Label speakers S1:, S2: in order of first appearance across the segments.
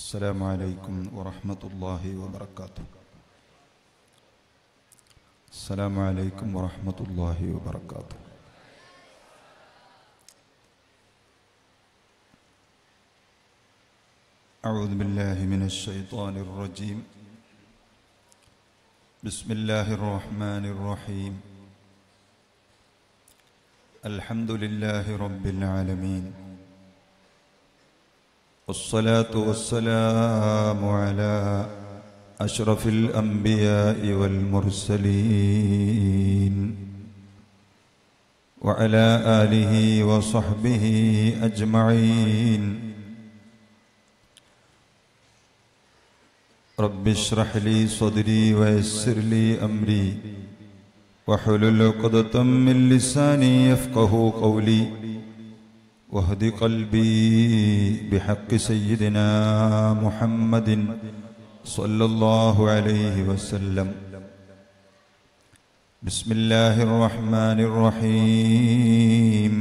S1: السلام عليكم ورحمة الله وبركاته السلام عليكم ورحمة الله وبركاته أعوذ بالله من الشيطان الرجيم بسم الله الرحمن الرحيم الحمد لله رب العالمين والصلاة والسلام على أشرف الأنبياء والمرسلين وعلى آله وصحبه أجمعين رب اشرح لي صدري ويسر لي أمري واحلل عقدة من لساني يفقه قولي واهد قلبي بحق سيدنا محمد صلى الله عليه وسلم بسم الله الرحمن الرحيم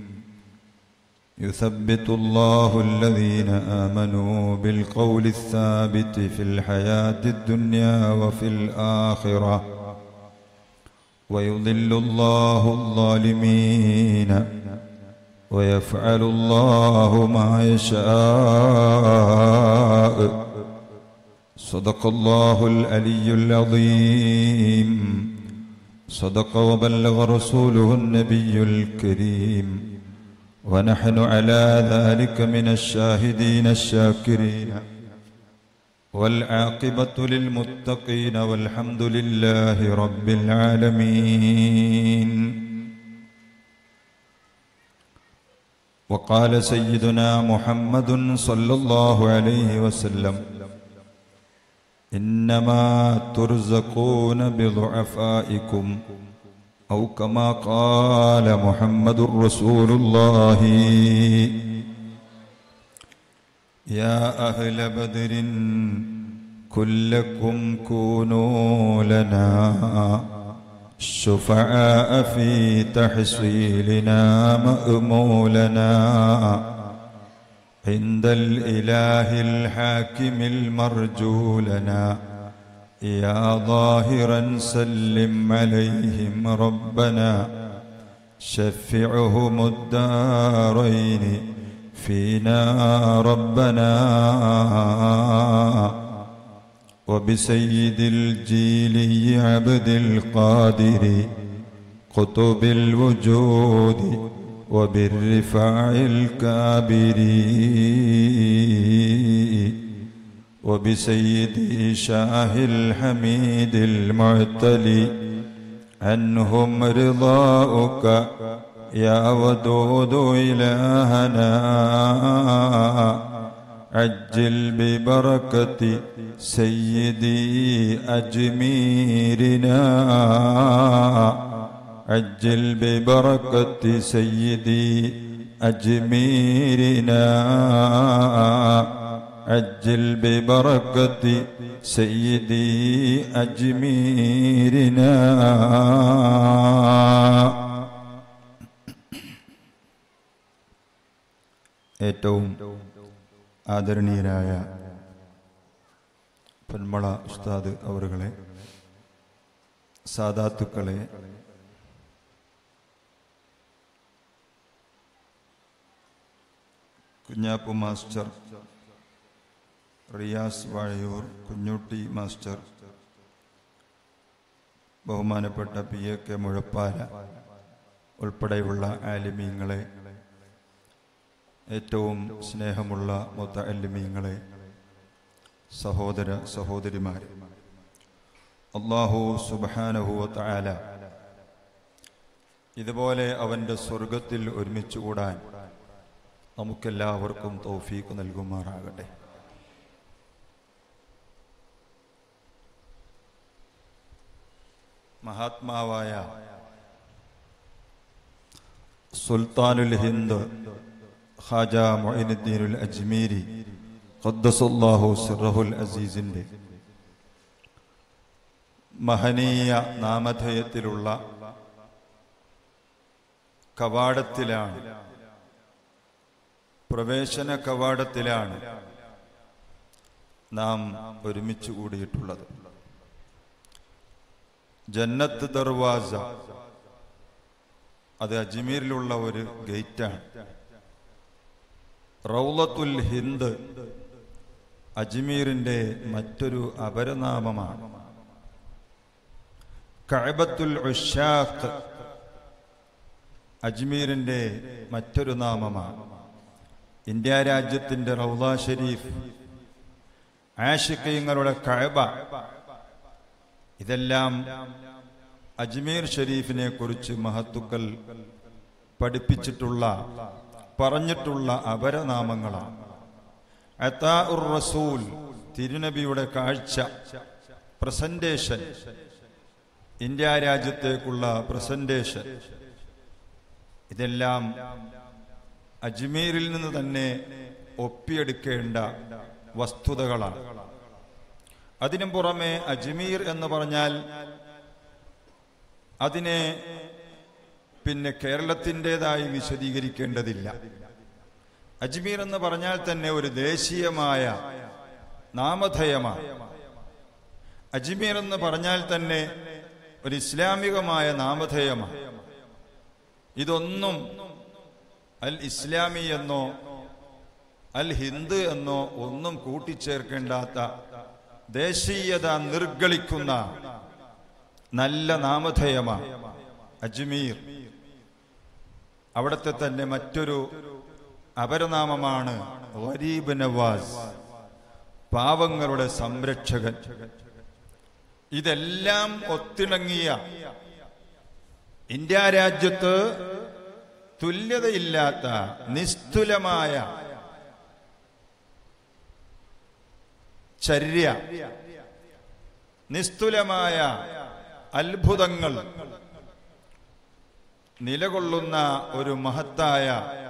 S1: يثبت الله الذين آمنوا بالقول الثابت في الحياة الدنيا وفي الآخرة ويضل الله الظالمين ويفعل الله ما يشاء صدق الله العلي العظيم صدق وبلغ رسوله النبي الكريم ونحن على ذلك من الشاهدين الشاكرين والعاقبة للمتقين والحمد لله رب العالمين وقال سيدنا محمد صلى الله عليه وسلم إنما ترزقون بضعفائكم أو كما قال محمد رسول الله يا أهل بدر كلكم كونوا لنا الشفعاء في تحصيلنا مأمولنا عند الإله الحاكم المرجو لنا يا ظاهرا سلم عليهم ربنا شفعهم الدارين فينا ربنا وبسيد الجيل عبد القادر قطب الوجود وبالرفاع الكابر وبسيد شاه الحميد المعتلي عنهم رضاؤك يا ودود إلهنا عجل ببركة سيدي أجميرنا عجل ببركة سيدي أجميرنا عجل ببركة سيدي أجميرنا ഏറ്റവും ആദരണീയരായ പൊന്മള ഉസ്താദ് അവറുകളെ സാദാത്തുക്കളെ കുഞ്ഞാപ്പു മാസ്റ്റർ റിയാസ് വാഴയൂർ കുഞ്ഞുട്ടി മാസ്റ്റർ ബഹുമാനപ്പെട്ട പി എ കെ മുഴപ്പാല ഉൾപ്പെടെയുള്ള ആലിമീങ്ങളെ ഏറ്റവും സ്നേഹമുള്ള മുത്തല്ലിമീങ്ങളെ സഹോദര സഹോദരിമാരെ അള്ളാഹു സുബാനഹുവല ഇതുപോലെ അവൻ്റെ സ്വർഗത്തിൽ ഒരുമിച്ച് കൂടാൻ നമുക്കെല്ലാവർക്കും തൗഫീക്ക് നൽകുമാറാകട്ടെ മഹാത്മാവായ സുൽത്താനുൽ ഹിന്ദ് ഖാജ മൊയിനുദ്ദീനുൽ അജ്മീരി ഖദ്ദസുല്ലാഹു സിറഹുൽ അസീസിന്റെ മഹനീയ നാമധേയത്തിലുള്ള കവാടത്തിലാണ് പ്രവേശന കവാടത്തിലാണ് നാം ഒരുമിച്ച് കൂടിയിട്ടുള്ളത് ജന്നത്ത് ദർവാസ അത് അജ്മീരിലുള്ള ഒരു ഗേറ്റാണ് റൗലത്തുൽ ഹിന്ദ് അജ്മീറിന്റെ മറ്റൊരു അപരനാമമാണ് കഅബത്തുൽ ഉഷാഖ് അജ്മീറിന്റെ മറ്റൊരു നാമമാണ് ഇന്ത്യ രാജ്യത്തിന്റെ റൗല ഷരീഫ് ആഷിക്കയങ്ങളുടെ കഅബ ഇതെല്ലാം അജ്മീർ ഷരീഫിനെ കുറിച്ച് മഹത്തുക്കൾ പഠിപ്പിച്ചിട്ടുള്ള പറഞ്ഞിട്ടുള്ള അപരനാമങ്ങളാണ് അത്താ ഉർ റസൂൽ തിരുനബിയുടെ കാഴ്ച പ്രസന്റേഷൻ ഇന്ത്യ രാജ്യത്തേക്കുള്ള പ്രസന്റേഷൻ ഇതെല്ലാം അജ്മീരിൽ നിന്ന് തന്നെ ഒപ്പിയെടുക്കേണ്ട വസ്തുതകളാണ് അതിനു പുറമെ അജ്മീർ എന്ന് പറഞ്ഞാൽ അതിനെ പിന്നെ കേരളത്തിൻ്റെതായി വിശദീകരിക്കേണ്ടതില്ല അജ്മീർ എന്ന് പറഞ്ഞാൽ തന്നെ ഒരു ദേശീയമായ നാമധേയമാണ് അജ്മീർ എന്ന് പറഞ്ഞാൽ തന്നെ ഒരു ഇസ്ലാമികമായ നാമധേയമാണ് ഇതൊന്നും അൽ ഇസ്ലാമി എന്നോ അൽ ഹിന്ദ് എന്നോ ഒന്നും കൂട്ടിച്ചേർക്കേണ്ടാത്ത ദേശീയത നിർഗളിക്കുന്ന നല്ല നാമധേയമാണ് അജ്മീർ അവിടുത്തെ തന്നെ മറ്റൊരു അപരനാമമാണ് ഗരീബ് നവാസ് പാവങ്ങളുടെ സംരക്ഷകൻ ഇതെല്ലാം ഒത്തിണങ്ങിയ ഇന്ത്യ രാജ്യത്ത് തുല്യതയില്ലാത്ത നിസ്തുലമായ ചര്യ നിസ്തുലമായ അത്ഭുതങ്ങൾ നിലകൊള്ളുന്ന ഒരു മഹത്തായ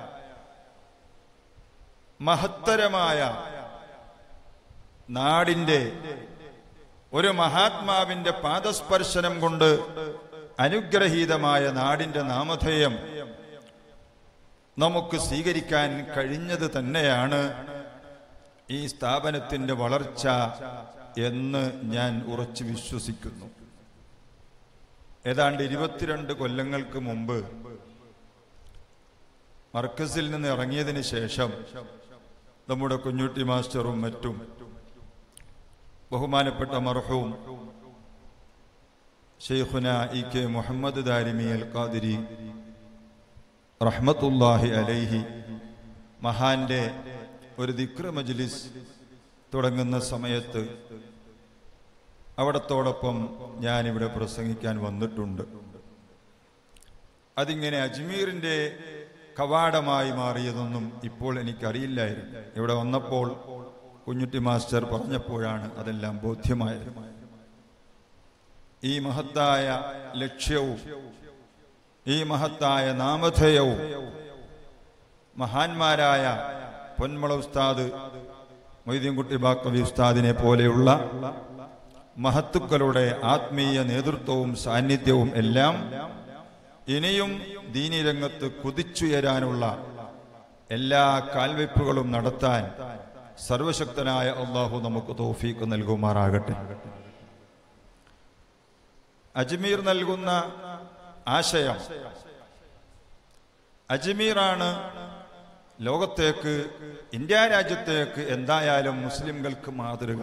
S1: മഹത്തരമായ നാടിന്റെ ഒരു മഹാത്മാവിന്റെ പാദസ്പർശനം കൊണ്ട് അനുഗ്രഹീതമായ നാടിന്റെ നാമധേയം നമുക്ക് സ്വീകരിക്കാൻ കഴിഞ്ഞത് തന്നെയാണ് ഈ സ്ഥാപനത്തിന്റെ വളർച്ച എന്ന് ഞാൻ ഉറച്ചു വിശ്വസിക്കുന്നു ഏതാണ്ട് ഇരുപത്തിരണ്ട് കൊല്ലങ്ങൾക്ക് മുമ്പ് മർക്കസിൽ നിന്ന് ഇറങ്ങിയതിന് ശേഷം നമ്മുടെ കുഞ്ഞുട്ടി മാസ്റ്ററും മറ്റും ബഹുമാനപ്പെട്ട മർഹൂം ഷെയ്ഖുന ഇ കെ മുഹമ്മദ് ദാരിമി അൽ ഖാദിരി റഹ്മത്തുല്ലാഹി അലൈഹി മഹാന്റെ ഒരു ദിക്ര മജ്ലിസ് തുടങ്ങുന്ന സമയത്ത് അവിടത്തോടൊപ്പം ഞാനിവിടെ പ്രസംഗിക്കാൻ വന്നിട്ടുണ്ട് അതിങ്ങനെ അജ്മീറിന്റെ കവാടമായി മാറിയതൊന്നും ഇപ്പോൾ എനിക്കറിയില്ലായിരുന്നു ഇവിടെ വന്നപ്പോൾ കുഞ്ഞുട്ടി മാസ്റ്റർ പറഞ്ഞപ്പോഴാണ് അതെല്ലാം ബോധ്യമായത് ഈ മഹത്തായ ലക്ഷ്യവും ഈ മഹത്തായ നാമധേയവും മഹാന്മാരായ പൊന്മള ഉസ്താദ് മൊയ്തീൻകുട്ടി ബാക്കവി ഉസ്താദിനെ പോലെയുള്ള മഹത്തുക്കളുടെ ആത്മീയ നേതൃത്വവും സാന്നിധ്യവും എല്ലാം ഇനിയും ദീനി രംഗത്ത് കുതിച്ചുയരാനുള്ള എല്ലാ കാൽവെപ്പുകളും നടത്താൻ സർവശക്തനായ അള്ളാഹു നമുക്ക് തോഫീക്ക് നൽകുമാറാകട്ടെ അജ്മീർ നൽകുന്ന ആശയം അജ്മീറാണ് ലോകത്തേക്ക് ഇന്ത്യ രാജ്യത്തേക്ക് എന്തായാലും മുസ്ലിംകൾക്ക് മാതൃക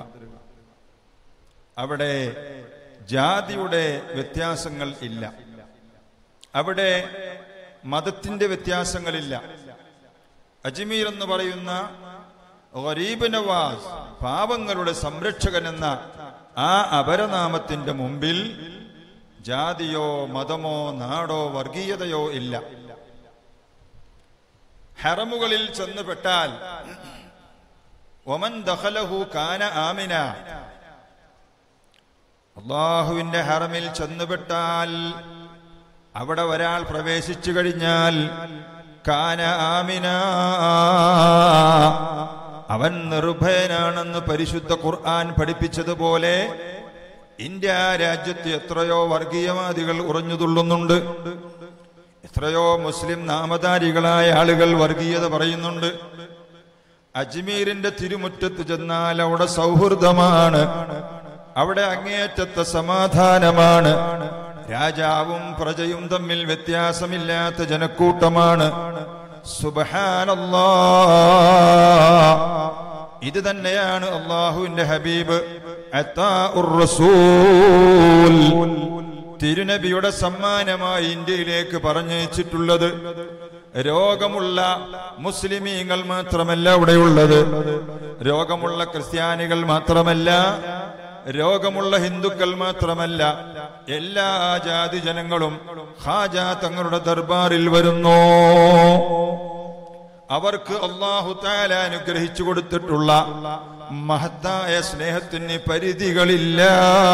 S1: അവിടെ ജാതിയുടെ വ്യത്യാസങ്ങൾ ഇല്ല അവിടെ മതത്തിന്റെ വ്യത്യാസങ്ങളില്ല അജ്മീർ എന്ന് പറയുന്ന ഗരീബ് നവാസ് പാവങ്ങളുടെ സംരക്ഷകൻ എന്ന ആ അപരനാമത്തിന്റെ മുമ്പിൽ ജാതിയോ മതമോ നാടോ വർഗീയതയോ ഇല്ല ഹറമുകളിൽ ചെന്നുപെട്ടാൽ ഒമൻ ദഹലഹു കാന ആമിന അള്ളാഹുവിന്റെ ഹറമിൽ ചെന്നുപെട്ടാൽ അവിടെ ഒരാൾ പ്രവേശിച്ചു കഴിഞ്ഞാൽ കാന ആമിന അവൻ നിർഭയനാണെന്ന് പരിശുദ്ധ ഖുർആൻ പഠിപ്പിച്ചതുപോലെ ഇന്ത്യ രാജ്യത്ത് എത്രയോ വർഗീയവാദികൾ ഉറഞ്ഞുതുള്ളുന്നുണ്ട് എത്രയോ മുസ്ലിം നാമധാരികളായ ആളുകൾ വർഗീയത പറയുന്നുണ്ട് അജ്മീരിന്റെ തിരുമുറ്റത്ത് ചെന്നാൽ അവിടെ സൗഹൃദമാണ് അവിടെ അങ്ങേയറ്റത്തെ സമാധാനമാണ് രാജാവും പ്രജയും തമ്മിൽ വ്യത്യാസമില്ലാത്ത ജനക്കൂട്ടമാണ് സുബഹാനല്ലാ ഇത് തന്നെയാണ് അള്ളാഹുവിന്റെ ഹബീബ് അത്താഉർ റസൂൽ തിരുനബിയുടെ സമ്മാനമായി ഇന്ത്യയിലേക്ക് പറഞ്ഞയച്ചിട്ടുള്ളത് രോഗമുള്ള മുസ്ലിമീങ്ങൾ മാത്രമല്ല ഇവിടെയുള്ളത് രോഗമുള്ള ക്രിസ്ത്യാനികൾ മാത്രമല്ല രോഗമുള്ള ഹിന്ദുക്കൾ മാത്രമല്ല എല്ലാ ജാതി ജനങ്ങളും ഹാജ തങ്ങളുടെ ദർബാറിൽ വരുന്നു അവർക്ക് അള്ളാഹു താല അനുഗ്രഹിച്ചു കൊടുത്തിട്ടുള്ള മഹത്തായ സ്നേഹത്തിന് പരിധികളില്ല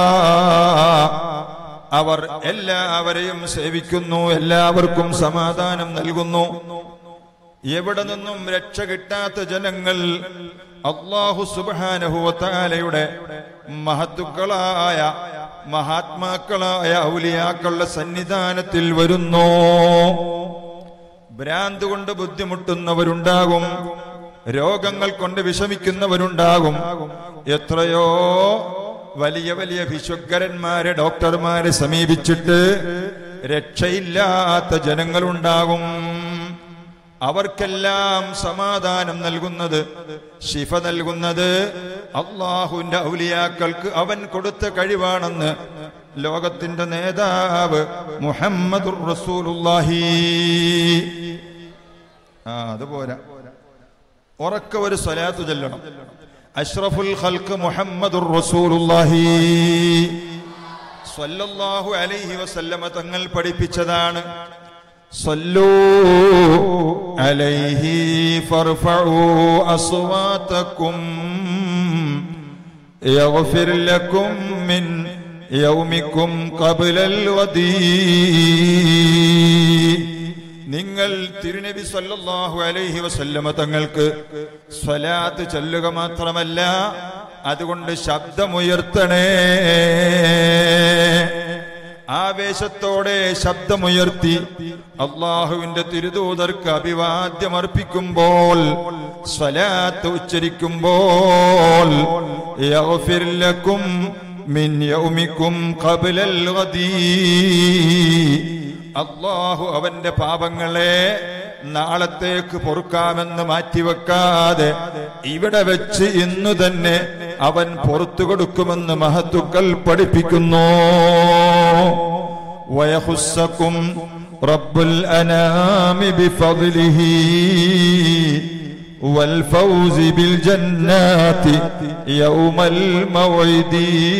S1: അവർ എല്ലാവരെയും സേവിക്കുന്നു എല്ലാവർക്കും സമാധാനം നൽകുന്നു എവിടെ നിന്നും രക്ഷ കിട്ടാത്ത ജനങ്ങൾ അള്ളാഹു സുബാനഹുവത്താലയുടെ മഹത്തുക്കളായ മഹാത്മാക്കളായ ഔലിയാക്കളുടെ സന്നിധാനത്തിൽ വരുന്നു ഭ്രാന്ത് കൊണ്ട് ബുദ്ധിമുട്ടുന്നവരുണ്ടാകും രോഗങ്ങൾ കൊണ്ട് വിഷമിക്കുന്നവരുണ്ടാകും എത്രയോ വലിയ വലിയ വിശ്വക്കരന്മാരെ ഡോക്ടർമാരെ സമീപിച്ചിട്ട് രക്ഷയില്ലാത്ത ജനങ്ങളുണ്ടാകും അവർക്കെല്ലാം സമാധാനം നൽകുന്നത് ശിഫ നൽകുന്നത് അള്ളാഹുവിന്റെ ഔലിയാക്കൾക്ക് അവൻ കൊടുത്ത കഴിവാണെന്ന് ലോകത്തിന്റെ നേതാവ് മുഹമ്മദുർ റസൂലുള്ളാഹി ആ അതുപോരാ ഉറക്ക ഒരു സ്വലാത്തു ചൊല്ലണം അഷ്റഫുൽ ഖൽക്ക് മുഹമ്മദുർ റസൂലുള്ളാഹി സ്വല്ലല്ലാഹു അലൈഹി വസല്ലമ തങ്ങൾ പഠിപ്പിച്ചതാണ് صلوا عليه فارفعوا أصواتكم يغفر لكم من يومكم قبل الوديع നിങ്ങൾ തിരുനബി സല്ലല്ലാഹു അലൈഹി വസല്ലമ തങ്ങൾക്ക് സ്വലാത്ത് ചൊല്ലുക മാത്രമല്ല അതുകൊണ്ട് ശബ്ദമുയർത്തണേ ആവേശത്തോടെ ശബ്ദമുയർത്തി അള്ളാഹുവിന്റെ തിരുദൂതർക്ക് അഭിവാദ്യം അർപ്പിക്കുമ്പോൾ സ്വലാത്ത് ഉച്ചരിക്കുമ്പോൾ യഗ്ഫിർ ലക്കും മിൻ യൗമിക്കും ഖബ്ലൽ ഗദീ അള്ളാഹു അവന്റെ പാപങ്ങളെ നാളത്തേക്ക് പൊറുക്കാമെന്ന് മാറ്റിവെക്കാതെ ഇവിടെ വെച്ച് ഇന്നു തന്നെ അവൻ പുറത്തു കൊടുക്കുമെന്ന് മഹത്തുക്കൾ പഠിപ്പിക്കുന്നു വയഹുസ്സക്കും റബ്ബുൽ അനാമി ബിഫദ്ലിഹി والفوز بالجنات يوم الموعد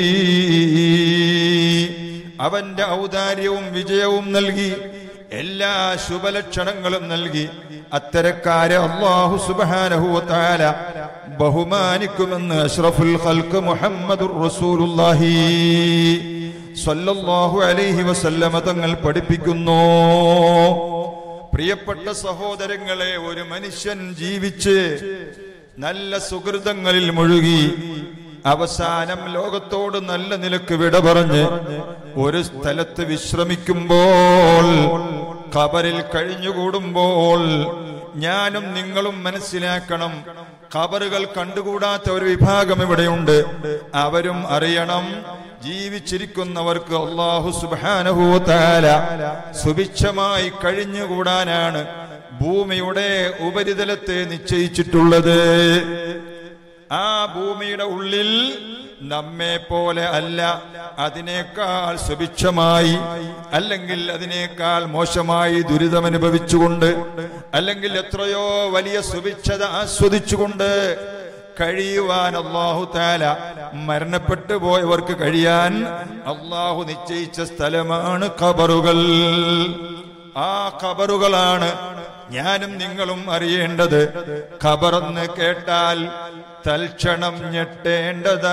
S1: അവന്റെ ഔദാര്യവും വിജയവും നൽകി എല്ലാ ശുഭലക്ഷണങ്ങളും നൽകി അത്തരക്കാരെ അള്ളാഹു സുബാനഹുല ബഹുമാനിക്കുമെന്ന് അഷ്റഫുൽ ഖൽക്ക് മുഹമ്മദുർ റസൂലുള്ളാഹി സ്വല്ലല്ലാഹു അലൈഹി വസല്ലമ തങ്ങൾ പഠിപ്പിക്കുന്നു പ്രിയപ്പെട്ട സഹോദരങ്ങളെ ഒരു മനുഷ്യൻ ജീവിച്ച് നല്ല സുഹൃതങ്ങളിൽ മുഴുകി അവസാനം ലോകത്തോട് നല്ല നിലക്ക് വിട പറഞ്ഞ് ഒരു സ്ഥലത്ത് വിശ്രമിക്കുമ്പോൾ ഖബറിൽ കഴിഞ്ഞുകൂടുമ്പോൾ ഞാനും നിങ്ങളും മനസ്സിലാക്കണം ഖബറുകൾ കണ്ടുകൂടാത്ത ഒരു വിഭാഗം ഇവിടെയുണ്ട് അവരും അറിയണം ജീവിച്ചിരിക്കുന്നവർക്ക് അള്ളാഹു സുബാനഹൂത്താല സുഭിക്ഷമായി കഴിഞ്ഞുകൂടാനാണ് ഭൂമിയുടെ ഉപരിതലത്തെ നിശ്ചയിച്ചിട്ടുള്ളത് ആ ഭൂമിയുടെ ഉള്ളിൽ നമ്മെ പോലെ അല്ല അതിനേക്കാൾ സുഭിക്ഷമായി അല്ലെങ്കിൽ അതിനേക്കാൾ മോശമായി ദുരിതമനുഭവിച്ചുകൊണ്ട് അല്ലെങ്കിൽ എത്രയോ വലിയ സുഭിക്ഷത ആസ്വദിച്ചുകൊണ്ട് കഴിയുവാൻ അള്ളാഹു താല മരണപ്പെട്ടു പോയവർക്ക് കഴിയാൻ അള്ളാഹു നിശ്ചയിച്ച സ്ഥലമാണ് ഖബറുകൾ ആ ഖബറുകളാണ് ഞാനും നിങ്ങളും അറിയേണ്ടത് ഖബറെന്ന് കേട്ടാൽ തൽക്ഷണം ഞെട്ടേണ്ടതാ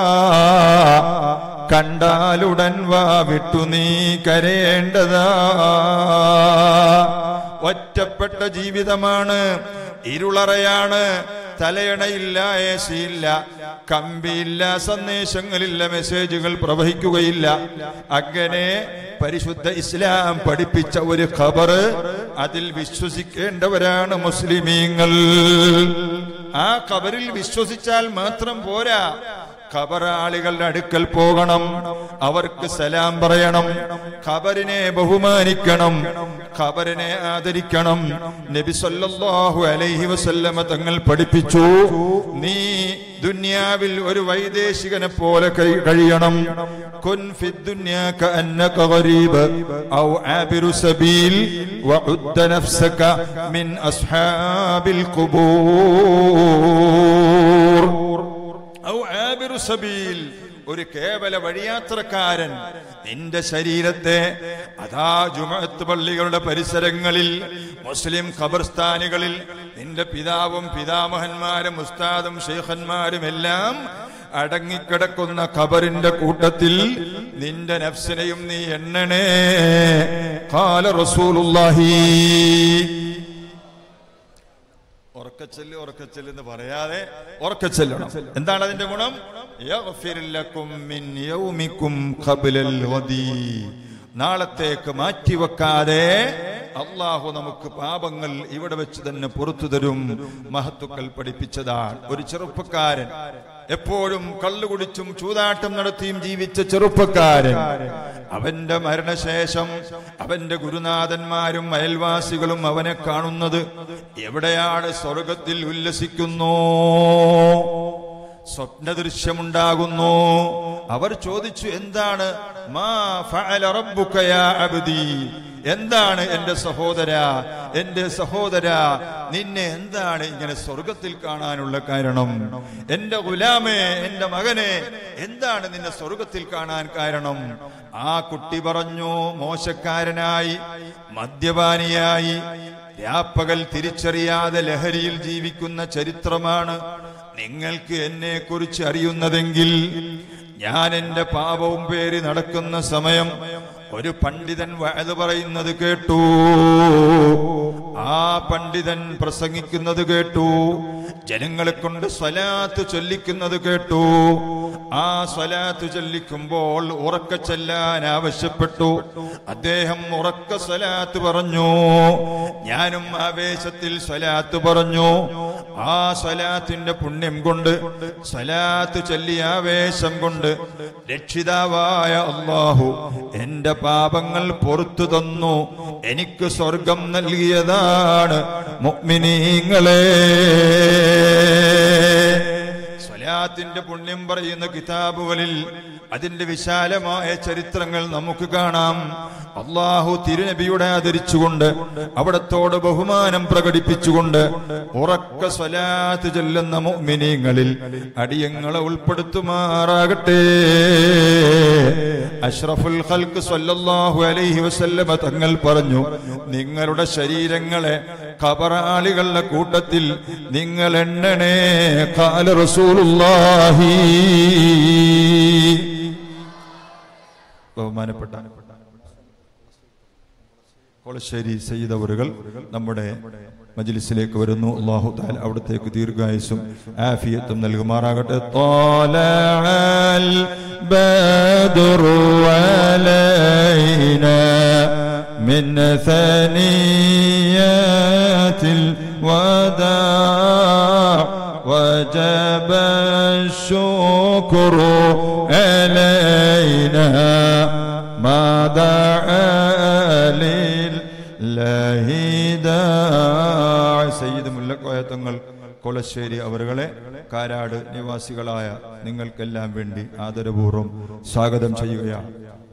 S1: കണ്ടാലുടൻ വാ വിട്ടു നീ കരയേണ്ടതാ ഒറ്റപ്പെട്ട ജീവിതമാണ് ഇരുളറയാണ് തലയണയില്ല എ സിയില്ല കമ്പിയില്ല സന്ദേശങ്ങളില്ല മെസ്സേജുകൾ പ്രവഹിക്കുകയില്ല അങ്ങനെ പരിശുദ്ധ ഇസ്ലാം പഠിപ്പിച്ച ഒരു ഖബർ അതിൽ വിശ്വസിക്കേണ്ടവരാണ് മുസ്ലിമീങ്ങൾ ആ ഖബറിൽ വിശ്വസിച്ചാൽ മാത്രം പോരാ ഖബറാളികളുടെ അടുക്കൽ പോകണം അവർക്ക് സലാം പറയണം ഖബറിനെ ബഹുമാനിക്കണം ഖബറിനെ ആദരിക്കണം നബി സല്ലല്ലാഹു അലൈഹി വസല്ലമ തങ്ങൾ പഠിപ്പിച്ചു നീ ദുനിയാവിൽ ഒരു വൈദേശികനെ പോലെ കഴി- കഴിയണം കുൻ ഫി ദുനിയാ കഅന്നക ഗരീബ് ഔ ആബിറു സബീൽ വഉദ്ദ നഫ്സക മിൻ അസ്ഹാബിൽ ഖുബൂർ ഔ ആബിറു സബീൽ ഒരു കേവല വഴിയാത്രക്കാരൻ നിന്റെ ശരീരത്തെ അതാ ജുമഅത്ത് പള്ളികളുടെ പരിസരങ്ങളിൽ മുസ്ലിം ഖബർസ്ഥാനുകളിൽ നിന്റെ പിതാവും പിതാമഹന്മാരും ഉസ്താദും ഷെയ്ഖന്മാരും എല്ലാം അടങ്ങിക്കിടക്കുന്ന ഖബറിന്റെ കൂട്ടത്തിൽ നിന്റെ നഫ്സിനെയും നീ എണ്ണണേ കാല റസൂലുള്ളാഹി ഉറക്കച്ചെല്ല് ഉറക്കച്ചെല്ല് എന്ന് പറയാതെ ഉറക്കച്ചെല്ലണം എന്താണ് അതിന്റെ ഗുണം യഗ്ഫിർ ലക്കും മിൻ യൗമിക്കും ഖബ്ലൽ ഗദി. നാളത്തേക്ക് മാറ്റിവെക്കാതെ അള്ളാഹു നമുക്ക് പാപങ്ങൾ ഇവിടെ വെച്ച് തന്നെ പുറത്തു തരും മഹത്തുക്കൾ പഠിപ്പിച്ചതാണ് ഒരു ചെറുപ്പക്കാരൻ എപ്പോഴും കള്ളുകുടിച്ചും ചൂതാട്ടം നടത്തിയും ജീവിച്ച ചെറുപ്പക്കാരൻ അവന്റെ മരണശേഷം അവന്റെ ഗുരുനാഥന്മാരും അയൽവാസികളും അവനെ കാണുന്നത് എവിടെയാണ് സ്വർഗത്തിൽ ഉല്ലസിക്കുന്നു സ്വപ്ന ദൃശ്യമുണ്ടാകുന്നു അവർ ചോദിച്ചു എന്താണ് മാ ഫഅല റബ്ബുക യാ അബ്ദി എന്താണ് എന്റെ സഹോദര എന്റെ സഹോദര നിന്നെ എന്താണ് ഇങ്ങനെ സ്വർഗത്തിൽ കാണാനുള്ള കാരണം എന്റെ ഗുലാമേ എന്റെ മകനെ എന്താണ് നിന്നെ സ്വർഗത്തിൽ കാണാൻ കാരണം ആ കുട്ടി പറഞ്ഞു മോശക്കാരനായി മദ്യപാനിയായി രാപ്പകൽ തിരിച്ചറിയാതെ ലഹരിയിൽ ജീവിക്കുന്ന ചരിത്രമാണ് നിങ്ങൾക്ക് എന്നെ കുറിച്ച് അറിയുന്നതെങ്കിൽ ഞാൻ എന്റെ പാപവും പേര് നടക്കുന്ന സമയം ഒരു പണ്ഡിതൻ വയത് പറയുന്നത് കേട്ടു ആ പണ്ഡിതൻ പ്രസംഗിക്കുന്നത് കേട്ടു ജനങ്ങളെ കൊണ്ട് സ്വലാത്ത് ചൊല്ലിക്കുന്നത് കേട്ടു ആ സ്വലാത്ത് ചൊല്ലിക്കുമ്പോൾ ഉറക്ക ചെല്ലാൻ ആവശ്യപ്പെട്ടു അദ്ദേഹം ഉറക്ക സ്വലാത്ത് പറഞ്ഞു ഞാനും ആവേശത്തിൽ സ്വലാത്ത് പറഞ്ഞു ആ സ്വലാത്തിന്റെ പുണ്യം കൊണ്ട് സ്വലാത്ത് ചൊല്ലിയ ആവേശം കൊണ്ട് രക്ഷിതാവായ അള്ളാഹു എന്റെ പാപങ്ങൾ പുറത്തു തന്നു എനിക്ക് സ്വർഗം നൽകിയതാണ് മുഅ്മിനീങ്ങളെ സ്വലാത്തിന്റെ പുണ്യം പറയുന്ന കിതാബുകളിൽ അതിന്റെ വിശാലമായ ചരിത്രങ്ങൾ നമുക്ക് കാണാം അള്ളാഹു തിരുനബിയുടെ ആദരിച്ചുകൊണ്ട് അവിടത്തോട് ബഹുമാനം പ്രകടിപ്പിച്ചുകൊണ്ട് ഉറക്ക സ്വലാത്ത് ചൊല്ലുന്ന മുഅ്മിനീങ്ങളിൽ അടിയങ്ങളെ ഉൾപ്പെടുത്തുമാറാകട്ടെ അഷ്റഫുൽ ഖൽക്ക് സ്വല്ലല്ലാഹു അലൈഹി വസല്ലമ തങ്ങൾ പറഞ്ഞു നിങ്ങളുടെ ശരീരങ്ങളെ ഖബറാളികളുടെ കൂട്ടത്തിൽ നിങ്ങൾ എണ്ണണേ കാല റസൂലുള്ളാഹി ബഹുമാനപ്പെട്ട കൊളശ്ശേരി സയ്യിദ് അവറുകൾ നമ്മുടെ മജ്ലിസിലേക്ക് വരുന്നു അള്ളാഹു താല അവിടത്തേക്ക് ദീർഘായുസും ആഫിയത്തും നൽകുമാറാകട്ടെ طالع البدر علينا من ثنيات الوداع وجب الشكر علينا ما دعا لله داع സയ്യിദ് മുല്ലക്കോയ തങ്ങൾ കൊളശ്ശേരി അവരുകളെ കാരാട് നിവാസികളായ നിങ്ങൾക്കെല്ലാം വേണ്ടി ആദരപൂർവ്വം സ്വാഗതം ചെയ്യുകയാണ്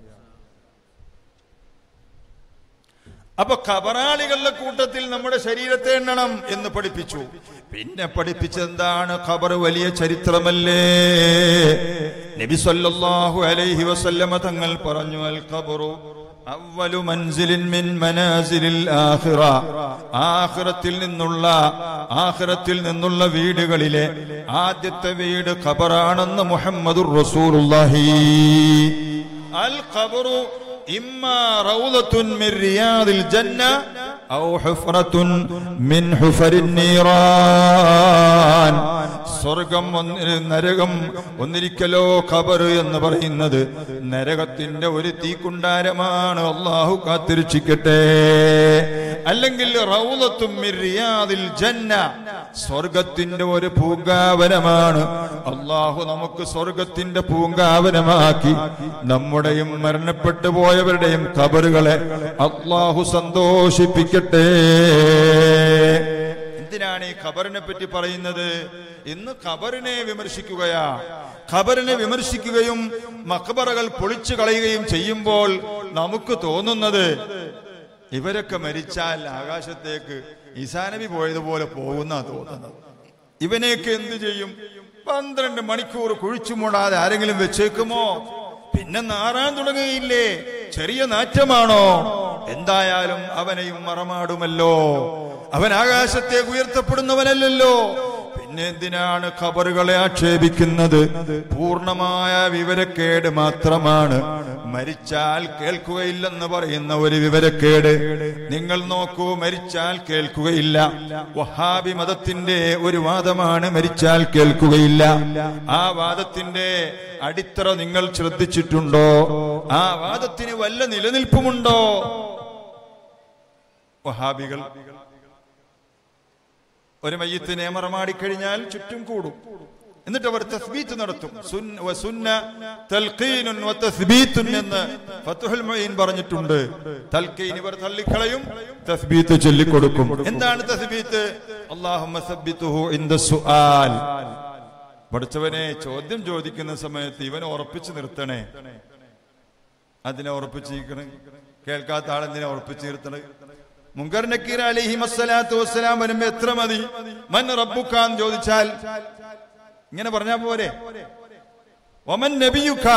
S1: അപ്പൊ ഖബറാളികളുടെ കൂട്ടത്തിൽ നമ്മുടെ ശരീരത്തെ എണ്ണണം എന്ന് പഠിപ്പിച്ചു പിന്നെ പഠിപ്പിച്ചെന്താണ് ഖബർ വലിയ ചരിത്രമല്ലേ നബി സല്ലല്ലാഹു അലൈഹി വസല്ലമ തങ്ങൾ പറഞ്ഞു അൽ ഖബറു അവലു മൻസിലിൻ മിൻ മനാസിലിൽ ആഖിറ ആഖിറത്തിൽ നിന്നുള്ള ആഖിറത്തിൽ നിന്നുള്ള വീടുകളിലെ ആദ്യത്തെ വീട് ഖബറാണെന്ന് മുഹമ്മദുർ റസൂലുള്ളാഹി അൽ ഖബറു إما روضة من رياض الجنة أو حفرة من حفر النيران സ്വർഗം ഒന്ന് നരകം ഒന്നിരിക്കലോ ഖബർ എന്ന് പറയുന്നത് നരകത്തിന്റെ ഒരു തീക്കുണ്ടാരമാണ് അള്ളാഹു കാത്തിരക്ഷിക്കട്ടെ അല്ലെങ്കിൽ റൗലത്തും മിൻ റിയാദിൽ ജന്ന സ്വർഗത്തിന്റെ ഒരു പൂങ്കാവനമാണ് അള്ളാഹു നമുക്ക് സ്വർഗത്തിന്റെ പൂങ്കാവനമാക്കി നമ്മുടെയും മരണപ്പെട്ടു പോയവരുടെയും കബറുകളെ അള്ളാഹു സന്തോഷിപ്പിക്കട്ടെ എന്തിനാണ് ഈ ഖബറിനെ പറ്റി പറയുന്നത് ഇന്ന് ഖബറിനെ വിമർശിക്കുകയാ ഖബറിനെ വിമർശിക്കുകയും മക്ബറകൾ പൊളിച്ചു കളയുകയും ചെയ്യുമ്പോൾ നമുക്ക് തോന്നുന്നത് ഇവരൊക്കെ മരിച്ചാൽ ആകാശത്തേക്ക് ഈസാനബി പോയതുപോലെ പോകുന്ന തോന്നുന്നത് ഇവനെയൊക്കെ എന്ത് ചെയ്യും പന്ത്രണ്ട് മണിക്കൂർ കുഴിച്ചു മൂടാതെ ആരെങ്കിലും വെച്ചേക്കുമോ പിന്നെ നാറാൻ തുടങ്ങുകയില്ലേ ചെറിയ നാറ്റമാണോ എന്തായാലും അവനെയും മറമാടുമല്ലോ അവൻ ആകാശത്തേക്ക് ഉയർത്തപ്പെടുന്നവനല്ലല്ലോ പിന്നെ എന്തിനാണ് ഖബറുകളെ ആക്ഷേപിക്കുന്നത് പൂർണ്ണമായ വിവരക്കേട് മാത്രമാണ് മരിച്ചാൽ കേൾക്കുകയില്ലെന്ന് പറയുന്ന ഒരു വിവരക്കേട് നിങ്ങൾ നോക്കൂ മരിച്ചാൽ കേൾക്കുകയില്ല വഹാബി മതത്തിന്റെ ഒരു വാദമാണ് മരിച്ചാൽ കേൾക്കുകയില്ല ആ വാദത്തിന്റെ അടിത്തറ നിങ്ങൾ ശ്രദ്ധിച്ചിട്ടുണ്ടോ ആ വാദത്തിന് വല്ല നിലനിൽപ്പുമുണ്ടോ വഹാബികൾ ഒരു മയ്യത്തിനെ മറമാടിക്കഴിഞ്ഞാൽ ചുറ്റും കൂടും എന്നിട്ട് അവർ തസ്ബീത്ത് നടത്തും സുന്ന- വസുന്ന തൽഖീനുൻ വതസ്ബീത്തുൻ എന്ന് ഫത്ഹുൽ മുഈൻ പറഞ്ഞിട്ടുണ്ട് തൽഖീൻ ഇവർ തള്ളിക്കളയും തസ്ബീത്ത് ചൊല്ലിക്കൊടുക്കും എന്താണ് തസ്ബീത്ത് അല്ലാഹുമ്മ സബ്ബിത്തുഹു ഇൻദ സുആൽ പഠിച്ചവനെ ചോദ്യം ചോദിക്കുന്ന സമയത്ത് ഇവൻ ഉറപ്പിച്ചു നിർത്തണേ അതിനെ ഉറപ്പിച്ചിരിക്കണേ കേൾക്കാത്ത ആളെന്തിനെ ഉറപ്പിച്ചു നിർത്തണേ മുങ്കർ നക്കീർ അലിഹി മസ്സലാത്തു വസ്സലാം വരുമ്പോ എത്ര മതി മൻ റബ്ബുക്കാന്ന് ചോദിച്ചാൽ ഇങ്ങനെ പറഞ്ഞാ പോരെ ഒമൻ നബിയുക്ക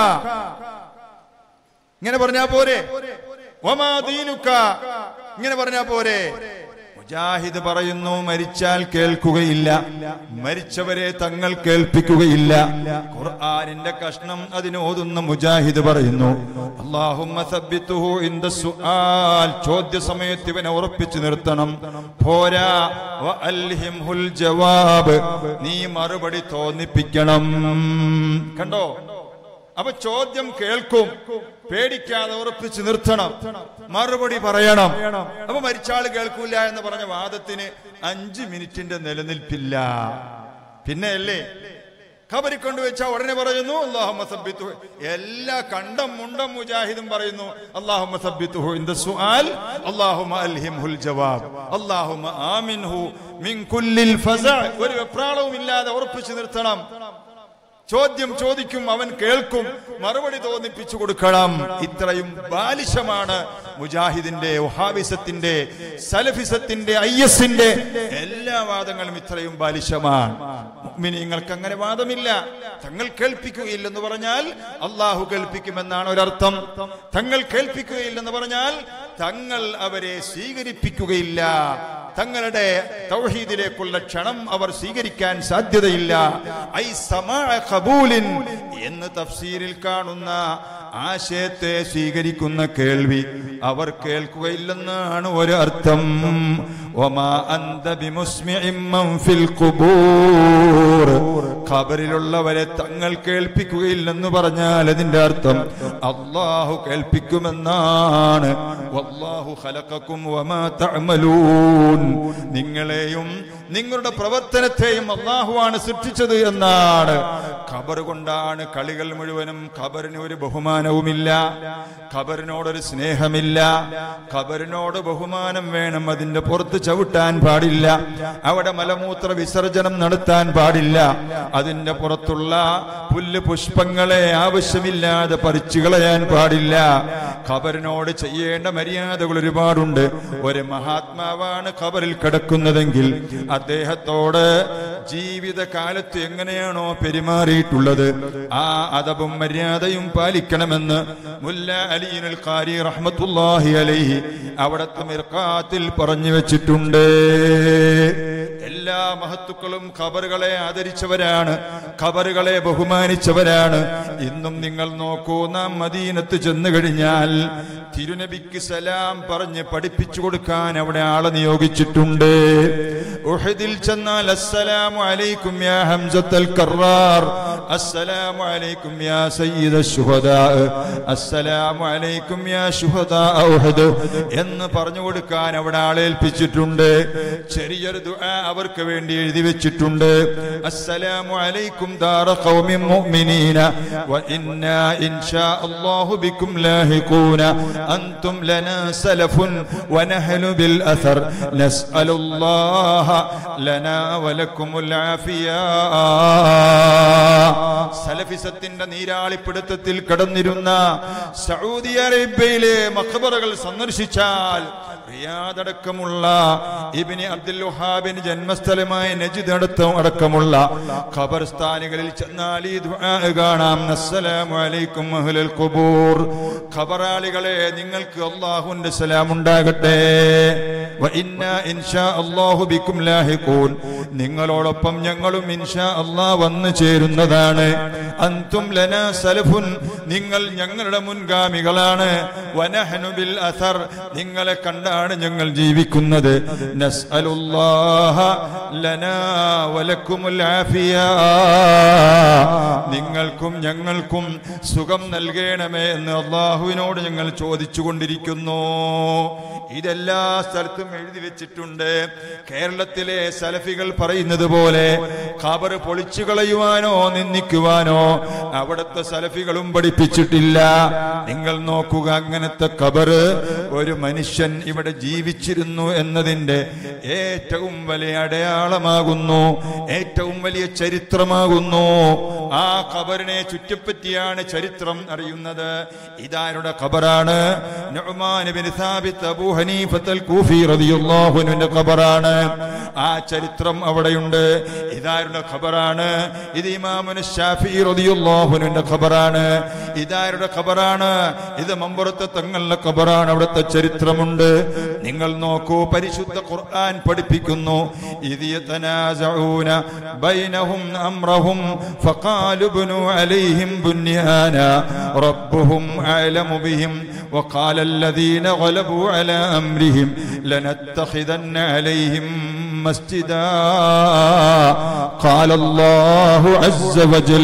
S1: ഇങ്ങനെ പറഞ്ഞാ പോരെ ഒമാ ദീനുക്ക ഇങ്ങനെ പറഞ്ഞാ പോരെ മുജാഹിദ് പറയുന്നു മരിച്ചാൽ കേൾക്കുകയില്ല മരിച്ചവരെ തങ്ങൾ കേൾപ്പിക്കുകയില്ല ഖുർആനിന്റെ കഷ്ണം അതിന് ഓതുന്ന മുജാഹിദ് പറയുന്നു അല്ലാഹുമ്മ സബ്ബിത്തുഹു ഇൻദ സുആൽ ചോദ്യ സമയത്ത് ഇവനെ ഉറപ്പിച്ചു നിർത്തണം പോരാ വ അൽഹിംഹുൽ ജവാബ് നീ മറുപടി തോന്നിപ്പിക്കണം കണ്ടോ അപ്പൊ ചോദ്യം കേൾക്കും പേടിക്കാതെ ഉറപ്പിച്ചു നിർത്തണം മറുപടി പറയണം അപ്പൊ മരിച്ചാള് കേൾക്കൂല എന്ന് പറഞ്ഞ വാദത്തിന് അഞ്ച് മിനിറ്റിന്റെ നിലനിൽപ്പില്ല പിന്നെ അല്ലേ ഖബരി കൊണ്ടുവച്ച ഉടനെ പറയുന്നു അള്ളാഹുമ്മ സബ്ബിത്തു എല്ലാ കണ്ടം മുണ്ടം മുജാഹിദും പറയുന്നു അള്ളാഹുമ്മ സബ്ബിത്തുഹു ഇൻ സുആൽ അള്ളാഹുമ്മ അൽഹിംഹുൽ ജവാബ് അള്ളാഹുമ്മ ആമിൻഹു മിൻ കുല്ലിൽ ഫസ ഒരു വെപ്രാളവും ഇല്ലാതെ ഉറപ്പിച്ചു നിർത്തണം ചോദ്യം ചോദിക്കും അവൻ കേൾക്കും മറുപടി തോന്നിപ്പിച്ചു കൊടുക്കണം ഇത്രയും ബാലിശമാണ് മുജാഹിദിന്റെ വഹാബിസത്തിന്റെ സലഫിസത്തിന്റെ ഐ എസിന്റെ എല്ലാ വാദങ്ങളും ഇത്രയും ബാലിശമാണ് മുഅ്മിനീങ്ങൾക്ക് അങ്ങനെ വാദമില്ല തങ്ങൾ കേൾപ്പിക്കുകയില്ലെന്ന് പറഞ്ഞാൽ അള്ളാഹു കേൾപ്പിക്കുമെന്നാണ് ഒരർത്ഥം തങ്ങൾ കേൾപ്പിക്കുകയില്ലെന്ന് പറഞ്ഞാൽ തങ്ങൾ അവരെ സ്വീകരിപ്പിക്കുകയില്ല തങ്ങളുടെ തൗഹീദിലേക്കുള്ള ക്ഷണം അവർ സ്വീകരിക്കാൻ സാധ്യതയില്ല ഐ സമാഅ ഖബൂലിൻ എന്ന് തഫ്സീരിൽ കാണുന്ന ആശയത്തെ സ്വീകരിക്കുന്ന കേൾവി അവർ കേൾക്കുകയില്ലെന്നാണ് ഒരു അർത്ഥം വമാ അന്ത ബിമുസ്മിഇൻ മൻ ഫിൽ ഖുബൂർ ഖബറിലുള്ളവരെ തങ്ങൾ കേൾപ്പിക്കുകയില്ലെന്ന് പറഞ്ഞാൽ അതിന്റെ അർത്ഥം അള്ളാഹു കേൾപ്പിക്കുമെന്നാണ് വല്ലാഹു ഖലഖക്കും വമാ തഅമലൂൻ നിങ്ങളെയും നിങ്ങളുടെ പ്രവർത്തനത്തെയും അള്ളാഹുവാണ് സൃഷ്ടിച്ചത് എന്നാണ് ഖബർ കൊണ്ടാണ് കളികൾ മുഴുവനും ഖബറിന് ഒരു ബഹുമാനവുമില്ല ഖബറിനോടൊരു സ്നേഹമില്ല ഖബറിനോട് ബഹുമാനം വേണം അതിന്റെ പുറത്ത് ചവിട്ടാൻ പാടില്ല അവിടെ മലമൂത്ര വിസർജനം നടത്താൻ പാടില്ല അതിന്റെ പുറത്തുള്ള പുല്ല് പുഷ്പങ്ങളെ ആവശ്യമില്ലാതെ പറിച്ചു കളയാൻ പാടില്ല ഖബറിനോട് ചെയ്യേണ്ട മര്യാദകൾ ഒരുപാടുണ്ട് ഒരു മഹാത്മാവാണ് ഖബറിൽ കിടക്കുന്നതെങ്കിൽ അദ്ദേഹത്തോട് ജീവിതകാലത്ത് എങ്ങനെയാണോ പെരുമാറിയിട്ടുള്ളത് ആ അതവും മര്യാദയും പാലിക്കണമെന്ന് മുല്ല അലീനുൽ ഖാരി റഹ്മത്തുല്ലാഹി അലൈഹി അവിടത്തെ മിർക്കാത്തിൽ പറഞ്ഞു വെച്ചിട്ടുണ്ട് എല്ലാ മഹത്തുക്കളും ഖബറുകളെ ആദരിച്ചവരാണ് ഖബറുകളെ ബഹുമാനിച്ചവരാണ് ഇന്നും നിങ്ങൾ നോക്കൂ നാം മദീനത്ത് ചെന്നു കഴിഞ്ഞാൽ തിരുനബിക്ക് സലാം പറഞ്ഞ് പഠിപ്പിച്ചു കൊടുക്കാൻ അവിടെ ആളെ നിയോഗിച്ചിട്ടുണ്ട് ഉഹദിൽ ചെന്നാൽ അസ്സലാമു അലൈക്കും യാ ഹംസത്തൽ കറാർ അസ്സലാമു അലൈക്കും യാ സയ്യിദ ശുഹദാ അസ്സലാമു അലൈക്കും യാ ശുഹദാ ഉഹദ് എന്ന് പറഞ്ഞു കൊടുക്കാൻ അവിടെ ആളെ ഏൽപ്പിച്ചിട്ടുണ്ട് ചെറിയൊരു ദുആ അവർക്ക് വേണ്ടി എഴുതി വെച്ചിട്ടുണ്ട് അസ്സലാമു അലൈക്കും ദാറ ഖൗമിൻ മുഅ്മിനീന വ ഇന്നാ ഇൻഷാ അല്ലാഹു ബിക്കും ലാഹിഖൂന അൻതും ലനാ സലഫുൻ വ നഹ്നു ബിൽ അഥർ നസ്അലുല്ലാഹ ലനാ വലക്കുമുൽ ആഫിയ സലഫിസത്തിന്റെ നീരാളിപ്പിടുത്തത്തിൽ കടന്നിരുന്ന സൗദി അറേബ്യയിലെ മഖബറകൾ സന്ദർശിച്ചാൽ റിയാദടക്കമുള്ള ഇബിന് അബ്ദുൽ വഹാബിന് ജന്മസ്ഥലമായ നജിദ് അടുത്തം അടക്കമുള്ള ഖബർസ്ഥാനുകളിൽ ചെന്നാൽ ഈ ദുആ കാണാം അസ്സലാമു അലൈക്കും അഹ്ലൽ ഖുബൂർ ഖബറാളികളെ നിങ്ങൾക്ക് അല്ലാഹുവിന്റെ സലാം ഉണ്ടാകട്ടെ വ ഇന്നാ ഇൻഷാ അല്ലാഹു ബിക്കും ലാഹിഖൂൻ നിങ്ങളോടൊപ്പം ഞങ്ങളും ഇൻഷാ അല്ലാഹ് വന്നു ചേരുന്നതാണ് അൻതും ലനാ സലഫുൻ നിങ്ങൾ ഞങ്ങളുടെ മുൻഗാമികളാണ് വനഹ്നു ബിൽ അഥർ നിങ്ങളെ കണ്ടാണ് ഞങ്ങൾ ജീവിക്കുന്നത് നസ്അലുല്ലാഹ ലനാ വലക്കുമുൽ ആഫിയ നിങ്ങൾക്കും ഞങ്ങൾക്കും സുഖം നൽകണമേ എന്ന് അള്ളാഹുവിനോട് ഞങ്ങൾ ചോദിച്ചു കൊണ്ടിരിക്കുന്നു ഇതെല്ലാ സ്ഥലത്തും എഴുതി വെച്ചിട്ടുണ്ട് കേരളത്തിലെ സലഫികൾ പറയുന്നത് പോലെ ഖബർ പൊളിച്ചു കളയുവാനോ നിന്ദിക്കുവാനോ അവിടുത്തെ സലഫികളും പഠിപ്പിച്ചിട്ടില്ല നിങ്ങൾ നോക്കുക അങ്ങനത്തെ ഖബർ ഒരു മനുഷ്യൻ ഇവിടെ ജീവിച്ചിരുന്നു എന്നതിന്റെ ഏറ്റവും വലിയ അടയാളമാകുന്നു ഏറ്റവും വലിയ ചരിത്രമാകുന്നു ആ ഖബറിനെ ചുറ്റിപ്പറ്റിയാണ് ചരിത്രം അറിയുന്നത് ഇതാരുടെ ഖബറാണ് നുഅ്മാൻ ഇബ്നു സാബിത്ത് അബൂ ഹനീഫത്തുൽ കൂഫി റളിയല്ലാഹു അൻഹുവിന്റെ ഖബറാണ് ആ ചരിത്രം അവിടെയുണ്ട് ഇതാരുടെ ഖബറാണ് ഇത് ഇമാമുന ഷാഫി റളിയല്ലാഹു അൻഹുവിന്റെ ഖബറാണ് ഇതാരുടെ ഖബറാണ് ഇത് മമ്പുറത്തെ തങ്ങളുടെ ഖബറാണ് അവിടുത്തെ ചരിത്രമുണ്ട് നിങ്ങൾ നോക്കൂ പരിശുദ്ധ ഖുർആൻ പഠിപ്പിക്കുന്നു ഇത് യതനാസഊന ബൈനഹും അംറഹും ഫഖാലു ബുനു അലൈഹിം ബുന്യാന റബ്ബുഹും അഅലമു ബിഹിം وقال الذين غلبوا على أمرهم لنتخذن عليهم مسجدا قال الله عز وجل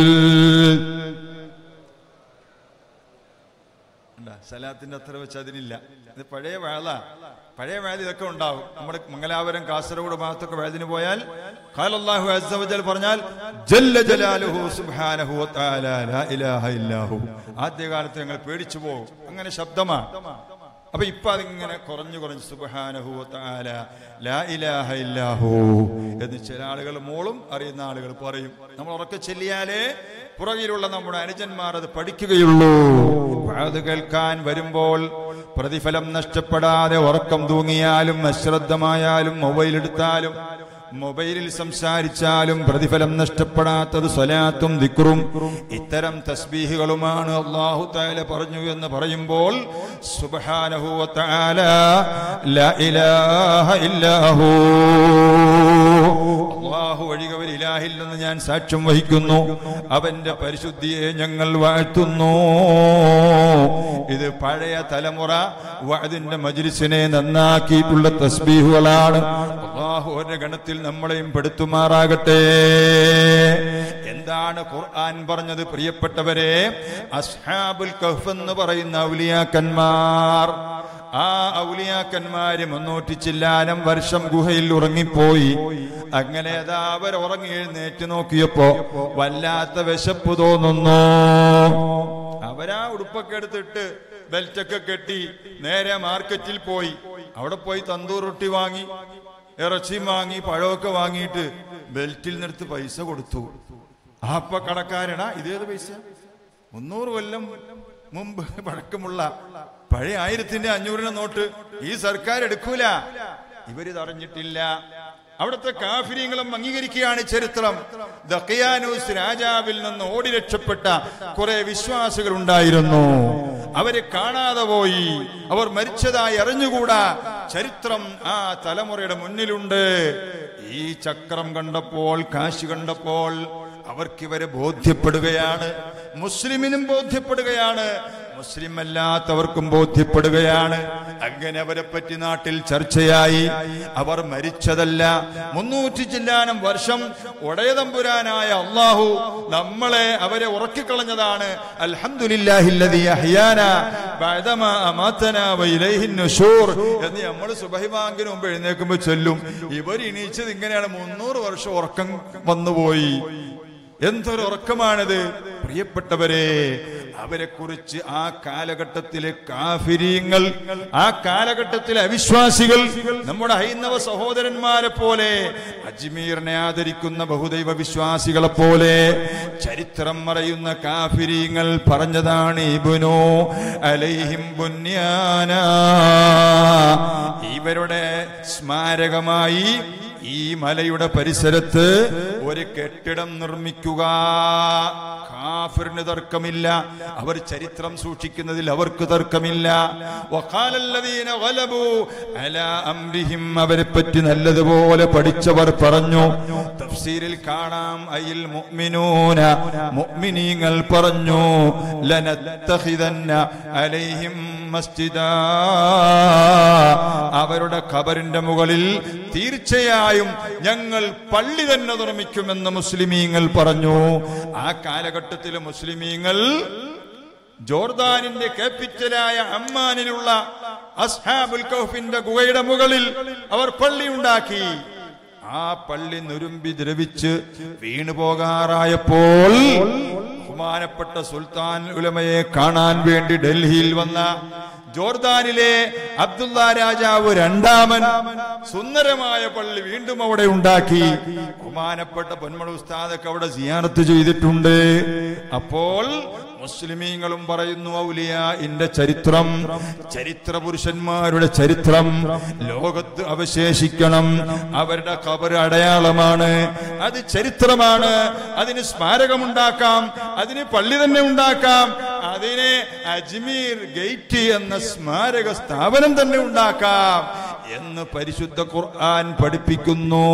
S1: സലാത്തിന്റെ അത്ര വെച്ച് അതിനില്ല ഇത് പഴയ വേള പഴയ വേല ഇതൊക്കെ ഉണ്ടാവും നമ്മുടെ മംഗലാപുരം കാസർഗോഡ് ഭാഗത്തൊക്കെ വേദന പോയാൽ ഖാലല്ലാഹു അസ്സ വജൽ പറഞ്ഞാൽ ജല്ല ജലാലുഹു സുബ്ഹാനഹു വ തആല ലാ ഇലാഹ ഇല്ലാഹു ആദ്യകാലത്ത് ഞങ്ങൾ പേടിച്ചു പോകും അങ്ങനെ ശബ്ദമാണ് അപ്പൊ ഇപ്പൊ അതിങ്ങനെ കുറഞ്ഞു കുറഞ്ഞു സുബ്ഹാനഹു വ തആല ലാ ഇലാഹ ഇല്ലാഹു എന്ന് ചില ആളുകൾ മോളും അറിയുന്ന ആളുകൾ പറയും നമ്മൾ ഉറക്കെ ചെല്ലിയാലേ പുറകിലുള്ള നമ്മുടെ അനുജന്മാർ അത് പഠിക്കുകയുള്ളൂ അത് കേൾക്കാൻ വരുമ്പോൾ പ്രതിഫലം നഷ്ടപ്പെടാതെ ഉറക്കം തൂങ്ങിയാലും അശ്രദ്ധമായാലും മൊബൈൽ എടുത്താലും മൊബൈലിൽ സംസാരിച്ചാലും പ്രതിഫലം നഷ്ടപ്പെടാത്തത് സ്വലാത്തും ദിക്റും ഇത്തരം തസ്ബീഹുകളുമാണ് അള്ളാഹു താല പറഞ്ഞു എന്ന് പറയുമ്പോൾ സുബ്ഹാനഹു വ തആല ലാ ഇലാഹ ഇല്ലാഹു അള്ളാഹു വഴികവർ ഇലാഹില്ലെന്ന് ഞാൻ സാക്ഷ്യം വഹിക്കുന്നു അവന്റെ പരിശുദ്ധിയെ ഞങ്ങൾ വാഴ്ത്തുന്നു ഇത് പഴയ തലമുറ വഅദിന്റെ മജ്ലിസിനെ നന്നാക്കിയിട്ടുള്ള തസ്ബീഹുകളാണ് അള്ളാഹു ഒരു ഗണത്തിൽ നമ്മളെയും പെടുത്തുമാറാകട്ടെ എന്താണ് ഖുർആൻ പറഞ്ഞത് പ്രിയപ്പെട്ടവരെ അസ്ഹാബുൽ കഹ്ഫ് എന്ന് പറയുന്ന ഔലിയാക്കന്മാർ ആ ഔലിയാക്കന്മാര് മുന്നൂറ്റി ചില്ലാനം വർഷം ഗുഹയിൽ ഉറങ്ങിപ്പോയി അങ്ങനെ അതാ അവർ ഉറങ്ങി എഴുന്നേറ്റ് നോക്കിയപ്പോ വല്ലാത്ത വിശപ്പ് തോന്നുന്നു അവരാ ഉടുപ്പൊക്കെ എടുത്തിട്ട് ബെൽറ്റൊക്കെ കെട്ടി നേരെ മാർക്കറ്റിൽ പോയി അവിടെ പോയി തന്തൂർ റൊട്ടി വാങ്ങി ഇറച്ചിയും വാങ്ങി പഴമൊക്കെ വാങ്ങിയിട്ട് ബെൽറ്റിൽ നിന്നെടുത്ത് പൈസ കൊടുത്തു ആ അപ്പ കടക്കാരനാ ഇതേത് പൈസ മുന്നൂറ് കൊല്ലം മുമ്പ് പഴക്കമുള്ള പഴയ ആയിരത്തിന്റെ അഞ്ഞൂറിന് നോട്ട് ഈ സർക്കാർ എടുക്കൂല ഇവരിത് അറിഞ്ഞിട്ടില്ല അവിടുത്തെ കാഫിര്യങ്ങളും അംഗീകരിക്കുകയാണ് ചരിത്രം ദഖിയാനൂസ് രാജാവിൽ നിന്ന് ഓടി രക്ഷപ്പെട്ട കുറെ വിശ്വാസികൾ ഉണ്ടായിരുന്നു അവരെ കാണാതെ പോയി അവർ മരിച്ചതായി അറിഞ്ഞുകൂടാ ചരിത്രം ആ തലമുറയുടെ മുന്നിലുണ്ട് ഈ ചക്രം കണ്ടപ്പോൾ കാശ് കണ്ടപ്പോൾ അവർക്ക് ഇവരെ ബോധ്യപ്പെടുകയാണ് മുസ്ലിമിനും ബോധ്യപ്പെടുകയാണ് മുസ്ലിം അല്ലാത്തവർക്കും ബോധ്യപ്പെടുകയാണ് അങ്ങനെ അവരെ പറ്റി നാട്ടിൽ ചർച്ചയായി അവർ മരിച്ചതല്ല മുന്നൂറ്റി ചില്ലാനം വർഷം ഒടയതമ്പുരാനായ അള്ളാഹു നമ്മളെ അവരെ ഉറക്കിക്കളഞ്ഞതാണ് അൽഹംദുലില്ലാഹില്ലദീ അഹ്യാനാ ബഅദമാ അമാതനാ വഇലൈഹിൻ നുശൂർ എന്ന് നമ്മൾ സുബഹിമാങ്കിന് മുമ്പ് എഴുന്നേൽക്കുമ്പോൾ ചൊല്ലും ഇവർ എണീച്ചത് ഇങ്ങനെയാണ് മുന്നൂറ് വർഷം ഉറക്കം വന്നുപോയി എന്തൊരു ഉറക്കമാണിത് പ്രിയപ്പെട്ടവരെ അവരെ കുറിച്ച് ആ കാലഘട്ടത്തിലെ കാഫിരീങ്ങൾ ആ കാലഘട്ടത്തിലെ അവിശ്വാസികൾ നമ്മുടെ ഹൈന്ദവ സഹോദരന്മാരെ പോലെ അജ്മീറിനെ ആദരിക്കുന്ന ബഹുദൈവ വിശ്വാസികളെ പോലെ ചരിത്രം മറയുന്ന കാഫിരീങ്ങൾ പറഞ്ഞതാണ് ഇബുനോ അലൈഹിം ബുന്യാന ഇവരുടെ സ്മാരകമായി ഈ മലയുടെ പരിസരത്ത് ഒരു കെട്ടിടം നിർമ്മിക്കുക കാഫിറിന് തർക്കമില്ല അവർ ചരിത്രം സൂക്ഷിക്കുന്നതിൽ അവർക്ക് തർക്കമില്ല വഖാലല്ലദീന ഗലബു അലാ അംരിഹിം അവരെ പറ്റി നല്ലതുപോലെ പഠിച്ചവർ പറഞ്ഞു തഫ്സീരിൽ കാണാം അയിൽ മുഅ്മിനൂന മുഅ്മിനീങ്ങൾ പറഞ്ഞു ലനത്തഖിദന്ന അലൈഹിം മസ്ജിദാ അവരുടെ ഖബറിന്റെ മുകളിൽ തീർച്ചയായും ഞങ്ങൾ പള്ളി തന്നെ നിർമ്മിക്കുമെന്ന് മുസ്ലിമീങ്ങൾ പറഞ്ഞു ആ കാലഘട്ടത്തിലെ മുസ്ലിമീങ്ങൾ ജോർദാനിന്റെ ക്യാപിറ്റലായ അമ്മാനിലുള്ള അസ്ഹാബുൽ കൗഫിന്റെ ഗുഹയുടെ മുകളിൽ അവർ പള്ളി ഉണ്ടാക്കി ആ പള്ളി നുരുമ്പി ദ്രവിച്ച് വീണു പോകാറായപ്പോൾ ബഹുമാനപ്പെട്ട സുൽത്താൻ ഉലമയെ കാണാൻ വേണ്ടി ഡൽഹിയിൽ വന്ന ജോർദാനിലെ അബ്ദുള്ള രാജാവ് രണ്ടാമൻ സുന്ദരമായ പള്ളി വീണ്ടും അവിടെ ഉണ്ടാക്കി ബഹുമാനപ്പെട്ട പൊന്മണ ഉസ്താദൊക്കെ അവിടെ സിയാറത്ത് ചെയ്തിട്ടുണ്ട് അപ്പോൾ മുസ്ലിമീങ്ങളും പറയുന്നു ഔലിയ ഇന്റെ ചരിത്രം ചരിത്ര പുരുഷന്മാരുടെ ചരിത്രം ലോകത്ത് അവശേഷിക്കണം അവരുടെ കബർ അടയാളമാണ് അത് ചരിത്രമാണ് അതിന് സ്മാരകമുണ്ടാക്കാം അതിന് പള്ളി തന്നെ ഉണ്ടാക്കാം അതിനെ അജ്മീർ ഗേറ്റ് എന്ന സ്മാരക സ്ഥാപനം തന്നെ ഉണ്ടാക്കാം എന്ന് പരിശുദ്ധ ഖുർആൻ പഠിപ്പിക്കുന്നു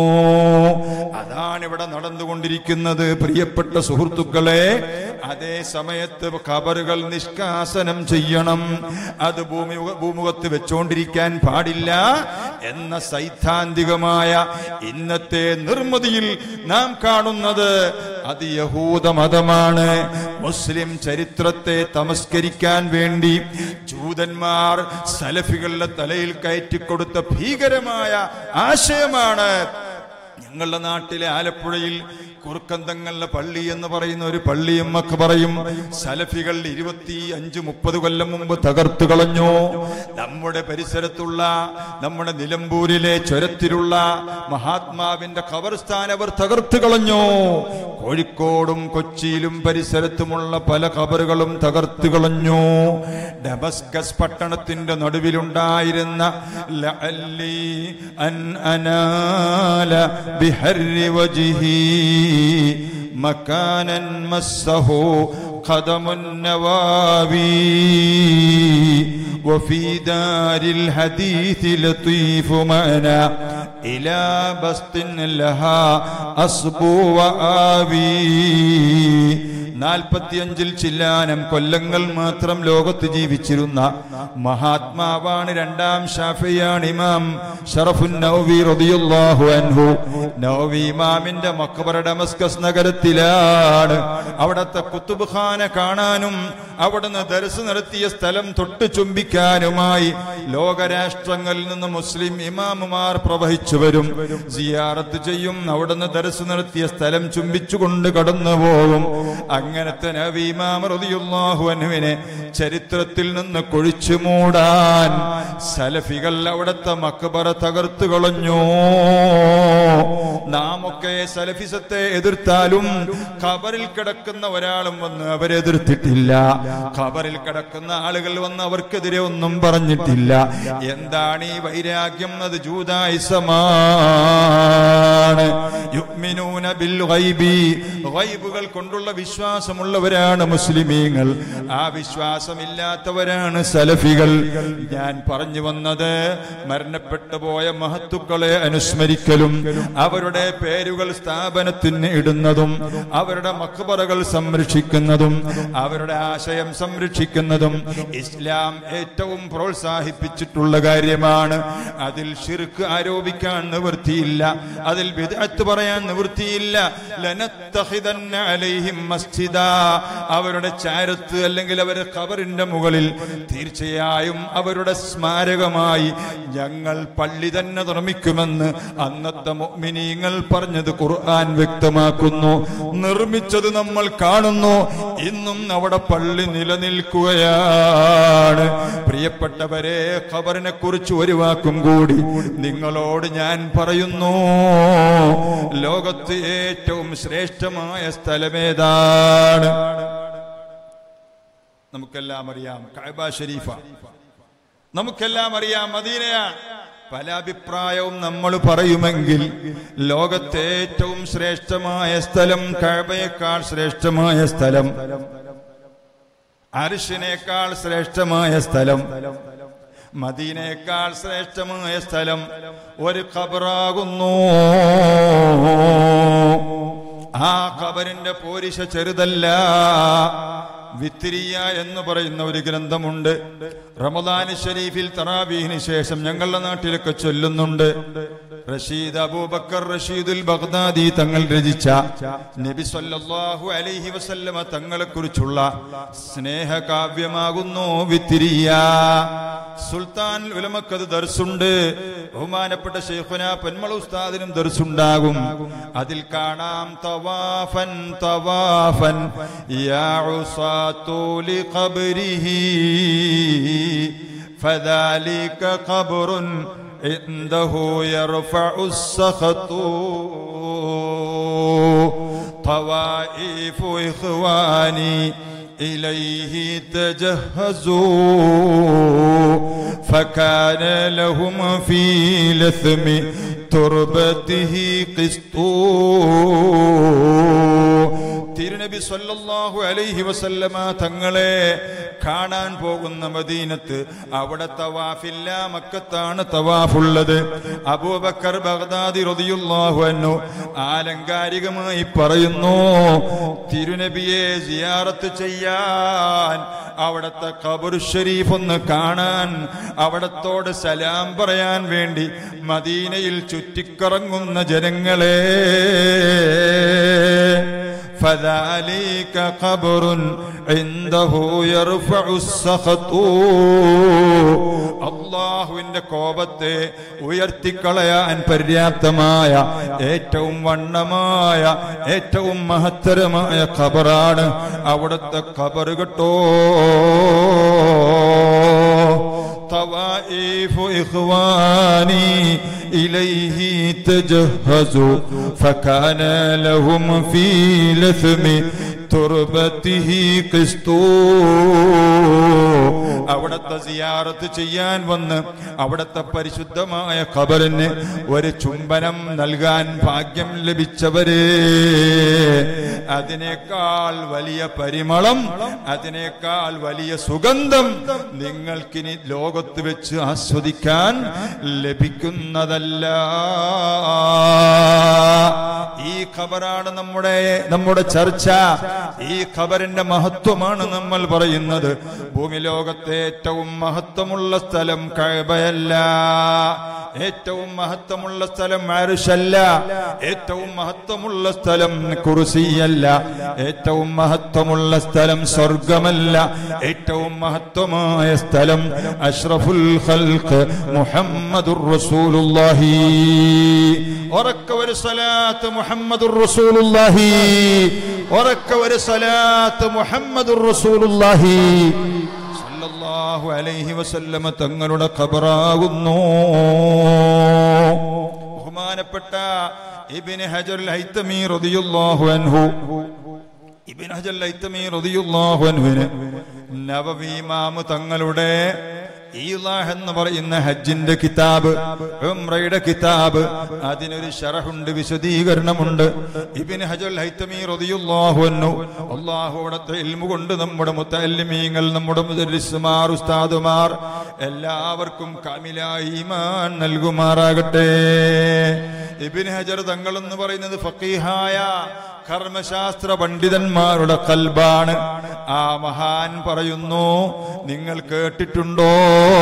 S1: അതാണ് ഇവിടെ നടന്നുകൊണ്ടിരിക്കുന്നത് പ്രിയപ്പെട്ട സുഹൃത്തുക്കളെ അതേ സമയത്ത് ഖബറുകൾ നിഷ്കാസനം ചെയ്യണം അത് ഭൂമി ഭൂമുഖത്ത് വെച്ചോണ്ടിരിക്കാൻ പാടില്ല എന്ന സൈദ്ധാന്തികമായ ഇന്നത്തെ നിർമ്മിതിയിൽ നാം കാണുന്നത് അത് യഹൂദ മതമാണ് മുസ്ലിം ചരിത്രത്തെ തമസ്കരിക്കാൻ വേണ്ടി ജൂതന്മാർ സലഫികളുടെ തലയിൽ കയറ്റിക്കൊടുത്ത ഭീകരമായ ആശയമാണ് ഞങ്ങളുടെ നാട്ടിലെ ആലപ്പുഴയിൽ കുറുക്കന്തങ്ങളുടെ പള്ളി എന്ന് പറയുന്ന ഒരു പള്ളിയും ഒക്കെ പറയും സലഫികൾ ഇരുപത്തി അഞ്ച് മുപ്പത് കൊല്ലം മുമ്പ് തകർത്തു കളഞ്ഞു നമ്മുടെ പരിസരത്തുള്ള നമ്മുടെ നിലമ്പൂരിലെ ചുരത്തിലുള്ള മഹാത്മാവിന്റെ ഖബർസ്ഥാൻ അവർ തകർത്തു കളഞ്ഞു കോഴിക്കോടും കൊച്ചിയിലും പരിസരത്തുമുള്ള പല ഖബറുകളും തകർത്തു കളഞ്ഞു ഡമസ്കസ് പട്ടണത്തിന്റെ നടുവിലുണ്ടായിരുന്ന ലഅല്ലി അൻ അനാല ബിഹർരി വജിഹി مكانا مسه قدم النوابي وفي دار الحديث لطيف معنى إلى بسط لها أصبو وآبي നാൽപ്പത്തിയഞ്ചിൽ ചില്ലാനം കൊല്ലങ്ങൾ മാത്രം ലോകത്ത് ജീവിച്ചിരുന്ന മഹാത്മാവാണ് രണ്ടാം ഷാഫിയാണ് ഇമാം ഷറഫുൻ നൗവി റളിയല്ലാഹു അൻഹു നൗവി ഇമാമിന്റെ മക്ബറ ഡമസ്കസ് നഗരത്തിലാണ് അവിടത്തെ കുത്തുബ് ഖാന കാണാനും അവിടുന്ന് ദർസ് നടത്തിയ സ്ഥലം തൊട്ട് ചുംബിക്കാനുമായി ലോകരാഷ്ട്രങ്ങളിൽ നിന്ന് മുസ്ലിം ഇമാമുമാർ പ്രവഹിച്ചു വരും സിയാറത്ത് ചെയ്യും അവിടുന്ന് ദർസ് നടത്തിയ സ്ഥലം ചുംബിച്ചുകൊണ്ട് കടന്നു പോകും അങ്ങനത്തെ നബി ഇമാം റളിയല്ലാഹു അൻഹുവിനെ ചരിത്രത്തിൽ നിന്ന് കൊഴിച്ചു മൂടാൻ സലഫികൾ അവിടുത്തെ മക്ബറ തകർത്തു കളഞ്ഞു നാം ഒക്കെ സലഫിസത്തെ എതിർത്താലും ഖബറിൽ കിടക്കുന്ന ഒരാളും വന്ന് അവരെതിർത്തിട്ടില്ല ഖബറിൽ കിടക്കുന്ന ആളുകൾ വന്ന് അവർക്കെതിരെ ഒന്നും പറഞ്ഞിട്ടില്ല എന്താണ് ഈ വൈരാഗ്യം അത് ജൂതായുസമാണ് സത്യമാണ് യുഗ്മിനൂന ബിൽ ഗൈബി ഗൈബുകൾ കൊണ്ടുള്ള വിശ്വാസമുള്ളവരാണ് മുസ്ലിമീങ്ങൾ ആ വിശ്വാസമില്ലാത്തവരാണ് സലഫികൾ ഞാൻ പറഞ്ഞു വന്നത് മരണപ്പെട്ടു പോയ മഹത്തുക്കളെ അനുസ്മരിക്കലും അവരുടെ പേരുകൾ സ്ഥാപനത്തിന് ഇടുന്നതും അവരുടെ മക്ബറകൾ സംരക്ഷിക്കുന്നതും അവരുടെ ആശയം സംരക്ഷിക്കുന്നതും ഇസ്ലാം ഏറ്റവും പ്രോത്സാഹിപ്പിച്ചിട്ടുള്ള കാര്യമാണ് അതിൽ ഷിർക്ക് ആരോപിക്കാൻ നിവൃത്തിയില്ല അതിൽ വിദഗ്ധ പറയാൻ നിവൃത്തിയില്ല ലനത്തഹിതന്ന അലൈഹിം മസ്ജിദ അവരുടെ ചാരത്ത് അല്ലെങ്കിൽ അവരുടെ ഖബറിന്റെ മുകളിൽ തീർച്ചയായും അവരുടെ സ്മാരകമായി ഞങ്ങൾ പള്ളി തന്നെ നിർമ്മിക്കുമെന്ന് അന്നത്തെ മുഅ്മിനീങ്ങൾ പറഞ്ഞത് ഖുർആൻ വ്യക്തമാക്കുന്നു നിർമ്മിച്ചത് നമ്മൾ കാണുന്നു ഇന്നും അവിടെ പള്ളി നിലനിൽക്കുകയാണ് പ്രിയപ്പെട്ടവരെ ഖബറിനെ കുറിച്ച് ഒരു വാക്കും കൂടി നിങ്ങളോട് ഞാൻ പറയുന്നു ലോകത്ത് ഏറ്റവും ശ്രേഷ്ഠമായ സ്ഥലമേതാണ് നമുക്കെല്ലാം അറിയാം കഅബ ഷരീഫ നമുക്കെല്ലാം അറിയാം മദീനയാണ് പല അഭിപ്രായവും നമ്മൾ പറയുമെങ്കിൽ ലോകത്തെ ഏറ്റവും ശ്രേഷ്ഠമായ സ്ഥലം കഴബയേക്കാൾ ശ്രേഷ്ഠമായ സ്ഥലം അരിഷിനേക്കാൾ ശ്രേഷ്ഠമായ സ്ഥലം മദീനേക്കാൾ ശ്രേഷ്ഠമായ സ്ഥലം ഒരു ഖബറാകുന്നു ആ ഖബറിന്റെ പോരിശ ചെറുതല്ല വിത്തിരിയ എന്ന് പറയുന്ന ഒരു ഗ്രന്ഥമുണ്ട് റമദാൻ ഷരീഫിൽ തറാബീഹിന് ശേഷം ഞങ്ങളുടെ നാട്ടിലൊക്കെ ചൊല്ലുന്നുണ്ട് റഷീദ് അബൂബക്കർ റഷീദുൽ ബഗ്ദാദി തങ്ങൾ രചിച്ച നബി സല്ലല്ലാഹു അലൈഹി വസല്ലമ തങ്ങളെ കുറിച്ചുള്ള സ്നേഹകാവ്യമാകുന്നു വിത്തിരിയ സുൽത്താൻ ഉലമക്കത് ദർസുണ്ട് ബഹുമാനപ്പെട്ട ഷെയ്ഖുന പെന്മള ഉസ്താദിനും ദർസുണ്ടാകും അതിൽ കാണാം തവാഫൻ തവാഫൻ യാ ഉസാത്തു ലിഖബ്രിഹി فذلك قبر عنده يرفع السخط طوائف إخواني إليه تجهزوا فكان لهم في لثم تربته قسط തിരുനബി സല്ലല്ലാഹു അലൈഹി വസല്ലമ തങ്ങളെ കാണാൻ പോകുന്ന മദീനത്ത് അവിടെ തവാഫില്ല മക്കത്താണ് തവാഫുള്ളത് അബൂബക്കർ ബഗ്ദാദി റളിയല്ലാഹു അൻഹു ആലങ്കാരികമായി പറയുന്നു തിരുനബിയെ സിയാറത്ത് ചെയ്യാൻ അവിടത്തെ ഖബർ ഷരീഫ് ഒന്ന് കാണാൻ അവിടത്തോട് സലാം പറയാൻ വേണ്ടി മദീനയിൽ ചുറ്റിക്കറങ്ങുന്ന ജനങ്ങളെ فذلك قبر عنده يرفع السخط അള്ളാഹുവിന്റെ കോപത്തെ ഉയർത്തിക്കളയാൻ പര്യാപ്തമായ ഏറ്റവും വണ്ണമായ ഏറ്റവും മഹത്തരമായ ഖബറാണ് അവിടുത്തെ ഖബർ കേട്ടോ طوائف إخواني إليه تجهزوا فكان لهم في لثم തുർബത്തിഹി ക്രിസ്തു അവിടത്തെ സിയാറത്ത് ചെയ്യാൻ വന്ന് അവിടത്തെ പരിശുദ്ധമായ ഖബറിന് ഒരു ചുംബനം നൽകാൻ ഭാഗ്യം ലഭിച്ചവരെ അതിനേക്കാൾ വലിയ പരിമളം അതിനേക്കാൾ വലിയ സുഗന്ധം നിങ്ങൾക്കിനി ലോകത്ത് വെച്ച് ആസ്വദിക്കാൻ ലഭിക്കുന്നതല്ല ഈ ഖബറാണ് നമ്മുടെ നമ്മുടെ ചർച്ച ഈ ഖബറിന്റെ മഹത്വമാണ് നമ്മൾ പറയുന്നത് ഭൂമി ലോകത്തെ ഏറ്റവും മഹത്വമുള്ള സ്ഥലം കഴബയല്ല ഏറ്റവും മഹത്വമുള്ള സ്ഥലം ആരുഷല്ല ഏറ്റവും മഹത്വമുള്ള സ്ഥലം കുറുസിയല്ല ഏറ്റവും മഹത്വമുള്ള സ്ഥലം സ്വർഗമല്ല ഏറ്റവും മഹത്വമായ സ്ഥലം അഷ്റഫുൽ ഖൽഖ് മുഹമ്മദുർ റസൂലുള്ളാഹി ഉറക്ക ഒരു സലാത്ത് മുഹമ്മദുർ റസൂലുള്ളാഹി ഉറക്ക ഒരു സലാത്ത് മുഹമ്മദുർ റസൂലുള്ളാഹി സല്ലല്ലാഹു അലൈഹി വസല്ലമ തങ്ങളുടെ ഖബറാകുന്നു ബഹുമാനപ്പെട്ട ഇബ്നു ഹജർ ഹൈത്തമി റളിയല്ലാഹു അൻഹു ഇബ്നു ഹജർ ഹൈത്തമി റളിയല്ലാഹു അൻഹുവിന് നവവി ഇമാം തങ്ങളുടെ ഈലാഹ് എന്ന് പറയുന്ന ഹജ്ജിന്റെ കിതാബ് ഉംറയുടെ കിതാബ് അതിനൊരു ഷറഹുണ്ട് വിശദീകരണമുണ്ട് ഇബിൻ ഹജൽ ഹൈത്തമീ റളിയല്ലാഹു അൻഹു അല്ലാഹു അവിടുത്തെ ഇൽമു കൊണ്ട് നമ്മുടെ മുത്തല്ലിമീങ്ങൾ നമ്മുടെ മുദരിസുമാർ ഉസ്താദുമാർ എല്ലാവർക്കും കാമിലായ ഈമാൻ നൽകുമാറാകട്ടെ ഇബിൻ ഹജർ തങ്ങൾ എന്ന് പറയുന്നത് ഫക്കീഹായ കർമ്മശാസ്ത്ര പണ്ഡിതന്മാരുടെ കൽബാണ് ആ മഹാൻ പറയുന്നു നിങ്ങൾ കേട്ടിട്ടുണ്ടോ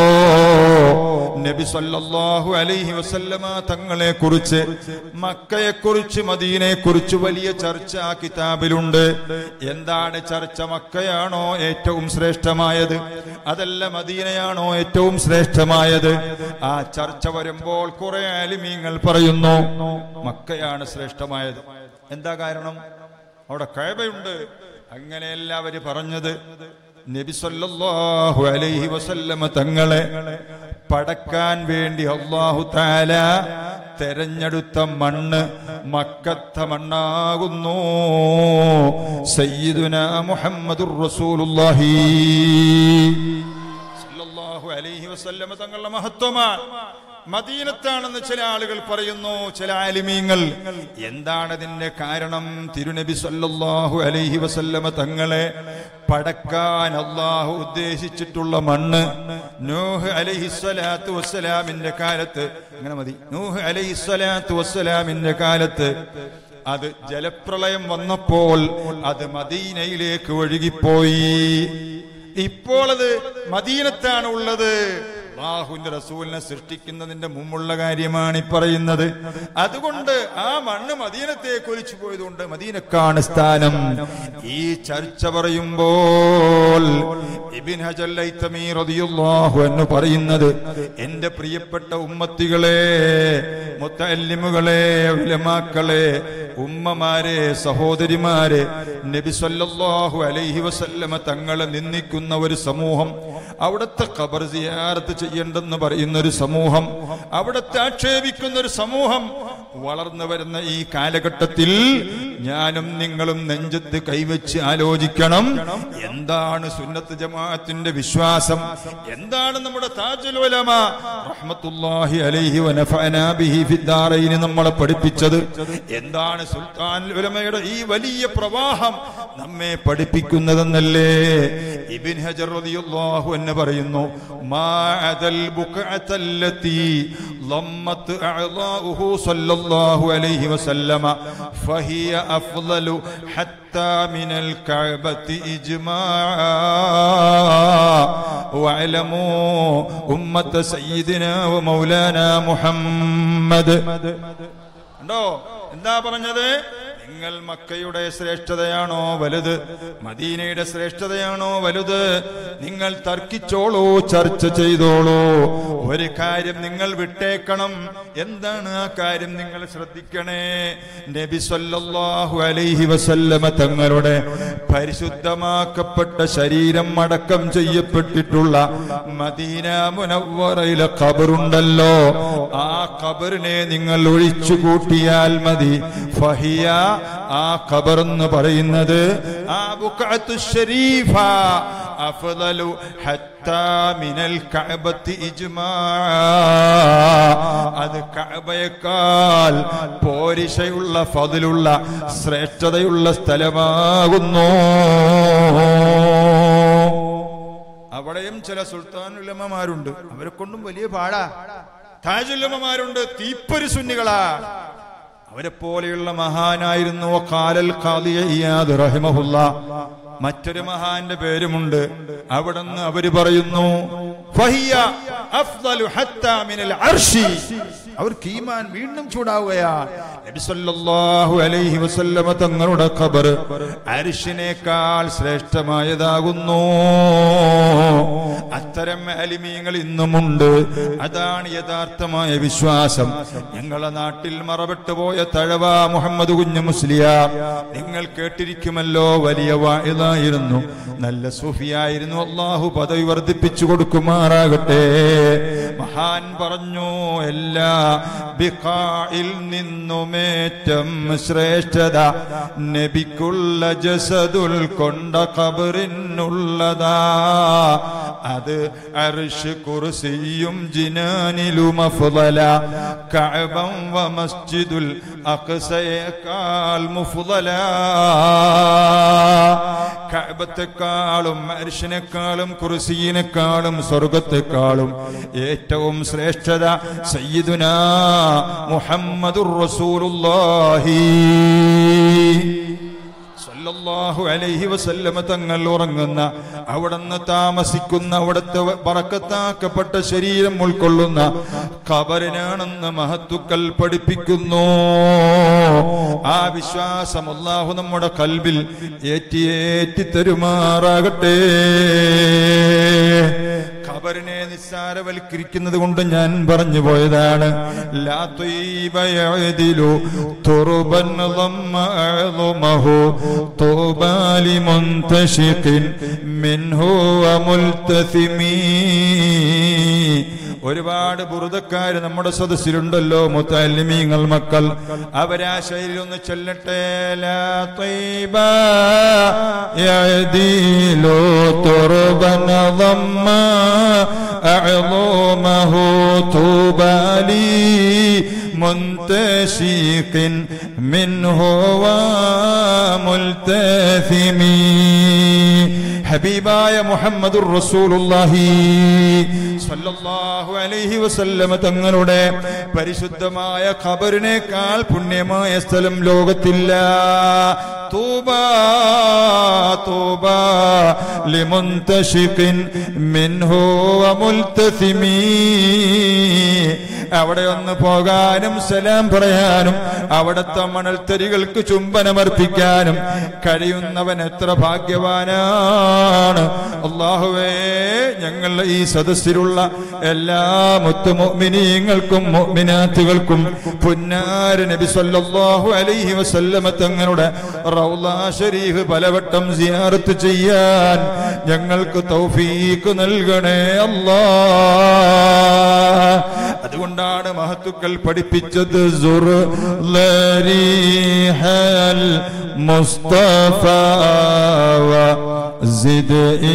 S1: നബി സല്ലല്ലാഹു അലൈഹി വസല്ലമ തങ്ങളെ കുറിച്ച് മക്കയെ കുറിച്ച് മദീനയെ കുറിച്ച് വലിയ ചർച്ച ആ കിതാബിലുണ്ട് എന്താണ് ചർച്ച മക്കയാണോ ഏറ്റവും ശ്രേഷ്ഠമായത് അതല്ല മദീനയാണോ ഏറ്റവും ശ്രേഷ്ഠമായത് ആ ചർച്ച വരുമ്പോൾ കുറെ ആലിമീങ്ങൾ പറയുന്നു മക്കയാണ് ശ്രേഷ്ഠമായത് എന്താ കാരണം അവിടെ കഴബയുണ്ട് അങ്ങനെയല്ല അവര് പറഞ്ഞത് നബി സല്ലല്ലാഹു അലൈഹി വസല്ലമ തങ്ങളെ പടക്കാൻ വേണ്ടി അള്ളാഹു താല തെരഞ്ഞെടുത്ത മണ്ണ് മക്കത്ത മണ്ണാകുന്നു സയ്യിദുന മുഹമ്മദുർ റസൂലുള്ളാഹി സല്ലല്ലാഹു അലൈഹി വസല്ലമ തങ്ങളുടെ മഹത്വമാണ് മദീനത്താണെന്ന് ചില ആളുകൾ പറയുന്നു ചില ആലിമീങ്ങൾ എന്താണ് അതിന്റെ കാരണം തിരുനബി സല്ലല്ലാഹു അലൈഹി വസല്ലമ തങ്ങളെ പടക്കാൻ അള്ളാഹു ഉദ്ദേശിച്ചിട്ടുള്ള മണ്ണ് നൂഹ് അലൈഹി സ്വലാത്തു വസ്സലാമിന്റെ കാലത്ത് അങ്ങനെ മതി നൂഹ് അലൈഹി സ്വലാത്തു വസ്സലാമിന്റെ കാലത്ത് അത് ജലപ്രളയം വന്നപ്പോൾ അത് മദീനയിലേക്ക് ഒഴുകിപ്പോയി ഇപ്പോൾ അത് മദീനത്താണ് ഉള്ളത് അള്ളാഹുവിന്റെ റസൂലിനെ സൃഷ്ടിക്കുന്നതിന്റെ മുമ്പുള്ള കാര്യമാണ് ഈ പറയുന്നത് അതുകൊണ്ട് ആ മണ്ണ് മദീനത്തേക്ക് ഒലിച്ചു പോയതുകൊണ്ട് മദീനക്കാണ് സ്ഥാനം ഈ ചർച്ച പറയുമ്പോൾ ഇബിൻ ഹജർ ലൈത്തമീ റളിയല്ലാഹു എന്ന് പറയുന്നത് എന്റെ പ്രിയപ്പെട്ട ഉമ്മത്തികളെ മുത്തല്ലിമുകളെ ഉലമാക്കളെ ഉമ്മമാരെ സഹോദരിമാരെ നബി സല്ലല്ലാഹു അലൈഹി വസല്ലമ തങ്ങളെ നിന്ദിക്കുന്ന ഒരു സമൂഹം അവിടുത്തെ ഖബർ സിയാറത്ത് ചെയ്യേണ്ടെന്ന് പറയുന്ന ഒരു സമൂഹം അവിടുത്തെ ആക്ഷേപിക്കുന്ന ഒരു സമൂഹം വളർന്നു വരുന്ന ഈ കാലഘട്ടത്തിൽ ഞാനും നിങ്ങളും നെഞ്ചത്ത് കൈവച്ച് ആലോചിക്കണം എന്താണ് സുന്നത്ത് ജമാഅത്തിന്റെ വിശ്വാസം എന്താണ് നമ്മുടെ താജുൽ ഉലമ റഹ്മത്തുള്ളാഹി അലൈഹി വനഫഅനാ ബിഹി ഫിദ്ദാറൈനി നമ്മളെ പഠിപ്പിച്ചത് എന്താണ് സുൽത്താൻ ഉലമയുടെ ഈ വലിയ പ്രവാഹം നമ്മെ പഠിപ്പിക്കുന്നതെന്നല്ലേ ഇബിൻ ഹജർ റളിയല്ലാഹു എന്ന് പറയുന്നു മാഅദൽ ബുഖഅത്തല്ലതി ضمت أعضاؤه صلى الله عليه وسلم فهي أفضل حتى من الكعبة إجماعا واعلموا أمة سيدنا ومولانا محمد ഉണ്ടോ എന്താ പറഞ്ഞത് നിങ്ങൾ മക്കയുടെ ശ്രേഷ്ഠതയാണോ വലുത് മദീനയുടെ ശ്രേഷ്ഠതയാണോ വലുത് നിങ്ങൾ തർക്കിച്ചോളൂ ചർച്ച ചെയ്തോളൂ ഒരു കാര്യം നിങ്ങൾ വിട്ടേക്കണം എന്താണ് ആ കാര്യം നിങ്ങൾ ശ്രദ്ധിക്കണേ നബി സല്ലല്ലാഹു അലൈഹി വസല്ലമ തങ്ങളുടെ പരിശുദ്ധമാക്കപ്പെട്ട ശരീരം അടക്കം ചെയ്യപ്പെട്ടിട്ടുള്ള മദീന മുനവ്വറയിലെ ഖബറുണ്ടല്ലോ ആ ഖബറിനെ നിങ്ങൾ ഒഴിച്ചു കൂട്ടിയാൽ മതി ഫഹിയ ആ ഖബർ എന്ന് പറയുന്നത് ആ ബുഖഅത്തു ശരീഫ അഫ്ദലു ഹത്താ മിനൽ കഅബത്തി ഇജ്മാ അത് കഅബയേക്കാൾ പോരിശയുള്ള ഫതിലുള്ള ശ്രേഷ്ഠതയുള്ള സ്ഥലമാകുന്നു അവിടെയും ചില സുൽത്താൻ ഉലമമാരുണ്ട് അവരെ കൊണ്ടും വലിയ പാടാ താജുല്ലമ്മമാരുണ്ട് തീപ്പൊരി സുന്നികളാ അവരെ പോലെയുള്ള മഹാനായിരുന്നു കാലൽ ഖാദിയ ഇയാദ് റഹിമഹുല്ല മറ്റൊരു മഹാന്റെ പേരുമുണ്ട് അവിടുന്ന് അവര് പറയുന്നു ഫഹിയ അഫ്ദലു ഹത്താ മിനൽ അർശി അവർക്ക് ഈമാൻ വീണ്ടും ചൂടാവുകയാണ് നബി സല്ലല്ലാഹു അലൈഹി വസല്ലമ തങ്ങളുടെ ഖബർ അരിശിനേക്കാൾ ശ്രേഷ്ഠമായതാകുന്നു അത്തരം അലിമീങ്ങൾ ഇന്നുമുണ്ട് അതാണ് യഥാർത്ഥമായ വിശ്വാസം ഞങ്ങളെ നാട്ടിൽ മറവിട്ട് പോയ തഴവ മുഹമ്മദ് കുഞ്ഞു മുസ്ലിയാർ നിങ്ങൾ കേട്ടിരിക്കുമല്ലോ വലിയ വായിലായിരുന്നു നല്ല സൂഫിയായിരുന്നു അള്ളാഹു പദവി വർദ്ധിപ്പിച്ചു കൊടുക്കുമാറാകട്ടെ മഹാൻ പറഞ്ഞു എല്ലാ ബിഖായിൽ നിന്നുമേറ്റം ശ്രേഷ്ഠത നബിക്കുള്ള ജസദുൽ കൊണ്ട ഖബറിനുള്ളതാ അത് അർഷ് കുർസിയും ജിനാനിലും അഫ്ളല കഅബം വ മസ്ജിദുൽ അഖ്സയേക്കാൾ മുഫ്ളല കഅബത്തെക്കാളും അർഷിനെക്കാളും കുർസിയിനെക്കാളും സ്വർഗത്തെക്കാളും ഏറ്റവും ശ്രേഷ്ഠത സയ്യിദുനാ മുഹമ്മദുർ റസൂലുള്ളാഹി സല്ലല്ലാഹു അലൈഹി വസല്ലമ തങ്ങൾ ഉറങ്ങുന്ന അവിടുന്ന് താമസിക്കുന്ന അവിടുത്തെ പറക്കത്താക്കപ്പെട്ട ശരീരം ഉൾക്കൊള്ളുന്ന ഖബറിനാണെന്ന് മഹത്തുക്കൾ പഠിപ്പിക്കുന്നു ആ വിശ്വാസം അല്ലാഹു നമ്മുടെ കൽബിൽ ഏറ്റിയേറ്റി തരുമാറാകട്ടെ ഖബറിനെ നിസ്സാരവൽക്കരിക്കുന്നത് കൊണ്ട് ഞാൻ പറഞ്ഞു പോയതാണ് ലാ ത്വയ്ബ യഅദിലു തുർബൻ ضم أعظمه طوبى لمنتشق منه وملتثم ഒരുപാട് ബുറുദക്കാര് നമ്മുടെ സദസ്സിലുണ്ടല്ലോ മുത്തല്ലിമീങ്ങൾ മക്കൾ അവരാ ശൈലി ഒന്ന് ചൊല്ലട്ടെ ലാ ത്വയ്ബ യഅദിലു തുർബൻ ضم أعظمه طوبى لي منتشق منه وملتثم ഹബീബായ മുഹമ്മദുർ റസൂലുള്ളാഹി സ്വല്ലല്ലാഹു അലൈഹി വസല്ലമ തങ്ങളുടെ പരിശുദ്ധമായ ഖബറിനേക്കാൾ പുണ്യമായ സ്ഥലം ലോകത്തില്ല തൂബ തൂബ ലിമുന്തശിഖിൻ മിൻഹു വമുൽതസിമീ അവിടെ ഒന്ന് പോകാനും സലാം പറയാനും അവിടുത്തെ മണൽത്തരികൾക്ക് ചുംബനമർപ്പിക്കാനും കഴിയുന്നവൻ എത്ര ഭാഗ്യവാനാണ് അള്ളാഹുവേ ഞങ്ങൾ ഈ സദസ്സിലുള്ള എല്ലാ മുത്തുമൊമിനീങ്ങൾക്കും മൊമിനാത്തുകൾക്കും പുന്നാര നബി സല്ലല്ലാഹു അലൈഹി വസല്ലമ തങ്ങളുടെ റൗള ഷരീഫ് പലവട്ടം സിയാറത്ത് ചെയ്യാൻ ഞങ്ങൾക്ക് തൗഫീക്ക് നൽകണേ അല്ലാ അതുകൊണ്ടാണ് മഹത്തുക്കൾ പഠിപ്പിച്ചത് സുർലരീഹൽ മുസ്തഫ زد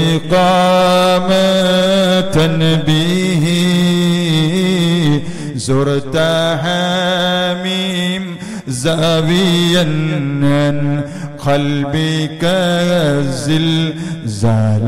S1: إقامة به زرت حميم زاويا عن قلبك الزلزال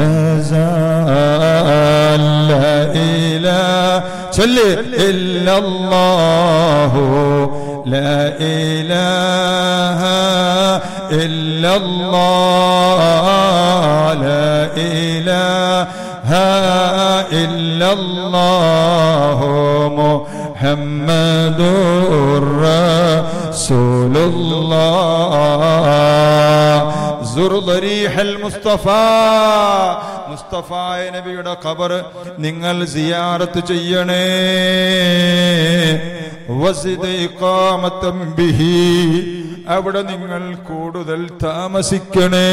S1: زال لا إله صل إلا الله لا إله إلا الله لا إله إلا الله محمد رسول الله زر ضريح المصطفى മുസ്തഫായ നബിയുടെ ഖബർ നിങ്ങൾ സിയാറത്ത് ചെയ്യണേ വസിദ ഇഖാമത്തം ബിഹി അവിടെ നിങ്ങൾ കൂടുതൽ താമസിക്കണേ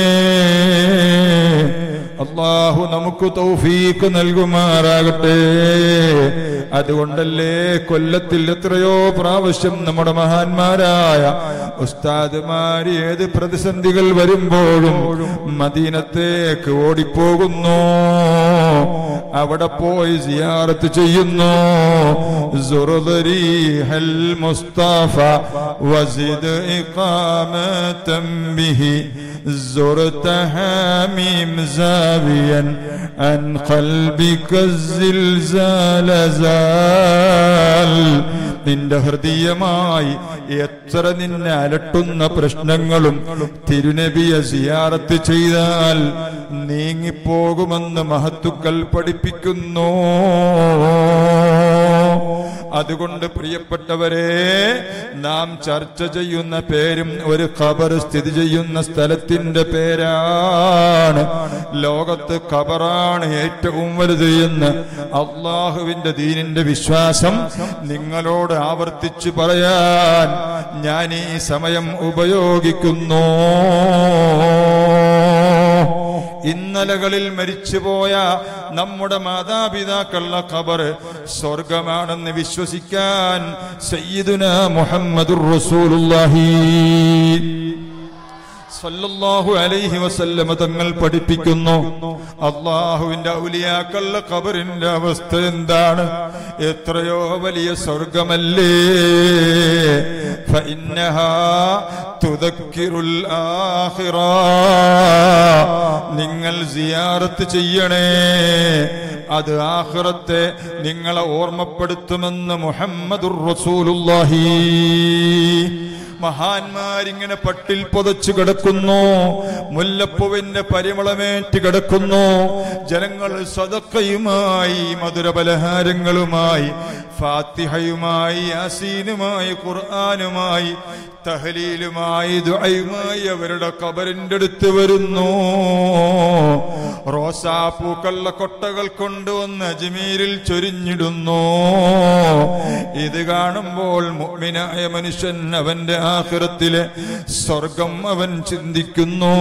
S1: അള്ളാഹു നമുക്ക് തൗഫീക്ക് നൽകുമാറാകട്ടെ അതുകൊണ്ടല്ലേ കൊല്ലത്തിൽ എത്രയോ പ്രാവശ്യം നമ്മുടെ മഹാന്മാരായ ഉസ്താദുമാര് ഏത് പ്രതിസന്ധികൾ വരുമ്പോഴും മദീനത്തേക്ക് ഓടിപ്പോകുന്നു അവിടെ പോയി സിയാറത്ത് ചെയ്യുന്നു സുറുദരീഹൽ മുസ്തഫ വസിദ് ഇഖാമത്തം ബിഹി زرت حميم زاويا عن قلبك الزلزال زال നിന്റെ ഹൃദയമായി എത്ര നിന്നെ അലട്ടുന്ന പ്രശ്നങ്ങളും തിരുനബിയെ സിയാറത്ത് ചെയ്താൽ നീങ്ങിപ്പോകുമെന്ന് മഹത്തുക്കൾ പഠിപ്പിക്കുന്നു അതുകൊണ്ട് പ്രിയപ്പെട്ടവരെ നാം ചർച്ച ചെയ്യുന്ന പേരും ഒരു ഖബർ സ്ഥിതി ചെയ്യുന്ന സ്ഥലത്തിന്റെ പേരാണ് ലോകത്ത് ഖബറാണ് ഏറ്റവും വലുത് എന്ന് അള്ളാഹുവിന്റെ ദീനിന്റെ വിശ്വാസം നിങ്ങളോട് ആവർത്തിച്ചു പറയാൻ ഞാൻ ഈ സമയം ഉപയോഗിക്കുന്നു ഇന്നലകളിൽ മരിച്ചുപോയ നമ്മുടെ മാതാപിതാക്കളുടെ ഖബർ സ്വർഗമാണെന്ന് വിശ്വസിക്കാൻ സയ്യിദുന മുഹമ്മദുർ റസൂലുള്ളാഹി സല്ലല്ലാഹു അലൈഹി വസല്ലമ തങ്ങൾ പഠിപ്പിക്കുന്നു അള്ളാഹുവിന്റെ ഔലിയാക്കളുടെ ഖബറിന്റെ അവസ്ഥ എന്താണ് എത്രയോ വലിയ സ്വർഗമല്ലേ ഫഇന്നഹാ തുദക്കിറുൽ ആഖിറ നിങ്ങൾ സിയാറത്ത് ചെയ്യണേ അത് ആഖിറത്തെ നിങ്ങളെ ഓർമ്മപ്പെടുത്തുമെന്ന് മുഹമ്മദുർ റസൂലുള്ളാഹി മഹാന്മാരിങ്ങനെ പട്ടിൽ പൊതച്ചു കിടക്കുന്നു മുല്ലപ്പൂവിന്റെ പരിമളമേറ്റ് കിടക്കുന്നു ജനങ്ങൾ സദക്കയുമായി മധുരപലഹാരങ്ങളുമായി ഫാത്തിഹയുമായി യാസീനുമായി ഖുർആാനുമായി തഹലീലുമായി ദുആയുമായി അവരുടെ കബറിന്റെ അടുത്ത് വരുന്നു റോസാപ്പൂക്കളുടെ കൊട്ടകൾ കൊണ്ടുവന്ന് അജ്മീരിൽ ചൊരിഞ്ഞിടുന്നു ഇത് കാണുമ്പോൾ മുഅ്മിനായ മനുഷ്യൻ അവന്റെ ആഖിറത്തിലെ സ്വർഗം അവൻ ചിന്തിക്കുന്നു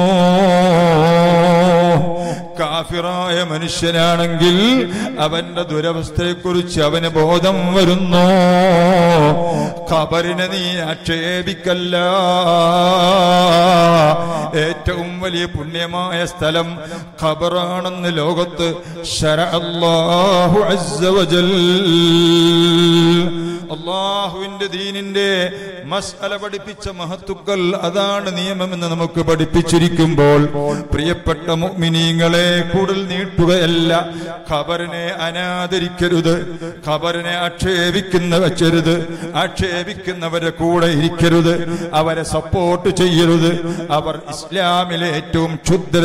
S1: കാഫിറായ മനുഷ്യനാണെങ്കിൽ അവന്റെ ദുരവസ്ഥയെക്കുറിച്ച് അവന് ബോധം വരുന്നു ഖബറിനെ നീ ആക്ഷേപിക്കല്ല ഏറ്റവും വലിയ പുണ്യമായ സ്ഥലം ഖബറാണെന്ന് ലോകത്ത് ശര അല്ലാഹു അസ്സ വജൽ അള്ളാഹുവിന്റെ ദീനിന്റെ മസ്അല പഠിപ്പിച്ച മഹത്തുക്കൾ അതാണ് നിയമമെന്ന് നമുക്ക് പഠിപ്പിച്ചിരിക്കുമ്പോൾ പ്രിയപ്പെട്ട മുഅ്മിനീങ്ങളെ കൂടുതൽ നീട്ടുകയല്ല ഖബറിനെ അനാദരിക്കരുത് ഖബറിനെ ആക്ഷേപിക്കുന്ന വെച്ചരുത് ആക്ഷേപിക്കുന്നവരെ കൂടെ ഇരിക്കരുത് അവരെ സപ്പോർട്ട് ചെയ്യരുത് അവർ ഇസ്ലാമിലെ ഏറ്റവും ക്ഷുദ്ര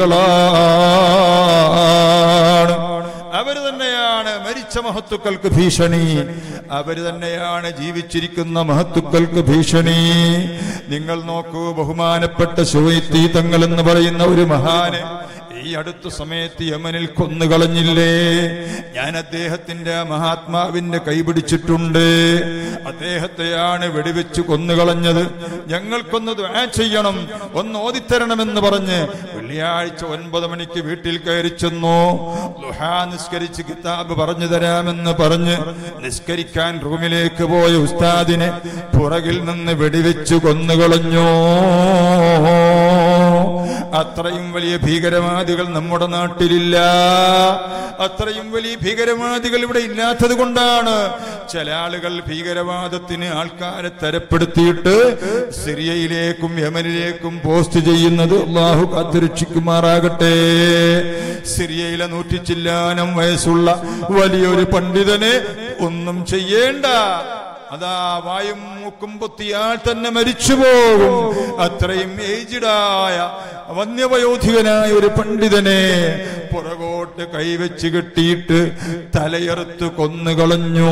S1: ജീവികളാണ് അവര് തന്നെയാണ് മരിച്ച മഹത്തുക്കൾക്ക് ഭീഷണി അവര് തന്നെയാണ് ജീവിച്ചിരിക്കുന്ന മഹത്തുക്കൾക്ക് ഭീഷണി നിങ്ങൾ നോക്കൂ ബഹുമാനപ്പെട്ട ശുവൈത്തി തങ്ങൾ എന്ന് പറയുന്ന ഒരു മഹാന് ഈ അടുത്ത സമയത്ത് യമനിൽ കൊന്നുകളഞ്ഞില്ലേ ഞാൻ അദ്ദേഹത്തിന്റെ ആ മഹാത്മാവിന്റെ കൈപിടിച്ചിട്ടുണ്ട് അദ്ദേഹത്തെയാണ് വെടിവെച്ച് കൊന്നുകളഞ്ഞത് ഞങ്ങൾക്കൊന്ന് ദുആ ചെയ്യണം ഒന്ന് ഓതിത്തരണമെന്ന് പറഞ്ഞ് വെള്ളിയാഴ്ച ഒൻപത് മണിക്ക് വീട്ടിൽ കയറി ചെന്നു ലുഹാ നിസ്കരിച്ച് കിതാബ് പറഞ്ഞു തരാമെന്ന് പറഞ്ഞ് നിസ്കരിക്കാൻ റൂമിലേക്ക് പോയ ഉസ്താദിനെ പുറകിൽ നിന്ന് വെടിവെച്ച് കൊന്നുകളഞ്ഞു അത്രയും വലിയ ഭീകരവാദികൾ നമ്മുടെ നാട്ടിലില്ല അത്രയും വലിയ ഭീകരവാദികൾ ഇവിടെ ഇല്ലാത്തത് കൊണ്ടാണ് ചില ആളുകൾ ഭീകരവാദത്തിന് ആൾക്കാരെ തരപ്പെടുത്തിയിട്ട് സിറിയയിലേക്കും യമനിലേക്കും പോസ്റ്റ് ചെയ്യുന്നത് അള്ളാഹു കാത്തുരക്ഷിക്കുമാറാകട്ടെ സിറിയയിലെ നൂറ്റിച്ചില്ലാനം വയസ്സുള്ള വലിയൊരു പണ്ഡിതനെ ഒന്നും ചെയ്യേണ്ട അതാ വായും മൂക്കും പൊത്തിയാൽ തന്നെ മരിച്ചു പോകും അത്രയും ഏജിഡായ വന്യവയോധികനായ ഒരു പണ്ഡിതനെ പുറകോട്ട് കൈവച്ച് കെട്ടിയിട്ട് തലയറുത്ത് കൊന്നുകളഞ്ഞു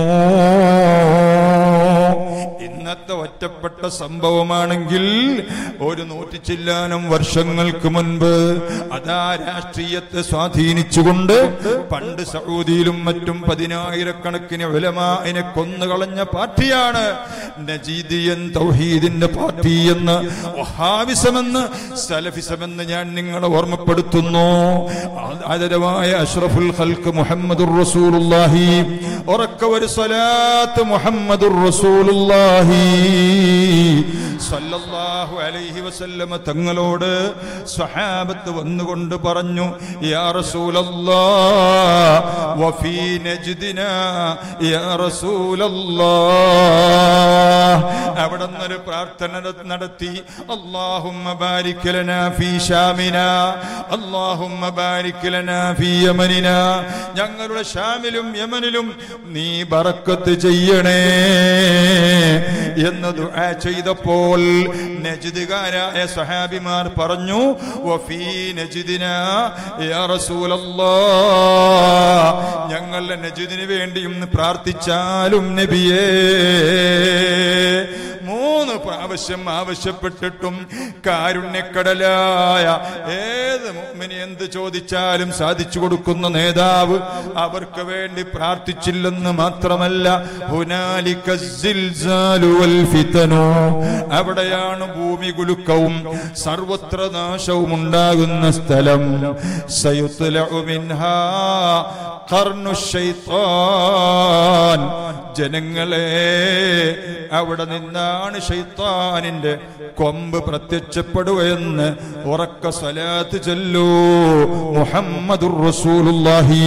S1: ഇന്നത്തെ ഒറ്റപ്പെട്ട സംഭവമാണെങ്കിൽ ഒരു നൂറ്റി ചില്ലാനം വർഷങ്ങൾക്ക് മുൻപ് അതാ രാഷ്ട്രീയത്തെ സ്വാധീനിച്ചുകൊണ്ട് പണ്ട് സൗദിയിലും മറ്റും പതിനായിരക്കണക്കിന് ഉലമാനെ കൊന്നുകളഞ്ഞ പാർട്ടിയാണ് നജീദിയൻ തൗഹീദിന്റെ പാർട്ടി എന്ന് വഹാബിസമെന്ന് സലഫിസമെന്ന് ഞാൻ നിങ്ങളെ ഓർമ്മപ്പെടുത്തുന്നു ആദരവായ അഷ്റഫുൽ ഖൽക്ക് മുഹമ്മദുർ റസൂലുള്ളാഹി ഉറക്ക ഒരു സ്വലാത്ത് മുഹമ്മദുർ റസൂലുള്ളാഹി സല്ലല്ലാഹു അലൈഹി വസല്ലമ തങ്ങളോട് സ്വഹാബത്ത് വന്നുകൊണ്ട് പറഞ്ഞു യാ റസൂലല്ലാഹ് വഫീ നജ്ദിനാ യാ റസൂലല്ലാഹ് അവിടെ നിന്നൊരു പ്രാർത്ഥന നടത്തി അല്ലാഹുമ്മ ബാരിക് ലനാ ഫീ ഷാമിനാ അല്ലാഹുമ്മ ബാരിക് ലനാ ഫീ യമനിനാ ഞങ്ങളുടെ ഷാമിലും യമനിലും നീ ബറക്കത്ത് ചെയ്യണേ എന്ന് ദുആ ചെയ്തപ്പോൾ നജ്ദുകാരായ സഹാബിമാർ പറഞ്ഞു വഫീ നജ്ദിനാ യാ റസൂലല്ലാഹ് ഞങ്ങളുടെ നജ്ദിന് വേണ്ടിയും പ്രാർത്ഥിച്ചാലും നബിയേ മൂന്ന് പ്രാവശ്യം ആവശ്യപ്പെട്ടിട്ടും കാരുണ്യക്കടലായ ഏത് മുഅ്മിന് എന്ത് ചോദിച്ചാലും സാധിച്ചു കൊടുക്കുന്ന നേതാവ് അവർക്ക് വേണ്ടി പ്രാർത്ഥിച്ചില്ലെന്ന് മാത്രമല്ല ഹുനാലിക സിൽസാലു വൽ ഫിതനു അവിടെയാണ് ഭൂമി കുലുക്കവും സർവത്ര നാശവും ഉണ്ടാകുന്ന സ്ഥലം സയുത്ലഉ മിൻഹാ ഖർനു ശൈത്താൻ ജനങ്ങളെ അവിടെ നിന്നാണ് ഷൈത്താനിന്റെ കൊമ്പ് പ്രത്യക്ഷപ്പെടുകയെന്ന് ഉറക്ക സ്വലാത്ത് ചൊല്ലൂ മുഹമ്മദുർ റസൂലുള്ളാഹി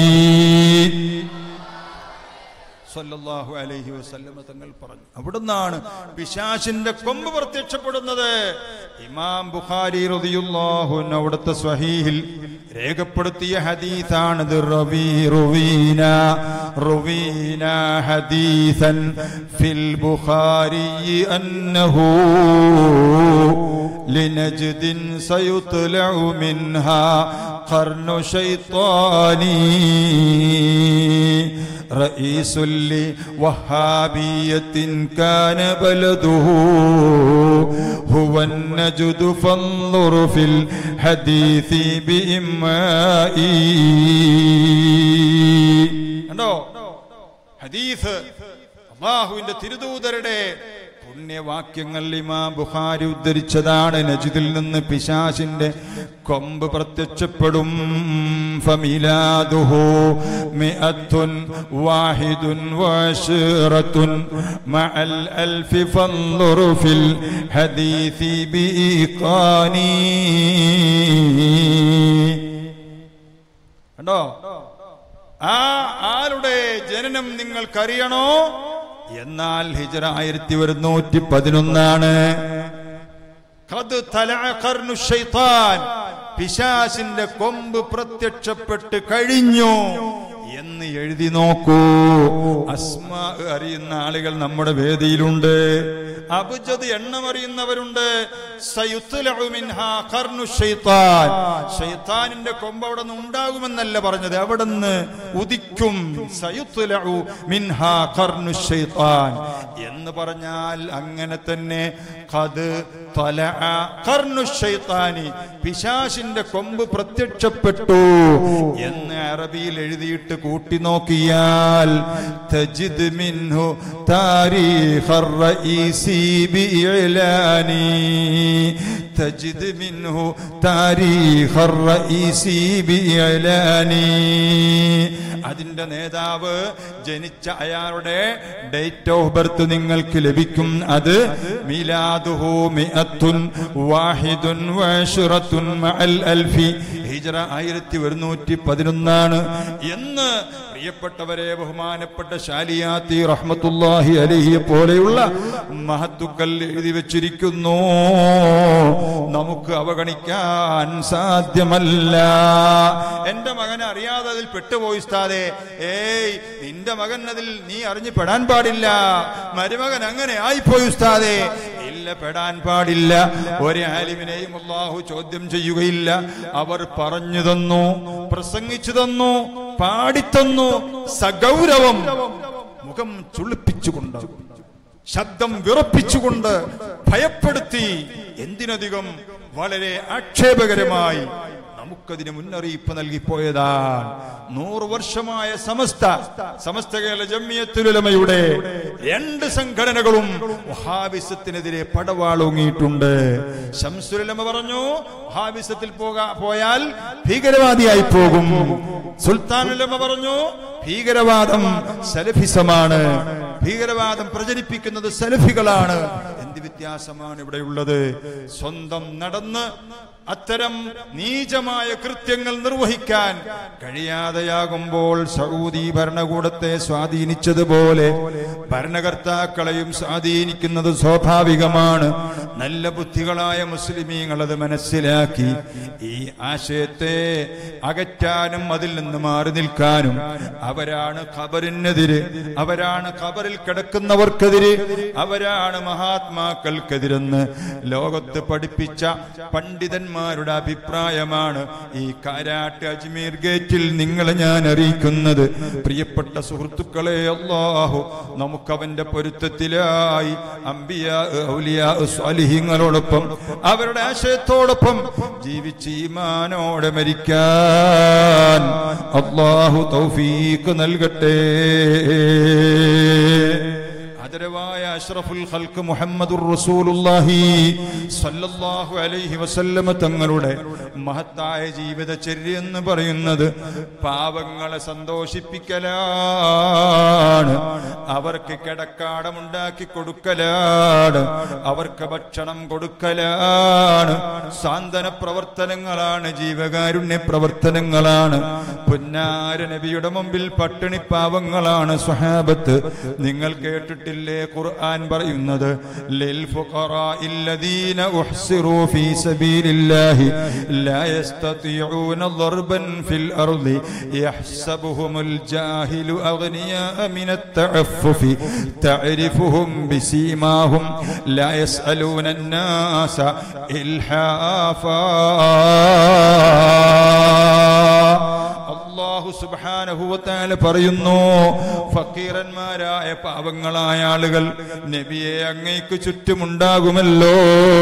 S1: സല്ലല്ലാഹു അലൈഹി വസല്ലമ തങ്ങൾ പറഞ്ഞു അവിടുന്നാണ് പിശാചിന്റെ കൊമ്പ് പ്രത്യക്ഷപ്പെടുന്നത് ഇമാം ബുഖാരി റളിയല്ലാഹു അൻഹു അവിടുത്തെ സ്വഹീഹിൽ രേഖപ്പെടുത്തിയ ഹദീസാണിത് റവി റുവീന റുവീന ഹദീസൻ ഫിൽ ബുഖാരി അന്നഹു لنجد سيطلع منها قرن شيطاني رئيس لوهابية كان بلده هو النجد فانظر في الحديث بإمائي കണ്ടോ ഹദീസ് അള്ളാഹുവിന്റെ തിരുദൂതരുടെ പുണ്യവാക്യങ്ങൾ ഇമാം ബുഖാരി ഉദ്ധരിച്ചതാണ് നജിദിൽ നിന്ന് പിശാചിന്റെ കൊമ്പ് പ്രത്യക്ഷപ്പെടും ഫമിലാദുഹു മിഅത്തുൻ വാഹിദുൻ വഅശ്റത്തുൻ മഅൽ അൽഫി ഫൻദുർ ഫിൽ ഹദീസി ബിഇഖാനി കണ്ടോ ആ ആരുടെ ജനനം നിങ്ങൾക്കറിയണോ എന്നാൽ ഹിജറ ആയിരത്തി ഒരുന്നൂറ്റി പതിനൊന്നാണ് ഖദ് തലഅ ഖർനു ശൈത്താൻ പിശാസിന്റെ കൊമ്പ് പ്രത്യക്ഷപ്പെട്ട് കഴിഞ്ഞു എന്ന് എഴുതി നോക്കൂ അസ്മാ അറിയുന്ന ആളുകൾ നമ്മുടെ വേദിയിലുണ്ട് അബുജദ് എണ്ണം അറിയുന്നവരുണ്ട് സയുത്ലഉ മിൻഹാ ഖർനു ശൈത്താൻ ശൈത്താനിന്റെ കൊമ്പ് അവിടെ നിന്ന് ഉണ്ടാകുമെന്നല്ല പറഞ്ഞത് അവിടെ നിന്ന് ഉദിക്കും സയുത്ലഉ മിൻഹാ ഖർനു ശൈത്താൻ എന്ന് പറഞ്ഞാൽ അങ്ങനെ തന്നെ ഖദ് തലഅ ഖർനു ശൈത്താനി പിശാശിന്റെ കൊമ്പ് പ്രത്യക്ഷപ്പെട്ടു എന്ന് അറബിയിൽ എഴുതിയിട്ട് കൂട്ടി നോക്കിയാൽ തജിദ് മിൻഹു താരീഖർ റഈസി ബിഇലാനി തജിദ് മിൻഹു താരീഖർ റഈസി ബിഇലാനി അതിന്റെ നേതാവ് ജനിച്ച അയാളുടെ ഡേറ്റ് ഓഫ് ബർത്ത് നിങ്ങൾക്ക് ലഭിക്കും അത് മീലാദുഹു മിഅത്തുൻ വാഹിദുൻ വഅശ്റത്തുൻ മഅൽ അൽഫി ഹിജ്റ ആയിരത്തി ഒരുന്നൂറ്റി പതിനൊന്നാണ് എന്ന് പ്രിയപ്പെട്ടവരെ ബഹുമാനപ്പെട്ട ശാലിയാത്തി റഹ്മത്തുല്ലാഹി അലഹിയെ പോലെയുള്ള മഹത്തുക്കൾ എഴുതി വെച്ചിരിക്കുന്നു നമുക്ക് അവഗണിക്കാൻ സാധ്യമല്ല എന്റെ മകൻ അറിയാതെ അതിൽ പെട്ടുപോയി ഉസ്താദേ ഏയ് നിന്റെ മകൻ അതിൽ നീ അറിഞ്ഞു പെടാൻ പാടില്ല മരുമകൻ അങ്ങനെ ആയിപ്പോയി ഉസ്താദേ ഇല്ല പെടാൻ പാടില്ല ഒരു ആലിമിനെയും അള്ളാഹു ചോദ്യം ചെയ്യുകയില്ല അവർ പറഞ്ഞു തന്നു പ്രസംഗിച്ചു തന്നു പാടിത്തന്നു സഗൗരവം മുഖം ചുളിപ്പിച്ചുകൊണ്ട് ശബ്ദം വിറപ്പിച്ചുകൊണ്ട് ഭയപ്പെടുത്തി എന്തിനധികം വളരെ ആക്ഷേപകരമായി നമുക്കതിന് മുന്നറിയിപ്പ് നൽകിപ്പോയതാണ് നൂറ് വർഷമായ സമസ്ത സമസ്ത കേരള ജമ്മിയത്തുലമയുടെ രണ്ട് സംഘടനകളും വഹാബിസത്തിനെതിരെ പടവാളൂങ്ങിയിട്ടുണ്ട് ശംസുലമ പറഞ്ഞു വഹാബിസത്തിൽ പോകാ പോയാൽ ഭീകരവാദിയായി പോകും സുൽത്താനുലമ പറഞ്ഞു ഭീകരവാദം സലഫിസമാണ് ഭീകരവാദം പ്രചരിപ്പിക്കുന്നത് സലഫികളാണ് എന്ത് വ്യത്യാസമാണ് ഇവിടെയുള്ളത് സ്വന്തം നടന്ന് അത്തരം നീചമായ കൃത്യങ്ങൾ നിർവഹിക്കാൻ കഴിയാതെയാകുമ്പോൾ സൗദി ഭരണകൂടത്തെ സ്വാധീനിച്ചതുപോലെ ഭരണകർത്താക്കളെയും സ്വാധീനിക്കുന്നത് സ്വാഭാവികമാണ് നല്ല ബുദ്ധികളായ മുസ്ലിമീങ്ങൾ അത് മനസ്സിലാക്കി ഈ ആശയത്തെ അകറ്റാനും അതിൽ നിന്ന് മാറി നിൽക്കാനും അവരാണ് ഖബറിനെതിരെ അവരാണ് ഖബറിൽ കിടക്കുന്നവർക്കെതിരെ അവരാണ് മഹാത്മാക്കൾക്കെതിരെന്ന് ലോകത്ത് പഠിപ്പിച്ച പണ്ഡിതന്മാരുടെ അഭിപ്രായമാണ് ഈ കാരാട്ട് അജ്മീർ ഗേറ്റിൽ നിങ്ങളെ ഞാൻ അറിയിക്കുന്നത് പ്രിയപ്പെട്ട സുഹൃത്തുക്കളെ അള്ളാഹു നമുക്കവന്റെ പൊരുത്തത്തിലായി അമ്പിയ ഔലിയ സ്വാലിഹിങ്ങളോടൊപ്പം അവരുടെ ആശയത്തോടൊപ്പം ജീവിച്ച് ഈമാനോടെ മരിക്കാൻ അള്ളാഹു തൗഫീക്ക് നൽകട്ടെ ആദരവായ അഷ്റഫുൽ ഖൽക്ക് മുഹമ്മദുർ റസൂലുള്ളാഹി സല്ലല്ലാഹു അലൈഹി വസല്ലമ തങ്ങളുടെ മഹത്തായ ജീവിതചര്യ എന്ന് പറയുന്നത് പാവങ്ങളെ സന്തോഷിപ്പിക്കലാണ് അവർക്ക് കിടക്കാടമുണ്ടാക്കി കൊടുക്കലാണ് അവർക്ക് ഭക്ഷണം കൊടുക്കലാണ് സാന്ത്വന പ്രവർത്തനങ്ങളാണ് ജീവകാരുണ്യ പ്രവർത്തനങ്ങളാണ് പുന്നാര നബിയുടെ മുമ്പിൽ പട്ടിണി പാവങ്ങളാണ് സ്വഹാബത്ത് നിങ്ങൾ കേട്ടിട്ടില്ലേ ഖുർആൻ പറയുന്നത് ലിൽ ഫുഖറാഇൽ ലദീന ഉഹ്സിറൂ ഫീ സബീലില്ലാഹി ലാ യസ്തതിഊന ضربا في الأرض يحسبهم الجاهل أغنياء من التعفف تعرفهم بسيماهم لا يسألون الناس إلحافا അള്ളാഹു സുബാനഹുവത്താല് പറയുന്നു ഫക്കീറന്മാരായ പാവങ്ങളായ ആളുകൾ നബിയെ അങ്ങയ്ക്ക് ചുറ്റുമുണ്ടാകുമല്ലോ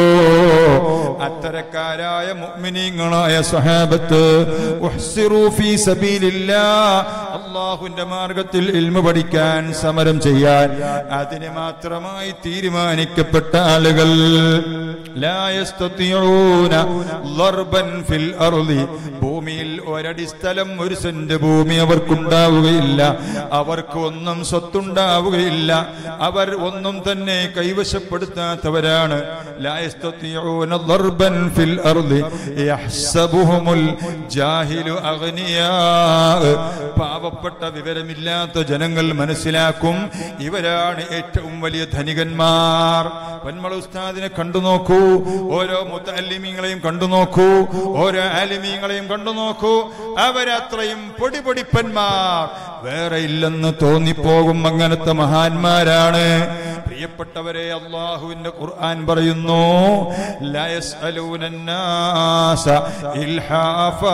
S1: അത്തരക്കാരായ മുഅ്മിനീങ്ങളായ സഹാബത്ത് ഉഹ്സിറൂ ഫീ സബീലില്ലാ അള്ളാഹുവിന്റെ മാർഗത്തിൽ ഇൽമ പഠിക്കാൻ സമരം ചെയ്യാൻ അതിന് മാത്രമായി തീരുമാനിക്കപ്പെട്ട ആളുകൾ ലാ യസ്തതിഊന ളർബൻ ഫിൽ അർളി ഭൂമിയിൽ ഒരടി സ്ഥലം ഒരു സെന്റ് ഭൂമി അവർക്കുണ്ടാവുകയില്ല അവർക്ക് ഒന്നും സ്വത്തുണ്ടാവുകയില്ല അവർ ഒന്നും തന്നെ കൈവശപ്പെടുത്താത്തവരാണ് ലാ യസ്തതിഊന ളർബൻ ഫിൽ അർളി യഹ്സബുഹുമുൽ ജാഹിലു അഗ്നിയാ പാവപ്പെട്ട വിവരമില്ലാത്ത ജനങ്ങൾ മനസ്സിലാക്കും ഇവരാണ് ഏറ്റവും വലിയ ധനികന്മാർ പൊന്മള ഉസ്താദിനെ കണ്ടു നോക്കൂ ഓരോ മുത്തല്ലിമീങ്ങളെയും കണ്ടു നോക്കൂ ഓരോ ആലിമീങ്ങളെയും കണ്ടു നോക്കൂ അവരത്രയും പൊടിപൊടിപ്പന്മാർ വേറെ ഇല്ലെന്ന് തോന്നിപ്പോകും അങ്ങനത്തെ മഹാന്മാരാണ് പ്രിയപ്പെട്ടവരെ അള്ളാഹുവിന്റെ ഖുർആൻ പറയുന്നു ലാ യസ്അലൂനന്നാസ ഇൽഹാഫാ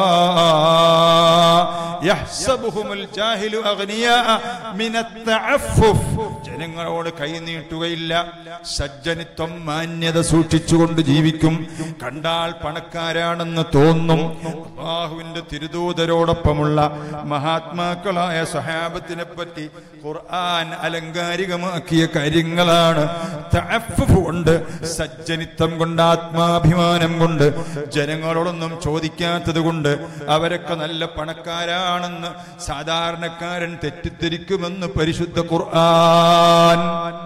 S1: യഹ്സബുഹുമുൽ ജാഹിലു അഗ്നിയാ മിനത്ത് തഅഫുഫ് ജനങ്ങളോട് കൈ നീട്ടുകയില്ല സജ്ജനിത്വം മാന്യത സൂക്ഷിച്ചുകൊണ്ട് ജീവിക്കും കണ്ടാൽ പണക്കാരാണെന്ന് തോന്നും അള്ളാഹുവിന്റെ തിരുദൂതരോടൊപ്പമുള്ള മഹാത്മാക്കളായ സഹാബത്തിനെ പറ്റി ഖുർആൻ അലങ്കാരികമാക്കിയ കാര്യങ്ങളാണ് തഅഫുഫ് കൊണ്ട് സജ്ജനിത്വം കൊണ്ട് ആത്മാഭിമാനം കൊണ്ട് ജനങ്ങളോടൊന്നും ചോദിക്കാത്തത് കൊണ്ട് അവരൊക്കെ നല്ല പണക്കാരാണെന്ന് സാധാരണക്കാരൻ തെറ്റിദ്ധരിക്കുമെന്ന് പരിശുദ്ധ ഖുർആൻ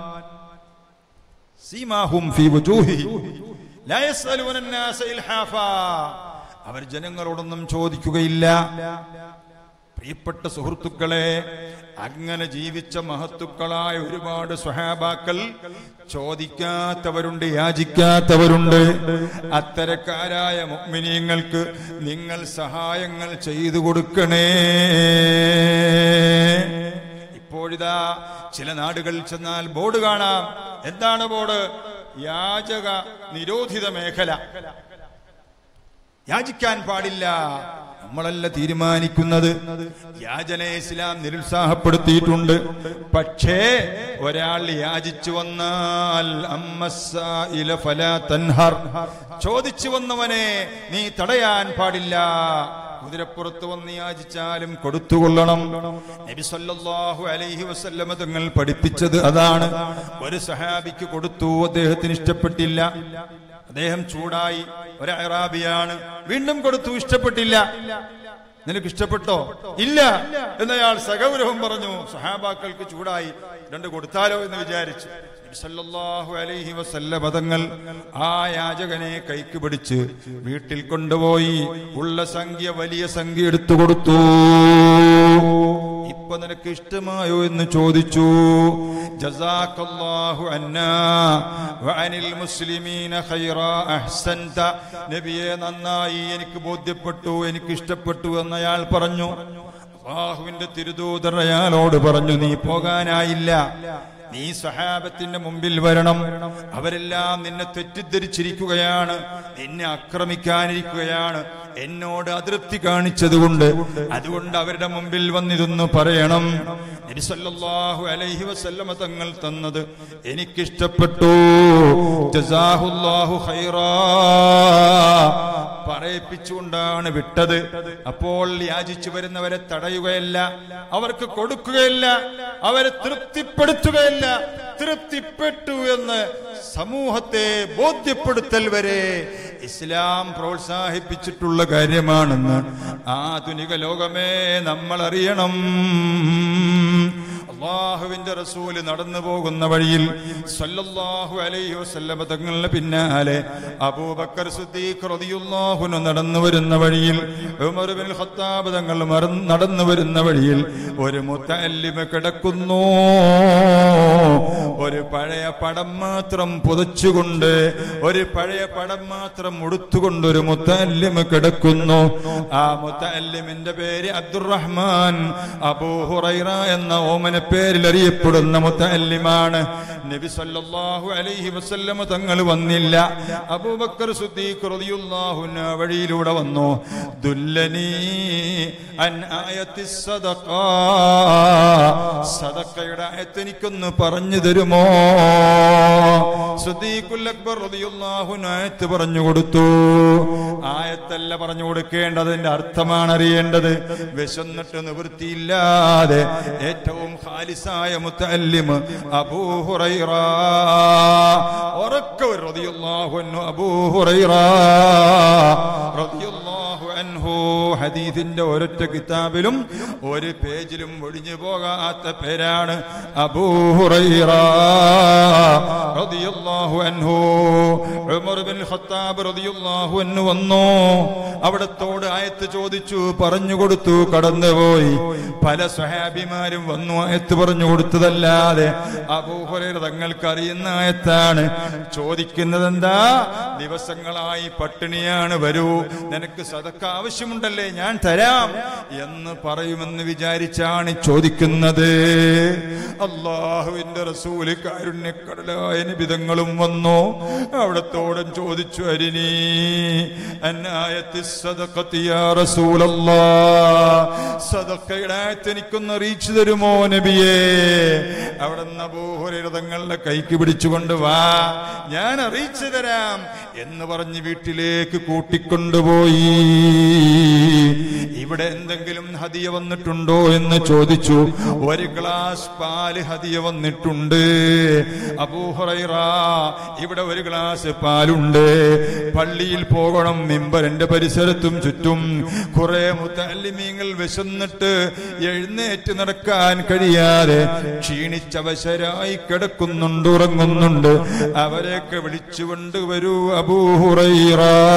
S1: സീമാഹും ഫീ വുജൂഹിഹി ലാ യസ്അലൂന الناس ഇൽഹാഫാ അവർ ജനങ്ങളോടൊന്നും ചോദിക്കുകയില്ല പ്രിയപ്പെട്ട സുഹൃത്തുക്കളെ അങ്ങനെ ജീവിച്ച മഹത്തുക്കളായ ഒരുപാട് സ്വഹാബാക്കൾ ചോദിക്കാത്തവരുണ്ട് യാചിക്കാത്തവരുണ്ട് അത്തരക്കാരായ മുഗ്മിനീങ്ങൾക്ക് നിങ്ങൾ സഹായങ്ങൾ ചെയ്തു കൊടുക്കണേ ഇപ്പോഴിതാ ചില നാടുകളിൽ ചെന്നാൽ ബോർഡ് കാണാം എന്താണ് ബോർഡ് യാചക നിരോധിത മേഖല യാചിക്കാൻ പാടില്ല നമ്മളല്ല തീരുമാനിക്കുന്നത് യാചന ഇസ്ലാം നിരുത്സാഹപ്പെടുത്തിയിട്ടുണ്ട് പക്ഷേ ഒരാൾ യാചിച്ചു വന്നാൽ അമ്മസ്സായില ഫലാ തൻഹർ ചോദിച്ചു വന്നവനെ നീ തടയാൻ പാടില്ല കുതിരപ്പുറത്ത് വന്ന് യാചിച്ചാലും കൊടുത്തുകൊള്ളണം നബി സല്ലല്ലാഹു അലൈഹി വസല്ലമ തങ്ങൾ പഠിപ്പിച്ചത് അതാണ് ഒരു സഹാബിക്ക് കൊടുത്തു അദ്ദേഹത്തിന് ഇഷ്ടപ്പെട്ടില്ല അദ്ദേഹം ചൂടായി ഒരു അറാബിയാണ് വീണ്ടും കൊടുത്തു ഇഷ്ടപ്പെട്ടില്ല നിനക്ക് ഇഷ്ടപ്പെട്ടോ ഇല്ല എന്നയാൾ സഗൗരവം പറഞ്ഞു സഹാബാക്കൾക്ക് ചൂടായി രണ്ട് കൊടുത്താലോ എന്ന് വിചാരിച്ചു നബി സല്ലല്ലാഹു അലൈഹി വസല്ല പദങ്ങൾ ആ യാചകനെ കൈക്ക് പിടിച്ച് വീട്ടിൽ കൊണ്ടുപോയി ഉള്ള സംഖ്യ വലിയ സംഖ്യ എടുത്തു കൊടുത്തു ഇപ്പൊ നിനക്ക് ഇഷ്ടമായോ എന്ന് ചോദിച്ചു ജസാക്കല്ലാഹു അന്നാ വഅനിൽ മുസ്ലിമീന ഖൈറാ അഹ്സൻത നബിയെ നന്നായി എനിക്ക് ബോധ്യപ്പെട്ടു എനിക്ക് ഇഷ്ടപ്പെട്ടു എന്നയാൾ പറഞ്ഞു അള്ളാഹുവിന്റെ തിരുദൂതർ അയാളോട് പറഞ്ഞു നീ പോകാനായില്ല നീ സഹാബത്തിന്റെ മുമ്പിൽ വരണം അവരെല്ലാം നിന്നെ തെറ്റിദ്ധരിച്ചിരിക്കുകയാണ് നിന്നെ ആക്രമിക്കാനിരിക്കുകയാണ് എന്നോട് അതൃപ്തി കാണിച്ചതുകൊണ്ട് അതുകൊണ്ട് അവരുടെ മുമ്പിൽ വന്നിരുന്നു പറയണം നബി സല്ലല്ലാഹു അലൈഹി വസല്ലമ തങ്ങൾ തന്നത് എനിക്കിഷ്ടപ്പെട്ടു ജസാഹുല്ലാഹു ഖൈറാ പറയിപ്പിച്ചുകൊണ്ടാണ് വിട്ടത് അപ്പോൾ യാചിച്ചു വരുന്നവരെ തടയുകയല്ല അവർക്ക് കൊടുക്കുകയില്ല അവരെ തൃപ്തിപ്പെടുത്തുകയില്ല തൃപ്തിപ്പെട്ടു എന്ന് സമൂഹത്തെ ബോധ്യപ്പെടുത്തൽ വരെ ഇസ്ലാം പ്രോത്സാഹിപ്പിച്ചിട്ടുള്ള കാര്യമാണെന്ന് ആധുനിക ലോകമേ നമ്മൾ അറിയണം അള്ളാഹുവിന്റെ റസൂല് നടന്നു പോകുന്ന വഴിയിൽ സല്ലല്ലാഹു അലൈഹി വസല്ലമ തങ്ങളുടെ പിന്നാലെ അബൂബക്കർ സിദ്ദീഖ് റളിയല്ലാഹു അൻഹു നടന്നു വരുന്ന വഴിയിൽ ഉമർ ബിൻ ഖത്താബ് തങ്ങൾ മറന്ന് നടന്നു വരുന്ന വഴിയിൽ ഒരു മുത്തല്ലിമ കിടക്കുന്നു ഒരു പഴയ പടം മാത്രം പുതച്ചുകൊണ്ട് ഒരു പഴയ പടം മാത്രം ഉടുത്തുകൊണ്ട് ഒരു മുത്തല്ലിമ കിടക്കുന്നു ആ മുത്തല്ലിമിന്റെ പേര് അബ്ദുറഹ്മാൻ അബൂഹുറൈറ എന്ന ഓമന പേരിൽ അറിയപ്പെടുന്ന മുത്തല്ലിമാണ് നബി സല്ലല്ലാഹു അലൈഹി വസല്ലമ തങ്ങൾ വന്നില്ല അബൂബക്കർ സിദ്ദീഖ് റളിയല്ലാഹു അൻഹു ആ വഴിയിലൂടെ വന്നു ദുല്ലനി അൻ ആയത്തി സദഖ സദഖയുടെ ആയത്ത് എനിക്കൊന്ന് പറഞ്ഞു തരുമോ സിദ്ദീഖുൽ അക്ബർ റളിയല്ലാഹു അൻഹു ആയത്ത് പറഞ്ഞു കൊടുത്തു ആയത്തല്ല പറഞ്ഞു കൊടുക്കേണ്ടതിന്റെ അർത്ഥമാണ് അറിയേണ്ടത് വിശന്നിട്ട് നിവൃത്തിയില്ലാതെ ഏറ്റവും ഖാലിസായ മുത്തല്ലിം അബൂ ഹുറൈറ ഉറക്കെ ഒരു റളിയല്ലാഹു അൻഹു അബൂ ഹുറൈറ റളിയല്ലാഹു അൻഹു ഹദീസിന്റെ ഒരൊറ്റ കിതാബിലും ഒരു പേജിലും ഒഴിഞ്ഞു പോകാത്ത പേരാണ് അബൂ ഹുറൈറ റളിയല്ലാഹു അൻഹു ഉമർ ബിൻ ഖത്താബ് റളിയല്ലാഹു അൻഹു വന്നു അവിടത്തോട് ആയത്ത് ചോദിച്ചു പറഞ്ഞു കൊടുത്തു കടന്നുപോയി പല സ്വഹാബിമാരും വന്നു ആയത്ത് പറഞ്ഞു കൊടുത്തതല്ലാതെ അബൂഹുറൈറ തങ്ങൾക്ക് അറിയുന്ന ആയത്താണ് ചോദിക്കുന്നത് എന്താ ദിവസങ്ങളായി പട്ടിണിയാണ് വരൂ നിനക്ക് സതക്ക ആവശ്യമുണ്ടല്ലേ ഞാൻ തരാം എന്ന് പറയുമെന്ന് വിചാരിച്ചാണ് ചോദിക്കുന്നത് അള്ളാഹുവിന്റെ റസൂല് കാരുണ്യക്കടലായ നിബിതങ്ങളും വന്നു അവിടത്തോടും ചോദിച്ചു അരിനി അന്നായത്തി സദഖത്തി യാ റസൂലല്ലാ സദഖയുടെ ആയത്ത് എനിക്കൊന്ന് അറിയിച്ചു തരുമോ നബിയേ അവിടെ തങ്ങളുടെ കൈക്ക് പിടിച്ചുകൊണ്ട് വാ ഞാൻ അറിയിച്ചു തരാം എന്ന് പറഞ്ഞ് വീട്ടിലേക്ക് കൂട്ടിക്കൊണ്ടുപോയി ഇവിടെ എന്തെങ്കിലും ഹദിയ വന്നിട്ടുണ്ടോ എന്ന് ചോദിച്ചു ഒരു ഗ്ലാസ് പാല് ഹദിയ വന്നിട്ടുണ്ട് അബൂഹറൈറ ഇവിടെ ഒരു ഗ്ലാസ് പാലുണ്ട് പള്ളിയിൽ പോകണം മിമ്പറിന്റെ പരിസരത്തും ചുറ്റും കുറെ മുത്തല്ലിമീങ്ങൾ വിശന്നിട്ട് എഴുന്നേറ്റ് നടക്കാൻ കഴിയാതെ ക്ഷീണിച്ചവശരായി കിടക്കുന്നുണ്ട് ഉറങ്ങുന്നുണ്ട് അവരെയൊക്കെ വിളിച്ചുകൊണ്ട് വരൂ അബൂഹുറൈറ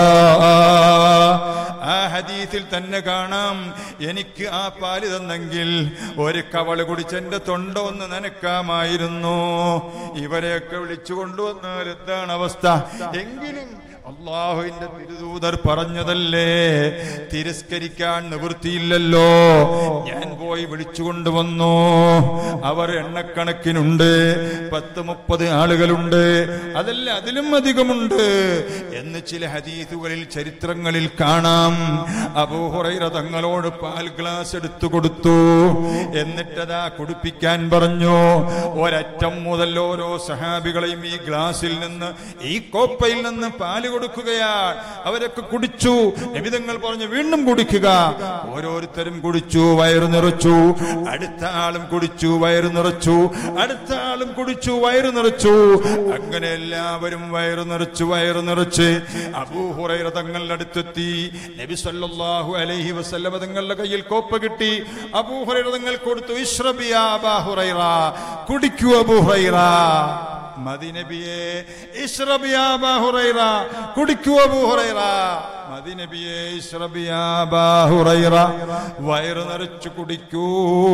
S1: ആ ഹദീസിൽ തന്നെ കാണാം എനിക്ക് ആ പാല് തന്നെങ്കിൽ ഒരു കവള് കുടിച്ച് എന്റെ തൊണ്ട ഒന്ന് നനക്കാമായിരുന്നു ഇവരെയൊക്കെ വിളിച്ചു കൊണ്ടുവന്നാൽ എന്താണ് അവസ്ഥ എങ്കിലും അള്ളാഹുവിന്റെ തിരുദൂതർ പറഞ്ഞതല്ലേ തിരസ്കരിക്കാൻ നിവൃത്തിയില്ലല്ലോ ഞാൻ പോയി വിളിച്ചുകൊണ്ടുവന്നു അവർ എണ്ണക്കണക്കിനുണ്ട് പത്ത് മുപ്പത് ആളുകളുണ്ട് അതല്ല അതിലും അധികമുണ്ട് എന്ന് ചില ഹദീസുകളിൽ ചരിത്രങ്ങളിൽ കാണാം അബൂഹുറൈറ തങ്ങളോട് പാൽ ഗ്ലാസ് എടുത്തു കൊടുത്തു എന്നിട്ടതാ കുടിപ്പിക്കാൻ പറഞ്ഞു ഒരറ്റം മുതൽ ഓരോ സഹാബികളെയും ഈ ഗ്ലാസിൽ നിന്ന് ഈ കോപ്പയിൽ നിന്ന് പാല് കൊടുക്കുകയാണ് അവരൊക്കെ കുടിച്ചു നിമിതങ്ങൾ പറഞ്ഞു വീണ്ടും കുടിക്കുക ഓരോരുത്തരും കുടിച്ചു വയറു നിറച്ചു അടുത്ത ആളും കുടിച്ചു വയറു നിറച്ചു അടുത്ത ആളും കുടിച്ചു വയറു നിറച്ചു അങ്ങനെ എല്ലാവരും വയറു നിറച്ചു വയറു നിറച്ച് അബൂഹുറൈറ തങ്ങളുടെ അടുത്തെത്തി നബി സല്ലല്ലാഹു അലൈഹി വസല്ലമ തങ്ങളുടെ കയ്യിൽ കോപ്പ കിട്ടി അബൂഹുറൈറ തങ്ങൾ കൊടുത്തു ഇഷ്റബിയ അബൂഹുറൈറ കുടിക്കൂ അബൂഹുറൈറ മദിനബിയെ ഇഷ്റബിയ അബൂഹുറൈറ കുടിക്കൂ അബൂഹുറൈറ മദിനബിയെ ഇഷ്റബിയ അബൂഹുറൈറ വയറ് നിറച്ചു കുടിക്കൂ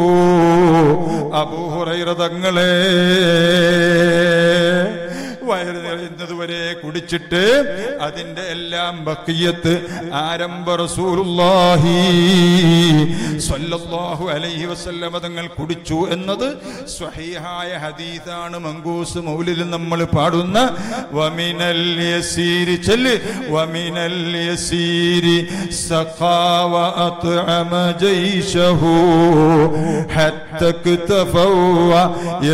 S1: അബൂഹുറൈറ തങ്ങളെ വയറ് നിറയുന്നത് വരെ കുടിച്ചിട്ട് അതിന്റെ എല്ലാം ബക്കിയത്ത് ആരംഭ റസൂലുള്ളാഹി സ്വല്ലല്ലാഹു അലൈഹി വസല്ലമ തങ്ങൾ കുടിച്ചു എന്നത് സ്വഹീഹായ ഹദീസാണ് മങ്കൂസ് മൗലിൽ നമ്മൾ പാടുന്ന വമിനൽ യസീരി ചെല്ല് വമിനൽ യസീരി സഖാവ അത്അമ ജൈശഹു حتى اكتفوا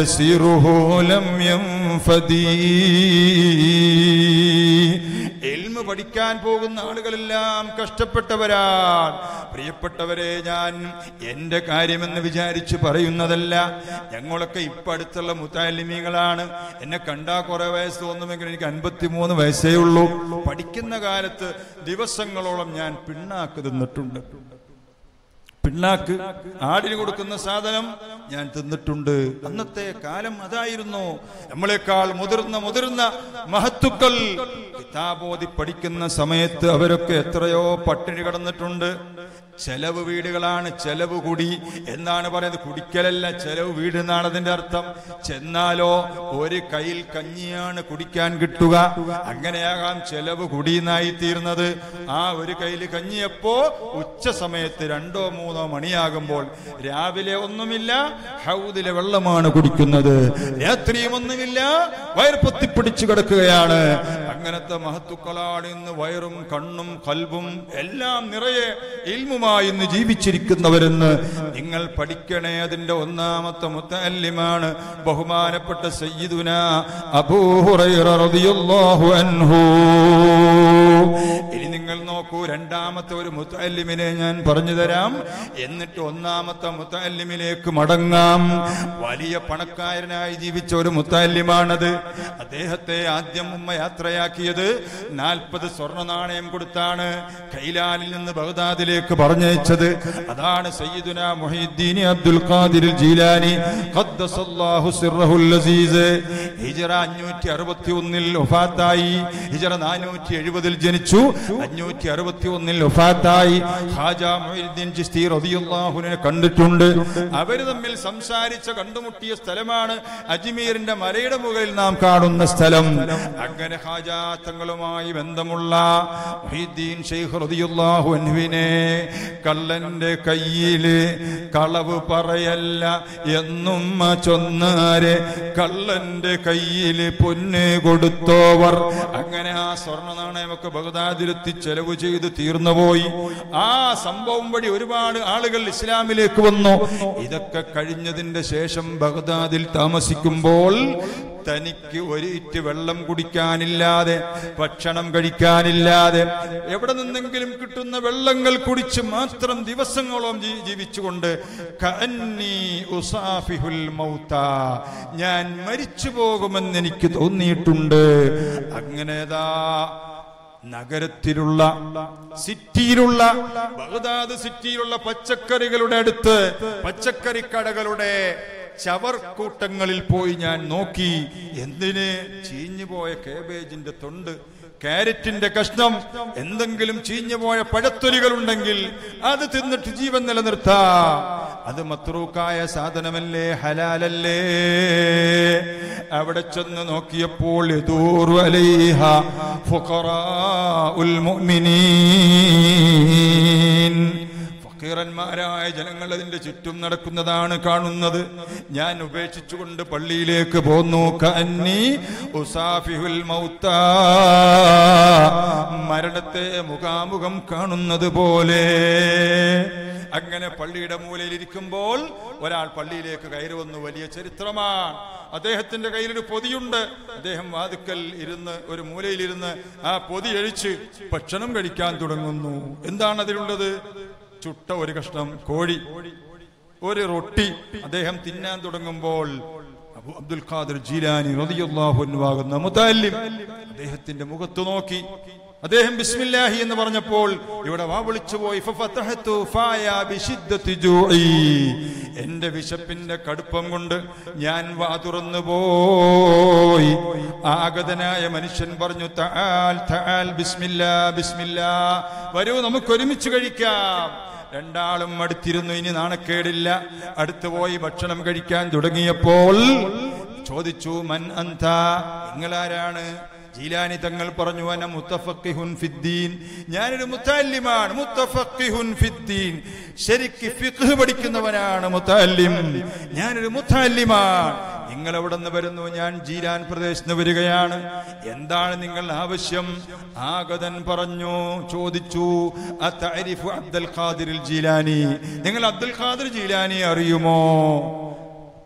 S1: يسيره لم ينفدي ഇൽമ ഇൽമ പഠിക്കാൻ പോകുന്ന ആളുകളെല്ലാം കഷ്ടപ്പെട്ടവരാണ് പ്രിയപ്പെട്ടവരെ ഞാൻ എന്റെ കാര്യമെന്ന് വിചാരിച്ച് പറയുന്നതല്ല ഞങ്ങളൊക്കെ ഇപ്പൊ അടുത്തുള്ള മുത്താലിമികളാണ് എന്നെ കണ്ടാ കുറെ വയസ്സ് തോന്നുമെങ്കിൽ എനിക്ക് അൻപത്തിമൂന്ന് വയസ്സേ ഉള്ളൂ പഠിക്കുന്ന കാലത്ത് ദിവസങ്ങളോളം ഞാൻ പിണ്ണാക്ക് തിന്നിട്ടുണ്ട് പിണ്ണാക്ക് ആടിന് കൊടുക്കുന്ന സാധനം ഞാൻ തിന്നിട്ടുണ്ട് അന്നത്തെ കാലം അതായിരുന്നു നമ്മളെക്കാൾ മുതിർന്ന മുതിർന്ന മഹത്തുക്കൾ കിതാബോധി പഠിക്കുന്ന സമയത്ത് അവരൊക്കെ എത്രയോ പട്ടിണി കടന്നിട്ടുണ്ട് ചെലവ് വീടുകളാണ് ചെലവ് കുടി എന്നാണ് പറയുന്നത് കുടിക്കലല്ല ചെലവ് വീട് എന്നാണ് അതിന്റെ അർത്ഥം ചെന്നാലോ ഒരു കയ്യിൽ കഞ്ഞിയാണ് കുടിക്കാൻ കിട്ടുക അങ്ങനെയാകാം ചെലവ് കുടിയെന്നായി തീർന്നത് ആ ഒരു കയ്യിൽ കഞ്ഞിയപ്പോ ഉച്ച സമയത്ത് രണ്ടോ മൂന്നോ മണിയാകുമ്പോൾ രാവിലെ ഒന്നുമില്ല ഹൗദിലെ വെള്ളമാണ് കുടിക്കുന്നത് രാത്രിയും ഒന്നുമില്ല വയർ പൊത്തിപ്പിടിച്ചു കിടക്കുകയാണ് അങ്ങനത്തെ മഹത്തുക്കളാണ് ഇന്ന് വയറും കണ്ണും കൽബും എല്ലാം നിറയെ ഇൽമുമായി ഇന്ന് ജീവിച്ചിരിക്കുന്നവരെന്ന് നിങ്ങൾ പഠിക്കണേ അതിന്റെ ഒന്നാമത്തെ മുത്തല്ലിമാണ് ബഹുമാനപ്പെട്ട സയ്യിദുന അബൂഹുറൈറ റളിയല്ലാഹു അൻഹു ഇനി നിങ്ങൾ നോക്കൂ രണ്ടാമത്തെ ഒരു മുത്തല്ലിമിനെ ഞാൻ പറഞ്ഞു തരാം എന്നിട്ട് ഒന്നാമത്തെ മുത്തല്ലിമിലേക്ക് മടങ്ങാം വലിയ പണക്കാരനായി ജീവിച്ച ഒരു മുത്തല്ലിമാണത് അദ്ദേഹത്തെ ആദ്യം ഉമ്മ യാത്രയാക്കിയത് നാൽപ്പത് സ്വർണ്ണ നാണയം കൊടുത്താണ് കൈലാലിൽ നിന്ന് ബഗ്ദാദിലേക്ക് പറഞ്ഞയച്ചത് അതാണ് സയ്യിദുന മുഹീദ്ദീൻ അബ്ദുൽ ഖാദിർ ജീലാനി ഖദ്ദസല്ലാഹു സിർറഹുൽ അസീസ് ഹിജറ 561 ൽ വഫാത്തായി ഹിജറ 470 ൽ ജനിച്ചു 561 ൽ വഫാത്തായി ഖാജ മുഹീദ്ദീൻ ചിസ്തി റളിയല്ലാഹുവിനെ കണ്ടിട്ടുണ്ട് അവർ തമ്മിൽ സംസാരിച്ച കണ്ടുമുട്ടിയ സ്ഥലമാണ് അജ്മീറിന്റെ മലയുടെ മുകളിൽ നാം കാണുന്ന സ്ഥലം അങ്ങനെ ഖാജ തങ്ങളുമായി ബന്ധമുള്ള മുഹീദ്ദീൻ ഷെയ്ഖ് റളിയല്ലാഹു അൻഹുവിനെ കള്ളന്റെ കയ്യില് കളവ് പറയല്ല എന്നും ചൊന്നാരെ കള്ളന്റെ കയ്യില് പൊന്ന് കൊടുത്തോവർ അങ്ങനെ ആ സ്വർണ്ണ നാണയമൊക്കെ ബഗ്ദാദിലെത്തി ചെലവ് ചെയ്ത് തീർന്നുപോയി ആ സംഭവം വഴി ഒരുപാട് ആളുകൾ ഇസ്ലാമിലേക്ക് വന്നു ഇതൊക്കെ കഴിഞ്ഞതിന്റെ ശേഷം ബഗ്ദാദിൽ താമസിക്കുമ്പോൾ തനിക്ക് ഒരു ഇറ്റ് വെള്ളം കുടിക്കാനില്ലാതെ ഭക്ഷണം കഴിക്കാനില്ലാതെ എവിടെ നിന്നെങ്കിലും കിട്ടുന്ന വെള്ളങ്ങൾ കുടിച്ച് മാത്രം ദിവസങ്ങളോളം ജീ- ജീവിച്ചുകൊണ്ട് കഅന്നീ ഉസാഫിഹുൽ മൗത. ഞാൻ മരിച്ചു പോകുമെന്ന് എനിക്ക് തോന്നിയിട്ടുണ്ട് അങ്ങനെതാ നഗരത്തിലുള്ള സിറ്റിയിലുള്ള ബഗ്ദാദ് സിറ്റിയിലുള്ള പച്ചക്കറികളുടെ അടുത്ത് പച്ചക്കറി കടകളുടെ ചവർക്കൂട്ടങ്ങളിൽ പോയി ഞാൻ നോക്കി എന്തിന് ചീഞ്ഞുപോയ കേബേജിന്റെ തൊണ്ട് കാരറ്റിന്റെ കഷ്ണം എന്തെങ്കിലും ചീഞ്ഞുപോയ പഴത്തൊലികൾ ഉണ്ടെങ്കിൽ അത് തിന്നിട്ട് ജീവൻ നിലനിർത്താ അത് മത്രൂക്കായ സാധനമല്ലേ ഹലാലല്ലേ അവിടെ ചെന്ന് നോക്കിയപ്പോൾ യദൂറു അലൈഹ ഫുഖറാഉൽ മുഅ്മിനീൻ ഫക്കീറന്മാരായ ജനങ്ങൾ അതിന്റെ ചുറ്റും നടക്കുന്നതാണ് കാണുന്നത് ഞാൻ ഉപേക്ഷിച്ചുകൊണ്ട് പള്ളിയിലേക്ക് പോന്നു കന്നി ഉസാഫിഹുൽ മൗത്ത മരണത്തെ മുഖാമുഖം കാണുന്നത് പോലെ അങ്ങനെ പള്ളിയുടെ മൂലയിൽ ഇരിക്കുമ്പോൾ ഒരാൾ പള്ളിയിലേക്ക് കയറി വന്നു വലിയ ചരിത്രമാണ് അദ്ദേഹത്തിന്റെ കയ്യിലൊരു പൊതിയുണ്ട് അദ്ദേഹം വാതുക്കൽ ഇരുന്ന് ഒരു മൂലയിലിരുന്ന് ആ പൊതി അഴിച്ച് ഭക്ഷണം കഴിക്കാൻ തുടങ്ങുന്നു എന്താണ് അതിലുള്ളത് ചുട്ട ഒരു കഷ്ണം കോഴി ഒരു റൊട്ടി അദ്ദേഹം തിന്നാൻ തുടങ്ങുമ്പോൾ അബു അബ്ദുൽ ഖാദിർ ജീലാനി റളിയല്ലാഹു അൻഹു ആകുന്ന മുതല്ലിം അദ്ദേഹത്തിന്റെ മുഖത്ത് നോക്കി അദ്ദേഹം ബിസ്മില്ലാഹി എന്ന് പറഞ്ഞപ്പോൾ ഇവിടെ വാ വിളിച്ചു പോയി ഫഫതഹതു ഫായ ബിശിദ്ദത്തി ജൂഇ എന്റെ വിശപ്പിന്റെ കടുപ്പം കൊണ്ട് ഞാൻ വാ തുറന്നു പോയി ആഗതനായ മനുഷ്യൻ പറഞ്ഞു തആൽ തആൽ ബിസ്മില്ലാ ബിസ്മില്ലാ വരൂ നമുക്ക് ഒരുമിച്ച് കഴിക്കാം രണ്ടാളും അടുത്തിരുന്നു ഇനി നാണക്കേടില്ല അടുത്തു പോയി ഭക്ഷണം കഴിക്കാൻ തുടങ്ങിയപ്പോൾ ചോദിച്ചു മൻ അന്ത നിങ്ങളാരാണ് ജീലാനി തങ്ങൾ പറഞ്ഞു അന മുത്തഫക്കിഹുൻ ഫിദ്ദീൻ ഞാനൊരു മുത്തല്ലിമാണ് മുത്തഫക്കിഹുൻ ഫിദ്ദീൻ ശരിക്ക് ഫിഖ് പഠിക്കുന്നവനാണ് മുത്തല്ലിം ഞാനൊരു മുത്തല്ലിമാണ് നിങ്ങൾ എവിടെ നിന്ന് വരുന്നു ഞാൻ ജീലാൻ പ്രദേശത്ത് നിന്ന് വരികയാണ് എന്താണ് നിങ്ങൾ ആവശ്യം ആഗതൻ പറഞ്ഞു ചോദിച്ചു അത്തഅരിഫു അബ്ദുൽ ഖാദിർ ജീലാനി നിങ്ങൾ അബ്ദുൽ ഖാദിർ ജീലാനി അറിയുമോ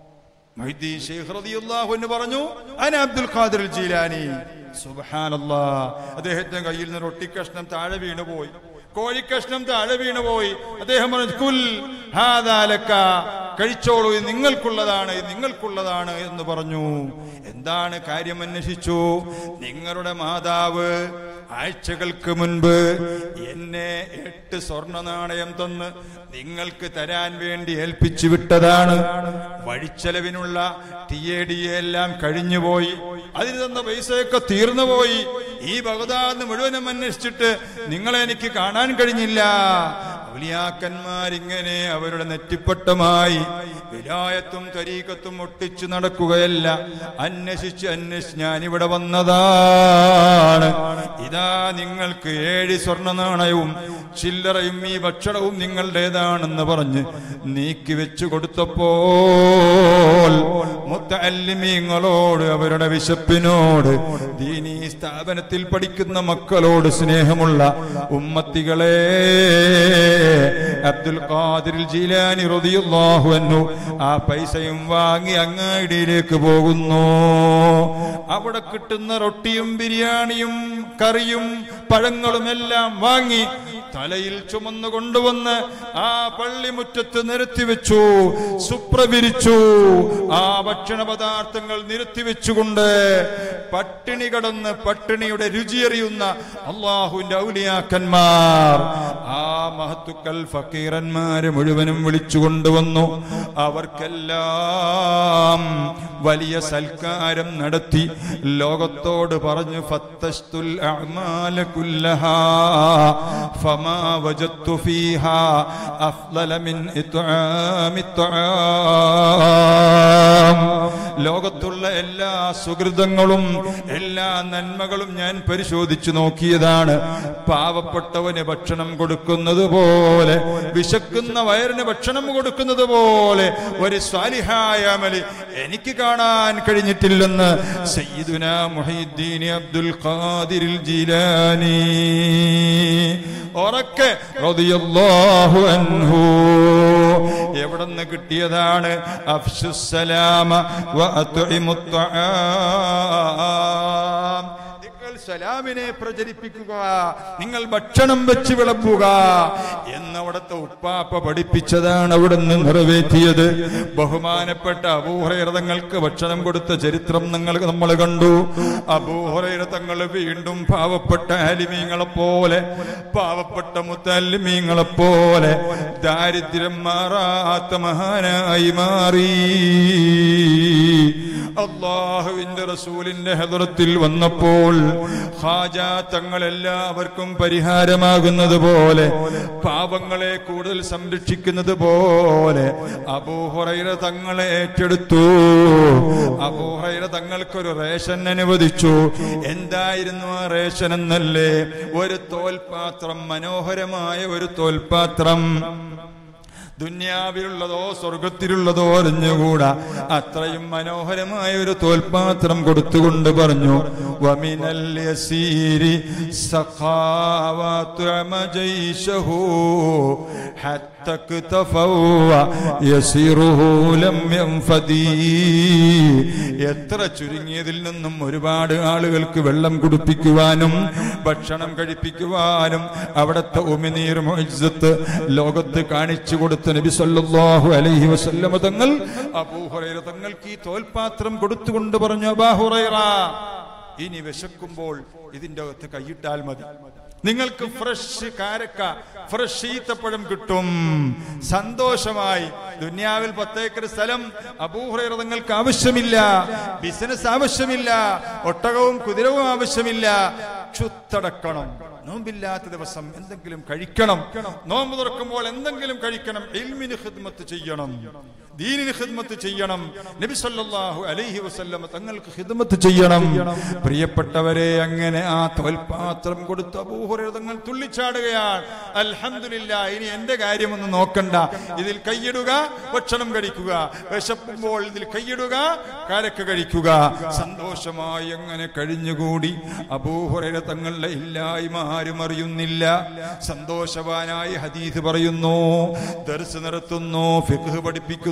S1: മൊയ്തീൻ ഷെയ്ഖ് റളിയല്ലാഹു അൻഹു പറഞ്ഞു അന അബ്ദുൽ ഖാദിർ ജീലാനി സുബ്ഹാനല്ലാ അദ്ദേഹത്തിന്റെ കയ്യിൽ നിന്ന് റൊട്ടിക്കഷ്ണം താഴെ വീണുപോയി കോഴിക്കഷ്ണം താഴെ വീണുപോയി അദ്ദേഹം പറഞ്ഞു കുൽ ഹാദാ ലക കഴിച്ചോളൂ ഇത് നിങ്ങൾക്കുള്ളതാണ് ഇത് നിങ്ങൾക്കുള്ളതാണ് എന്ന് പറഞ്ഞു എന്താണ് കാര്യം അന്വേഷിച്ചു നിങ്ങളുടെ മാതാവ് ആഴ്ചകൾക്ക് മുൻപ് എന്നെ എട്ട് സ്വർണ്ണ നാണയം തന്ന് നിങ്ങൾക്ക് തരാൻ വേണ്ടി ഏൽപ്പിച്ചു വിട്ടതാണ് വഴിച്ചെലവിനുള്ള ടി എ ഡി എല്ലാം കഴിഞ്ഞുപോയി അതിന് തന്ന പൈസയൊക്കെ തീർന്നുപോയി ഈ ബഗദാദ് മുഴുവനും അന്വേഷിച്ചിട്ട് നിങ്ങളെ എനിക്ക് കാണാൻ കഴിഞ്ഞില്ല ഔലിയാക്കന്മാരിങ്ങനെ അവരുടെ നെറ്റിപ്പട്ടമായി വിലായത്തും തരീക്കത്തും ഒട്ടിച്ചു നടക്കുകയല്ല അന്വേഷിച്ച് അന്വേഷിച്ച് ഞാനിവിടെ വന്നതാണ് ഇതാ നിങ്ങൾക്ക് ഏഴ് സ്വർണ്ണ നാണയവും ചില്ലറയും ഈ ഭക്ഷണവും നിങ്ങളുടേതാണെന്ന് പറഞ്ഞ് നീക്കി വെച്ചു കൊടുത്തപ്പോൾ മുത്തല്ലിമീങ്ങളോട് അവരുടെ വിശപ്പിനോട് ദീനീ സ്ഥാപനത്തിൽ പഠിക്കുന്ന മക്കളോട് സ്നേഹമുള്ള ഉമ്മത്തികളെ അബ്ദുൽ ഖാദിർ ജീലാനി റളിയല്ലാഹു അൻഹു ആ പൈസയും വാങ്ങി അങ്ങാടിയിലേക്ക് പോകുന്നു അവിടെ കിട്ടുന്ന റൊട്ടിയും ബിരിയാണിയും കറിയും പഴങ്ങളും എല്ലാം വാങ്ങി തലയിൽ ചുമന്നു കൊണ്ടുവന്ന് ആ പള്ളിമുറ്റത്ത് നിരത്തി വെച്ചു സുപ്രവിരിച്ചു ആ ഭക്ഷണ പദാർത്ഥങ്ങൾ നിരത്തി വെച്ചുകൊണ്ട് പട്ടിണി കടന്ന് പട്ടിണിയുടെ രുചിയറിയുന്ന അള്ളാഹുവിന്റെ ഔലിയാക്കന്മാർ ആ മഹത്തുക്കൾ ഫക്കീറന്മാരെ മുഴുവനും വിളിച്ചു കൊണ്ടുവന്നു അവർക്കെല്ലാം വലിയ സൽക്കാരം നടത്തി ലോകത്തോട് പറഞ്ഞു ഫത്തസ്തുൽ അഅ്മാല കുല്ലഹാ ഫമാ വജദ്തു ഫീഹാ അഫ്ളല മിൻ ഇത്ആമി ഇത്ആം ലോകത്തുള്ള എല്ലാ സുഹൃതങ്ങളും എല്ലാ നന്മകളും ഞാൻ പരിശോധിച്ചു നോക്കിയതാണ് പാവപ്പെട്ടവന് ഭക്ഷണം കൊടുക്കുന്നത് പോലെ വിശക്കുന്ന വയറിന് ഭക്ഷണം കൊടുക്കുന്നത് പോലെ ഒരു സ്വാലിഹായ അമല് എനിക്ക് കാണാൻ കഴിഞ്ഞിട്ടില്ലെന്ന് സയ്യിദുന മുഹീദ്ദീൻ അബ്ദുൽ ഖാദിർ ജീലാനി ഉറക്കെ റളിയല്ലാഹു അൻഹു എവിടെന്ന് കിട്ടിയതാണ് അഫ്സുസലാമ വ അത്ഇമുത് തആം നിങ്ങൾ സലാമിനെ പ്രചരിപ്പിക്കുക നിങ്ങൾ ഭക്ഷണം വെച്ച് വിളമ്പുക എന്നവിടുത്തെ ഉപ്പാപ്പ പഠിപ്പിച്ചതാണ് അവിടുന്ന് നിറവേറ്റിയത് ബഹുമാനപ്പെട്ട അബൂഹറതങ്ങൾക്ക് ഭക്ഷണം കൊടുത്ത ചരിത്രം നിങ്ങൾ നമ്മൾ കണ്ടു അബൂഹറതങ്ങൾ വീണ്ടും പാവപ്പെട്ട അലിമീങ്ങളെ പോലെ പാവപ്പെട്ട മുത്തല്ലിമീങ്ങളെ പോലെ ദാരിദ്ര്യം മാറാത്ത മഹാനായി മാറി അള്ളാഹുവിന്റെ റസൂലിന്റെ ഹെദറത്തിൽ വന്നപ്പോൾ ഹാജ തങ്ങൾ എല്ലാവർക്കും പരിഹാരമാകുന്നത് പോലെ പാവങ്ങളെ കൂടുതൽ സംരക്ഷിക്കുന്നത് പോലെ അബൂഹുറൈറ തങ്ങളെ ഏറ്റെടുത്തു അബൂഹുറൈറ തങ്ങൾക്കൊരു റേഷൻ അനുവദിച്ചു എന്തായിരുന്നു ആ റേഷൻ എന്നല്ലേ ഒരു തോൽപാത്രം മനോഹരമായ ഒരു തോൽപാത്രം ദുന്യാവിലുള്ളതോ സ്വർഗത്തിലുള്ളതോ അറിഞ്ഞുകൂടാ അത്രയും മനോഹരമായ ഒരു തോൽപാത്രം കൊടുത്തുകൊണ്ട് പറഞ്ഞു വമിനൽ യസീരി സഖാവത്തു അമജൈശഹു ഹത്തക് തഫവ്വ യസിറുഹു ലം യൻഫദി എത്ര ചുരുങ്ങിയതിൽ നിന്നും ഒരുപാട് ആളുകൾക്ക് വെള്ളം കുടിപ്പിക്കുവാനും ഭക്ഷണം കഴിപ്പിക്കുവാനും അവിടുത്തെ ഉമിനീർ മുഅ്ജിസത്ത് ലോകത്ത് കാണിച്ചു കൊടുത്ത നബി സല്ലല്ലാഹു അലൈഹി വസല്ലമ തങ്ങൾ അബൂഹുറൈറ തങ്ങൾക്ക് ഈ തോൽപാത്രം കൊടുത്തുകൊണ്ട് പറഞ്ഞു അബൂഹുറൈറ ഇനി വിശക്കുമ്പോൾ ഇതിന്റെ അകത്ത് കൈയിട്ടാൽ മതി നിങ്ങൾക്ക് ഫ്രഷ് കാരക്ക ഫ്രഷ് ഈത്തപ്പഴം കിട്ടും സന്തോഷമായി ദുന്യാവിൽ പത്തേക്കർ സ്ഥലം അബൂഹുറൈറ നിങ്ങൾക്ക് ആവശ്യമില്ല ബിസിനസ് ആവശ്യമില്ല ഒട്ടകവും കുതിരവും ആവശ്യമില്ല ക്ഷുത്തടക്കണം നോമ്പില്ലാത്ത ദിവസം എന്തെങ്കിലും കഴിക്കണം നോമ്പ് തുറക്കുമ്പോൾ എന്തെങ്കിലും കഴിക്കണം ഇൽമിന് ഖിദ്മത്ത് ചെയ്യണം ദീനിന് ഖിദ്മത്ത് ചെയ്യണം നബി സല്ലല്ലാഹു അലൈഹി വസല്ലം തങ്ങൾക്ക് ഖിദ്മത്ത് ചെയ്യണം പ്രിയപ്പെട്ടവരെ അങ്ങനെ ആ തോൽപാത്രം കൊടുത്ത അബൂഹുറൈറ തങ്ങൾ തുള്ളിച്ചാടുകയാണ് അൽഹംദുലില്ലാ ഇനി എന്റെ കാര്യമൊന്നും നോക്കണ്ട ഇതിൽ കൈയിടുക ഭക്ഷണം കഴിക്കുക വിശപ്പുമ്പോൾ ഇതിൽ കൈയിടുക കാരക്ക കഴിക്കുക സന്തോഷമായി അങ്ങനെ കഴിഞ്ഞുകൂടി അബൂഹുറൈറ തങ്ങളുടെ ഇല്ലായ്മ ആരും അറിയുന്നില്ല സന്തോഷവാനായി ഹദീസ് പറയുന്നു ദർസ് നടത്തുന്നു ഫിഖ് പഠിപ്പിക്കുന്നു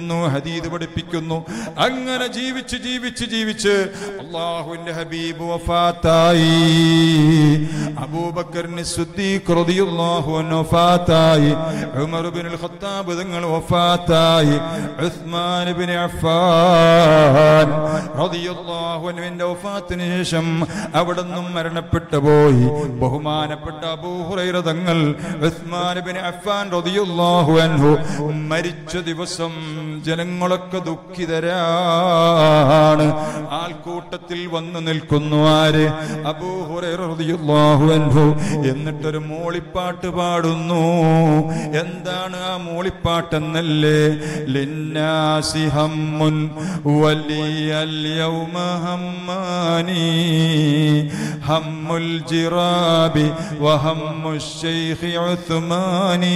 S1: പഠിപ്പിക്കുന്നു ഹദീദ് പഠിപ്പിക്കുന്നു അങ്ങനെ ജീവിച്ച് ജീവിച്ച് ജീവിച്ച് അള്ളാഹുവിന്റെ ഹബീബ് വഫാത്തായി അബൂബക്കറിന് സിദ്ദീഖ് റളിയല്ലാഹു അൻഹു വഫാത്തായി ഉമർ ഇബ്നുൽ ഖത്താബ് തങ്ങൾ വഫാത്തായി ഉസ്മാൻ ഇബ്നു അഫ്ഫാൻ റളിയല്ലാഹു അൻഹുവിന്റെ വഫാത്തിന് ശേഷം അവിടുന്ന് മരണപ്പെട്ടു പോയി ബഹുമാനപ്പെട്ട അബൂ ഹുറൈറ തങ്ങൾ ഉസ്മാൻ ഇബ്നു അഫ്ഫാൻ റളിയല്ലാഹു അൻഹു മരിച്ച ദിവസം ജനങ്ങളൊക്കെ ദുഃഖിതരാണ് ആൾക്കൂട്ടത്തിൽ വന്നു നിൽക്കുന്നു ആര് അബൂ ഹുറൈറ റളിയല്ലാഹു അൻഹു എന്നിട്ടൊരു മൂളിപ്പാട്ട് പാടുന്നു എന്താണ് ആ മൂളിപ്പാട്ടെന്നല്ലേ ലിന്നാസി ഹമ്മുൻ വലിയൽ യൗമ ഹമ്മാനി ഹമ്മുൽ ജിറാബി വഹമ്മു ശൈഖി ഉസ്മാനി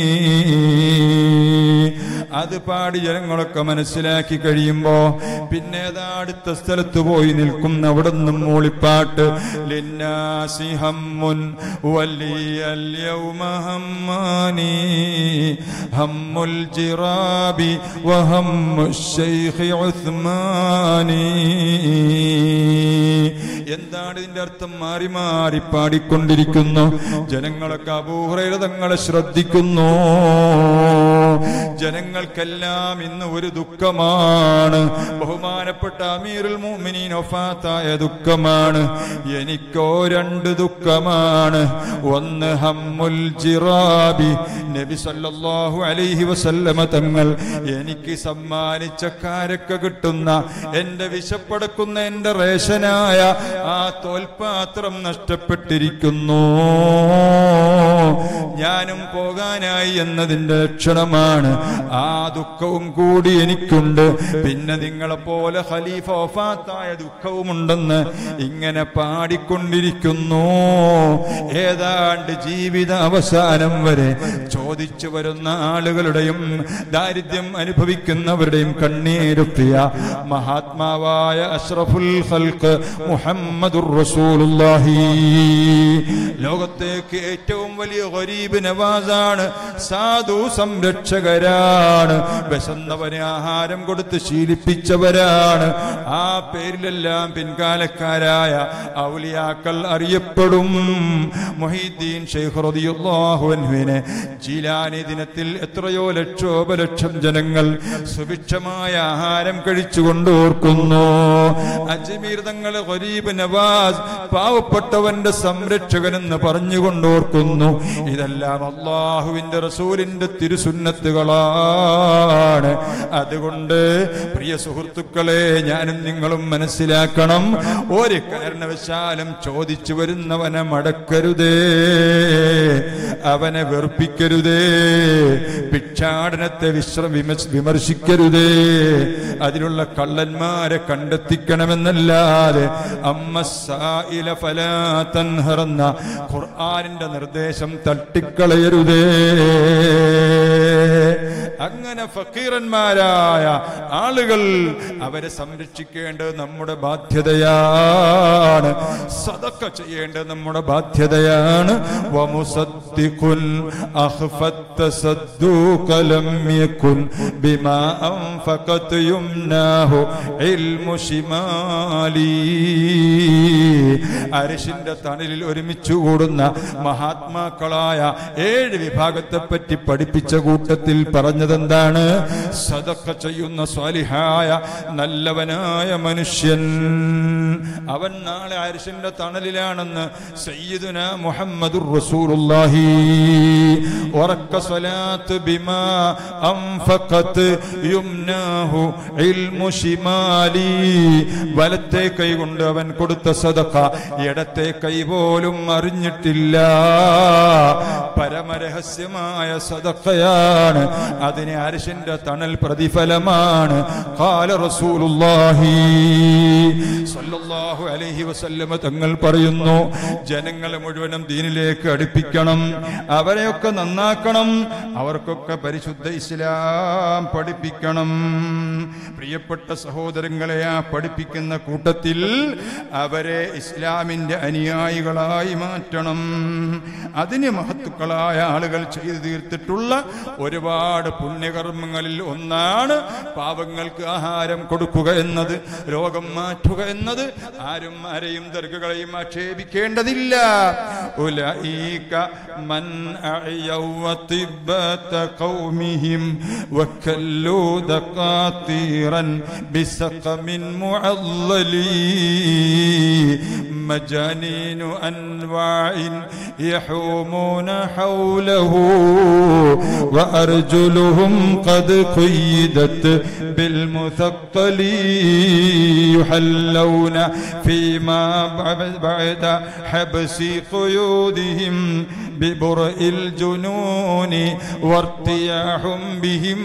S1: അത് പാടി ജനങ്ങളൊക്കെ മനസ്സിലാക്കി കഴിയുമ്പോ പിന്നെ ഏതാ അടുത്ത സ്ഥലത്ത് പോയി നിൽക്കും അവിടെ നിന്നും മൂളിപ്പാട്ട് ലിന്നാസി ഹമ്മുൻ വലിയൽ യൗമ ഹമ്മാനി ഹമ്മുൽ ജിറാബി വഹമ്മു ശൈഖി ഉസ്മാനി എന്താണ് ഇതിന്റെ അർത്ഥം മാറി മാറി പാടിക്കൊണ്ടിരിക്കുന്നു ജനങ്ങളൊക്കെ അപൂഹ്രത തങ്ങളെ ശ്രദ്ധിക്കുന്നു ജനങ്ങൾക്കെല്ലാം ഇന്ന് ഒരു ദുഃഖമാണ് ബഹുമാനപ്പെട്ട അമീറുൽ മുഅ്മിനീൻ ഒഫാത്തായ ദുഃഖമാണ് എനിക്കോ രണ്ട് ദുഃഖമാണ് ഒന്ന് ഹമ്മുൽ ജിറാബി നബി സല്ലല്ലാഹു അലൈഹി വസല്ലമ തങ്ങൾ എനിക്ക് സമ്മാനിച്ച കാരക്ക കിട്ടുന്ന എന്റെ വിശപ്പടക്കുന്ന എന്റെ റേഷനായ ആ തോൽപാത്രം നഷ്ടപ്പെട്ടിരിക്കുന്നു ഞാനും പോകാനായി എന്നതിന്റെ ലക്ഷണമാണ് ആ ദുഃഖവും കൂടി എനിക്കുണ്ട് പിന്നെ നിങ്ങളെ പോലെ ഖലീഫ ഒഫാത്തായ ദുഃഖവുമുണ്ടെന്ന് ഇങ്ങനെ പാടിക്കൊണ്ടിരിക്കുന്നു ഏതാണ്ട് ജീവിത അവസാനം വരെ ചോദിച്ചു വരുന്ന ആളുകളുടെയും ദാരിദ്ര്യം അനുഭവിക്കുന്നവരുടെയും കണ്ണീരൊപ്പിയ മഹാത്മാവായ അഷ്റഫുൽ ഖൽഖ് മുഹമ്മദുർ റസൂലുള്ളാഹി ലോകത്തേക്ക് ഏറ്റവും വലിയ ഗരീബ് നവാസാണ് സാധു സംരക്ഷകരാണ് വിശന്നവന് ആഹാരം കൊടുത്ത് ശീലിപ്പിച്ചവരാണ് ആ പേരിലെല്ലാം പിൻകാലക്കാരായ ഔലിയാക്കൾ അറിയപ്പെടും മൊഹീദ്ദീൻ ഷെയ്ഖ് റളിയല്ലാഹു അൻഹുവിനെ ജീലാനി ദിനത്തിൽ എത്രയോ ലക്ഷോപലക്ഷം ജനങ്ങൾ സുഭിക്ഷമായ ആഹാരം കഴിച്ചുകൊണ്ട് ഓർക്കുന്നു അജ്മീർ തങ്ങൾ ഗരീബ് നവാസ് പാവപ്പെട്ടവന്റെ സംരക്ഷകനെന്ന് പറഞ്ഞുകൊണ്ട് ഓർക്കുന്നു ഇതെല്ലാം അള്ളാഹുവിന്റെ റസൂലിന്റെ തിരുസുന്നത്തുകളാണ് അതുകൊണ്ട് പ്രിയ സുഹൃത്തുക്കളെ ഞാനും നിങ്ങളും മനസ്സിലാക്കണം ഒരു കാരണവശാലും ചോദിച്ചു വരുന്നവനെ മടക്കരുതേ അവനെ വെറുപ്പിക്കരുതേ ഭിക്ഷാടനത്തെ വിശ്ര വിമർശ- വിമർശിക്കരുതേ അതിലുള്ള കള്ളന്മാരെ കണ്ടെത്തിക്കണമെന്നല്ലാതെ അമ്മ സായില ഫലാ തൻഹർ എന്ന ഖുർആനിന്റെ നിർദ്ദേശം തട്ടിക്കളയരുതേ അങ്ങനെ ഫക്കീറന്മാരായ ആളുകൾ അവരെ സംരക്ഷിക്കേണ്ടത് നമ്മുടെ ബാധ്യതയാണ് സദക്ക ചെയ്യേണ്ടത് നമ്മുടെ ബാധ്യതയാണ് വമുസദ്ദിഖുൻ അഖ്ഫത്ത സദ്ദൂക ലം യകുൻ ബിമാ അൻഫഖത് യുംനാഹു ഇൽമു ശിമാലി അരിശിന്റെ തണലിൽ ഒരുമിച്ച് കൂടുന്ന മഹാത്മാക്കളായ ഏഴ് വിഭാഗത്തെ പറ്റി പഠിപ്പിച്ച കൂട്ടത്തിൽ പറഞ്ഞതെന്താണ് സദക്ക ചെയ്യുന്ന സ്വാലിഹായ നല്ലവനായ മനുഷ്യൻ അവൻ നാളെ അരിശിന്റെ തണലിലാണെന്ന് സയ്യിദുന മുഹമ്മദുർ റസൂലുള്ളാഹി ഉറക്ക സ്വലാത്ത് ബിമാ അൻഫഖത് യുംനാഹു ഇൽമു ശിമാലി വലത്തെ കൈ കൊണ്ട് അവൻ കൊടുത്ത സദക്ക ഇടത്തെ കൈ പോലും അറിഞ്ഞിട്ടില്ല പരമരഹസ്യമായ സദക്കയാണ് അതിന് അരിശിന്റെ തണൽ പ്രതിഫലമാണ് കാല റസൂലുള്ളാഹി സല്ലല്ലാഹു അലൈഹി വസല്ലമ തങ്ങൾ പറയുന്നു ജനങ്ങളെ മുഴുവനും ദീനിലേക്ക് അടുപ്പിക്കണം അവരെയൊക്കെ അവരെയൊക്കെ നന്നാക്കണം അവർക്കൊക്കെ പരിശുദ്ധ ഇസ്ലാം പഠിപ്പിക്കണം പ്രിയപ്പെട്ട സഹോദരങ്ങളെ ആ പഠിപ്പിക്കുന്ന കൂട്ടത്തിൽ അവരെ ഇസ്ലാമിന്റെ അനുയായികളായി മാറ്റണം അതിന് മഹത്തുക്കളായ ആളുകൾ ചെയ്തു തീർത്തിട്ടുള്ള ഒരുപാട് പുണ്യകർമ്മങ്ങളിൽ ഒന്നാണ് പാവങ്ങൾക്ക് ആഹാരം കൊടുക്കുക എന്നത് രോഗം മാറ്റുക എന്നത് ആരും ആരെയും ദർഗകളെയും ആക്ഷേപിക്കേണ്ടതില്ല ഉലഈക മൻ അഅയൗ വതിബ്ബത ഖൗമിഹിം വക്കല്ലൂ ദഖാതീറൻ ബിസഖമിൻ മുഅല്ലലി مجانين أنواع يحومون حوله وأرجلهم قد قيدت بالمثقل يحلون فيما بعد حبس قيودهم ببرء الجنون وارتياح بهم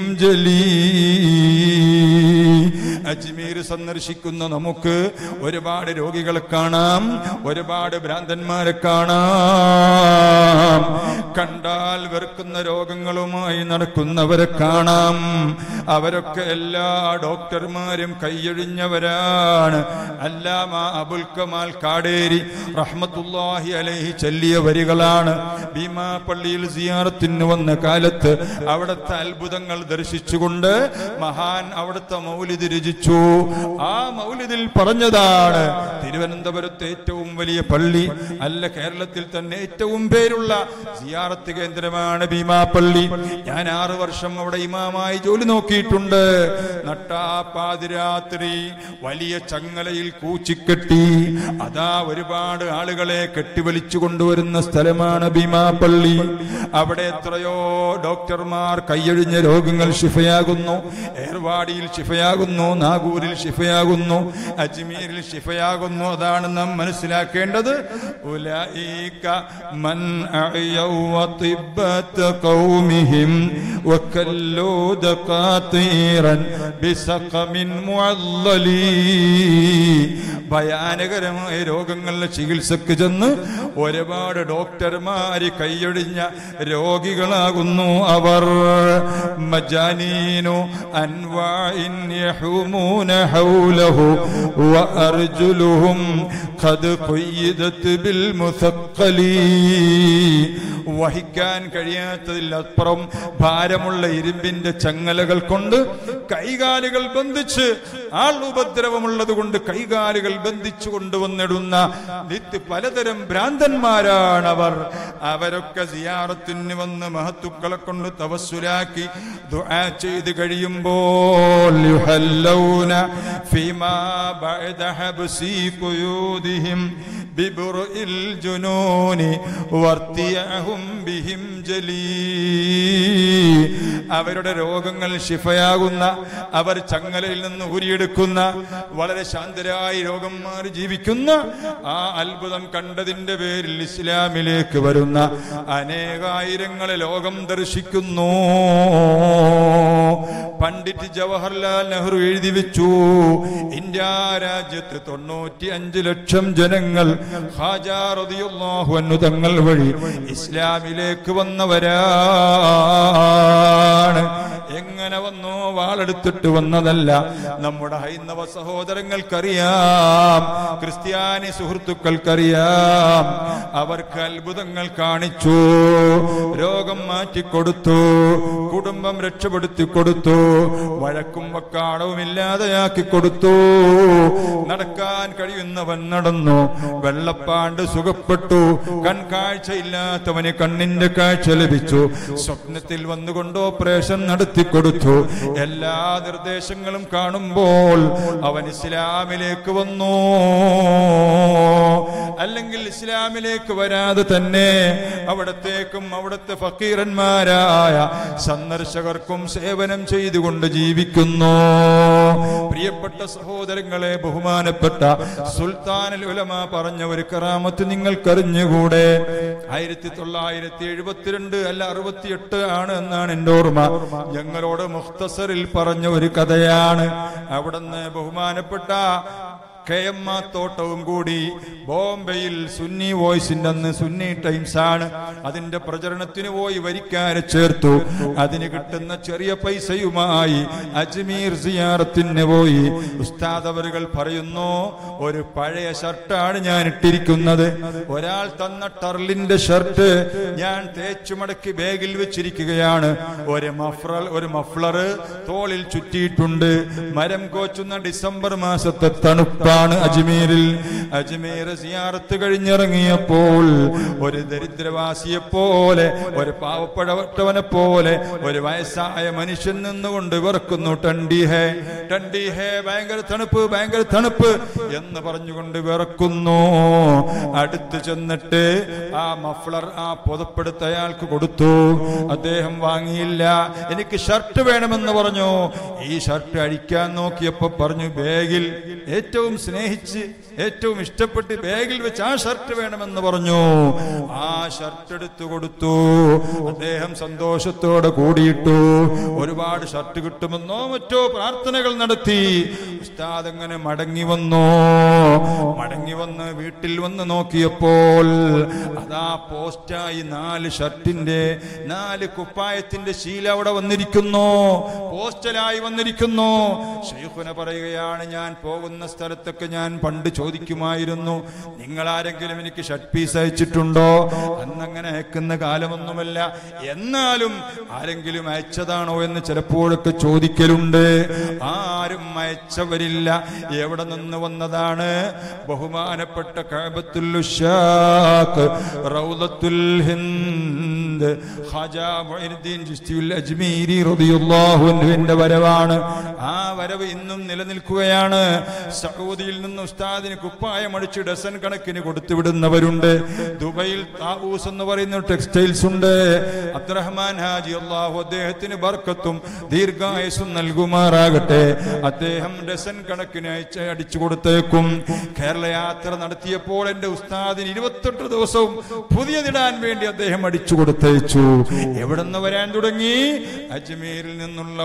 S1: جلي അജ്മീർ സന്ദർശിക്കുന്ന നമുക്ക് ഒരുപാട് രോഗികളെ കാണാം ഒരുപാട് ഭ്രാന്തന്മാരെ കാണാം കണ്ടാൽ വെറുക്കുന്ന രോഗങ്ങളുമായി നടക്കുന്നവരെ കാണാം അവരൊക്കെ എല്ലാ ഡോക്ടർമാരും കൈയൊഴിഞ്ഞവരാണ് അല്ലാമ അബുൽ കമാൽ കാടേരി റഹ്മത്തുല്ലാഹി അലൈഹി ചൊല്ലിയ വരികളാണ് ഭീമാ പള്ളിയിൽ സിയാറത്തിന് വന്ന കാലത്ത് അവിടുത്തെ അത്ഭുതങ്ങൾ ദർശിച്ചുകൊണ്ട് മഹാൻ അവിടുത്തെ മൗലിദ് രചിച്ചു ആ മൗലിദിൽ പറഞ്ഞതാണ് തിരുവനന്തപുരത്തെ ഏറ്റവും വലിയ പള്ളി അല്ല കേരളത്തിൽ തന്നെ ഏറ്റവും പേരുള്ള സിയാറത്ത് കേന്ദ്രമാണ് ഭീമാ പള്ളി ഞാൻ ആറ് വർഷം അവിടെ ഇമാമായി ജോലി നോക്കിയിട്ടുണ്ട് നട്ടാ പാതിരാത്രി വലിയ ചങ്ങലയിൽ കൂച്ചിക്കെട്ടി അതാ ഒരുപാട് ആളുകളെ കെട്ടിവലിച്ചു കൊണ്ടുവരുന്ന സ്ഥലമാണ് ഭീമാ പള്ളി അവിടെ എത്രയോ ഡോക്ടർമാർ കൈയൊഴിഞ്ഞ രോഗങ്ങൾ ശിഫയാകുന്നു ഏർവാടിയിൽ ശിഫയാകുന്നു നാഗൂരിൽ ശിഫയാകുന്നു അജ്മീരിൽ ശിഫയാകുന്നു അതാണ് നാം മനസ്സിലാക്കേണ്ടത് ഉലഈക മൻ അഅയൗ വതിബ്ബത ഖൗമിഹിം വകല്ലൂ ദഖാതീറൻ ബിസഖമിൻ മുഅല്ലലി ഭയാനകരമായ രോഗങ്ങളുടെ ചികിത്സക്ക് ചെന്ന് ഒരുപാട് ഡോക്ടർമാര് കൈയൊഴിഞ്ഞ രോഗികളാകുന്നു അവർ മജാനീനു അൻവാഇൻ യഹൂമൂന ഹൗലഹു വഅർജുലുഹും ഖദ് ഖുയ്യിദത് ബിൽ മുസഖ്ഖലി വഹിക്കാൻ കഴിയാത്തതിലപ്പുറം ഭാരമുള്ള ഇരുമ്പിന്റെ ചങ്ങലകൾ കൊണ്ട് കൈകാലുകൾ ബന്ധിച്ച് ആൾ ഉപദ്രവമുള്ളത് കൊണ്ട് കൈകാലുകൾ ബന്ധിച്ചു കൊണ്ടുവന്നിടുന്ന നിത്യ പലതരം ഭ്രാന്തന്മാരാണ് അവർ അവരൊക്കെ സിയാറത്തിന് വന്ന് മഹത്തുക്കളെ കൊണ്ട് തവസ്സുലാക്കി ദുആ ചെയ്ത് കഴിയുമ്പോൾ യുഹല്ലൗന ഫീമാ ബഅദ ഹബ്സി ഖുയൂദിഹിം ببرء الجنون وارتياهم بهم جلي അവരുടെ രോഗങ്ങൾ ശിഫയാകുന്ന അവർ ചങ്ങലയിൽ നിന്ന് ഊരിയെടുക്കുന്ന വളരെ ശാന്തരായി രോഗം മാറി ജീവിക്കുന്ന ആ അത്ഭുതം കണ്ടതിന്റെ പേരിൽ ഇസ്ലാമിലേക്ക് വരുന്ന അനേകായിരങ്ങളെ ലോകം ദർശിക്കുന്നു പണ്ഡിറ്റ് ജവഹർലാൽ നെഹ്റു എഴുതി വെച്ചു ഇന്ത്യ രാജ്യത്ത് തൊണ്ണൂറ്റി അഞ്ച് ലക്ഷം ജനങ്ങൾ ഹാജാറിയാഹു തങ്ങൾ വഴി ഇസ്ലാമിലേക്ക് വന്നവരാണ് എങ്ങനെ വന്നോ വാളെടുത്തിട്ട് വന്നതല്ല നമ്മുടെ ഹൈന്ദവ സഹോദരങ്ങൾക്കറിയാം ക്രിസ്ത്യാനി സുഹൃത്തുക്കൾക്കറിയാം അവർക്ക് അത്ഭുതങ്ങൾ കാണിച്ചു രോഗം മാറ്റിക്കൊടുത്തു കുടുംബം രക്ഷപ്പെടുത്തി കൊടുത്തു വഴക്കും വക്കാടവും ഇല്ലാതെയാക്കി കൊടുത്തു നടക്കാൻ കഴിയുന്നവൻ നടന്നു വെള്ളപ്പാണ്ട് സുഖപ്പെട്ടു കൺകാഴ്ച ഇല്ലാത്തവന് കണ്ണിന്റെ കാഴ്ച ലഭിച്ചു സ്വപ്നത്തിൽ വന്നുകൊണ്ട് ഓപ്പറേഷൻ നടത്തിക്കൊടുത്തു എല്ലാ നിർദ്ദേശങ്ങളും കാണുമ്പോൾ അവൻ ഇസ്ലാമിലേക്ക് വന്നു അല്ലെങ്കിൽ ഇസ്ലാമിലേക്ക് വരാതെ തന്നെ അവിടത്തേക്കും അവിടുത്തെ ഫക്കീറന്മാരായ സന്ദർശകർക്കും സേവനം ചെയ്തുകൊണ്ട് ജീവിക്കുന്നു പ്രിയപ്പെട്ട സഹോദരങ്ങളെ ബഹുമാനപ്പെട്ട സുൽത്താനുൽ ഉലമ പറഞ്ഞ ഒരു കറാമത്ത് നിങ്ങൾക്കറിഞ്ഞുകൂടെ ആയിരത്തി തൊള്ളായിരത്തി എഴുപത്തിരണ്ട് അല്ല അറുപത്തിയെട്ട് ആണ് എന്നാണ് എന്റെ ഓർമ്മ ഞങ്ങളോട് മുഖ്തസറിൽ പറഞ്ഞ ഒരു കഥയാണ് അവിടുന്ന് ബഹുമാനപ്പെട്ട കെ എം ആ തോട്ടവും കൂടി ബോംബെയിൽ സുന്നി വോയിസിന്റെ അന്ന് സുന്നി ടൈംസ് ആണ് അതിന്റെ പ്രചരണത്തിന് പോയി വരിക്കാരെ ചേർത്തു അതിന് കിട്ടുന്ന ചെറിയ പൈസയുമായി അജ്മീർ സിയാറത്തിന് പോയി ഉസ്താദ് അവരുകൾ പറയുന്നു ഒരു പഴയ ഷർട്ടാണ് ഞാൻ ഇട്ടിരിക്കുന്നത് ഒരാൾ തന്ന ടർലിന്റെ ഷർട്ട് ഞാൻ തേച്ചു മടക്കി ബാഗിൽ വെച്ചിരിക്കുകയാണ് ഒരു മഫ്രൽ ഒരു മഫ്ലർ തോളിൽ ചുറ്റിയിട്ടുണ്ട് മരം കോച്ചുന്ന ഡിസംബർ മാസത്തെ തണുപ്പാണ് അജ്മീരിൽ അജ്മീർ സിയാറത്ത് കഴിഞ്ഞിറങ്ങിയപ്പോൾ ഒരു ദരിദ്രവാസിയെ പോലെ ഒരു പാവപ്പെട്ടവനെ പോലെ ഒരു വയസ്സായ മനുഷ്യൻ നിന്നുകൊണ്ട് വിറക്കുന്നു ടണ്ടി ഹേ ടണ്ടി ഹേ ഭയങ്കര തണുപ്പ് ഭയങ്കര തണുപ്പ് എന്ന് പറഞ്ഞുകൊണ്ട് വിറക്കുന്നു അടുത്ത് ചെന്നിട്ട് ആ മഫ്ലർ ആ പുതപ്പെടുത്ത് അയാൾക്ക് കൊടുത്തു അദ്ദേഹം വാങ്ങിയില്ല എനിക്ക് ഷർട്ട് വേണമെന്ന് പറഞ്ഞു ഈ ഷർട്ട് അഴിക്കാൻ നോക്കിയപ്പോ പറഞ്ഞു ബാഗിൽ ഏറ്റവും സ്നേഹിച്ച് ഏറ്റവും ഇഷ്ടപ്പെട്ട് ബാഗിൽ വെച്ച് ആ ഷർട്ട് വേണമെന്ന് പറഞ്ഞു ആ ഷർട്ട് എടുത്തു കൊടുത്തു അദ്ദേഹം സന്തോഷത്തോടെ കൂടിയിട്ടു ഒരുപാട് ഷർട്ട് കിട്ടുമെന്നോ മറ്റോ പ്രാർത്ഥനകൾ നടത്തി ഉസ്താദ് അങ്ങനെ മടങ്ങി വന്നു മടങ്ങി വന്ന് വീട്ടിൽ വന്ന് നോക്കിയപ്പോൾ അതാ പോസ്റ്റായി നാല് ഷർട്ടിന്റെ നാല് കുപ്പായത്തിന്റെ ശീല അവിടെ വന്നിരിക്കുന്നു പോസ്റ്റലായി വന്നിരിക്കുന്നു ഷെയ്ഖുന പറയുകയാണ് ഞാൻ പോകുന്ന സ്ഥലത്തൊക്കെ ഞാൻ പണ്ട് ചോദിക്കുമായിരുന്നു നിങ്ങൾ ആരെങ്കിലും എനിക്ക് ഷർട്ട് പീസ് അയച്ചിട്ടുണ്ടോ അന്നങ്ങനെ അയക്കുന്ന കാലമൊന്നുമല്ല എന്നാലും ആരെങ്കിലും അയച്ചതാണോ എന്ന് ചിലപ്പോഴൊക്കെ ചോദിക്കലുണ്ട് ആരും അയച്ചവരില്ല എവിടെ നിന്ന് വന്നതാണ് ബഹുമാനപ്പെട്ട കഅബത്തുൽ ഉശാഖ് റൗദത്തുൽ ഹിന്ദ് ഖാജാ മുഈനുദ്ദീൻ ചിശ്തിയുൽ അജ്മീരി റളിയല്ലാഹു അൻഹുവിന്റെ വരവാണ് ആ വരവ് ഇന്നും നിലനിൽക്കുകയാണ് സൗദിയിൽ നിന്ന് ഉസ്താദിന് കുപ്പായം അടിച്ച് ഡസൻ കണക്കിന് കൊടുത്തുവിടുന്നവരുണ്ട് ദുബൈയിൽ താവൂസ് എന്ന് പറയുന്ന ടെക്സ്റ്റൈൽസ് ഉണ്ട് അബ്ദുറഹ്മാൻ ഹാജി അള്ളാഹു അദ്ദേഹത്തിന് ബർക്കത്തും ദീർഘായുസും നൽകുമാറാകട്ടെ അദ്ദേഹം ഡസൻ കണക്കിന് അയച്ച് അടിച്ചു കൊടുത്തേക്കും കേരള യാത്ര നടത്തിയപ്പോൾ എന്റെ ഉസ്താദിന് ഇരുപത്തെട്ട് ദിവസവും പുതിയതിടാൻ വേണ്ടി അദ്ദേഹം അടിച്ചു കൊടുത്തയച്ചു എവിടെ നിന്ന് വരാൻ തുടങ്ങി അജ്മീരിൽ നിന്നുള്ള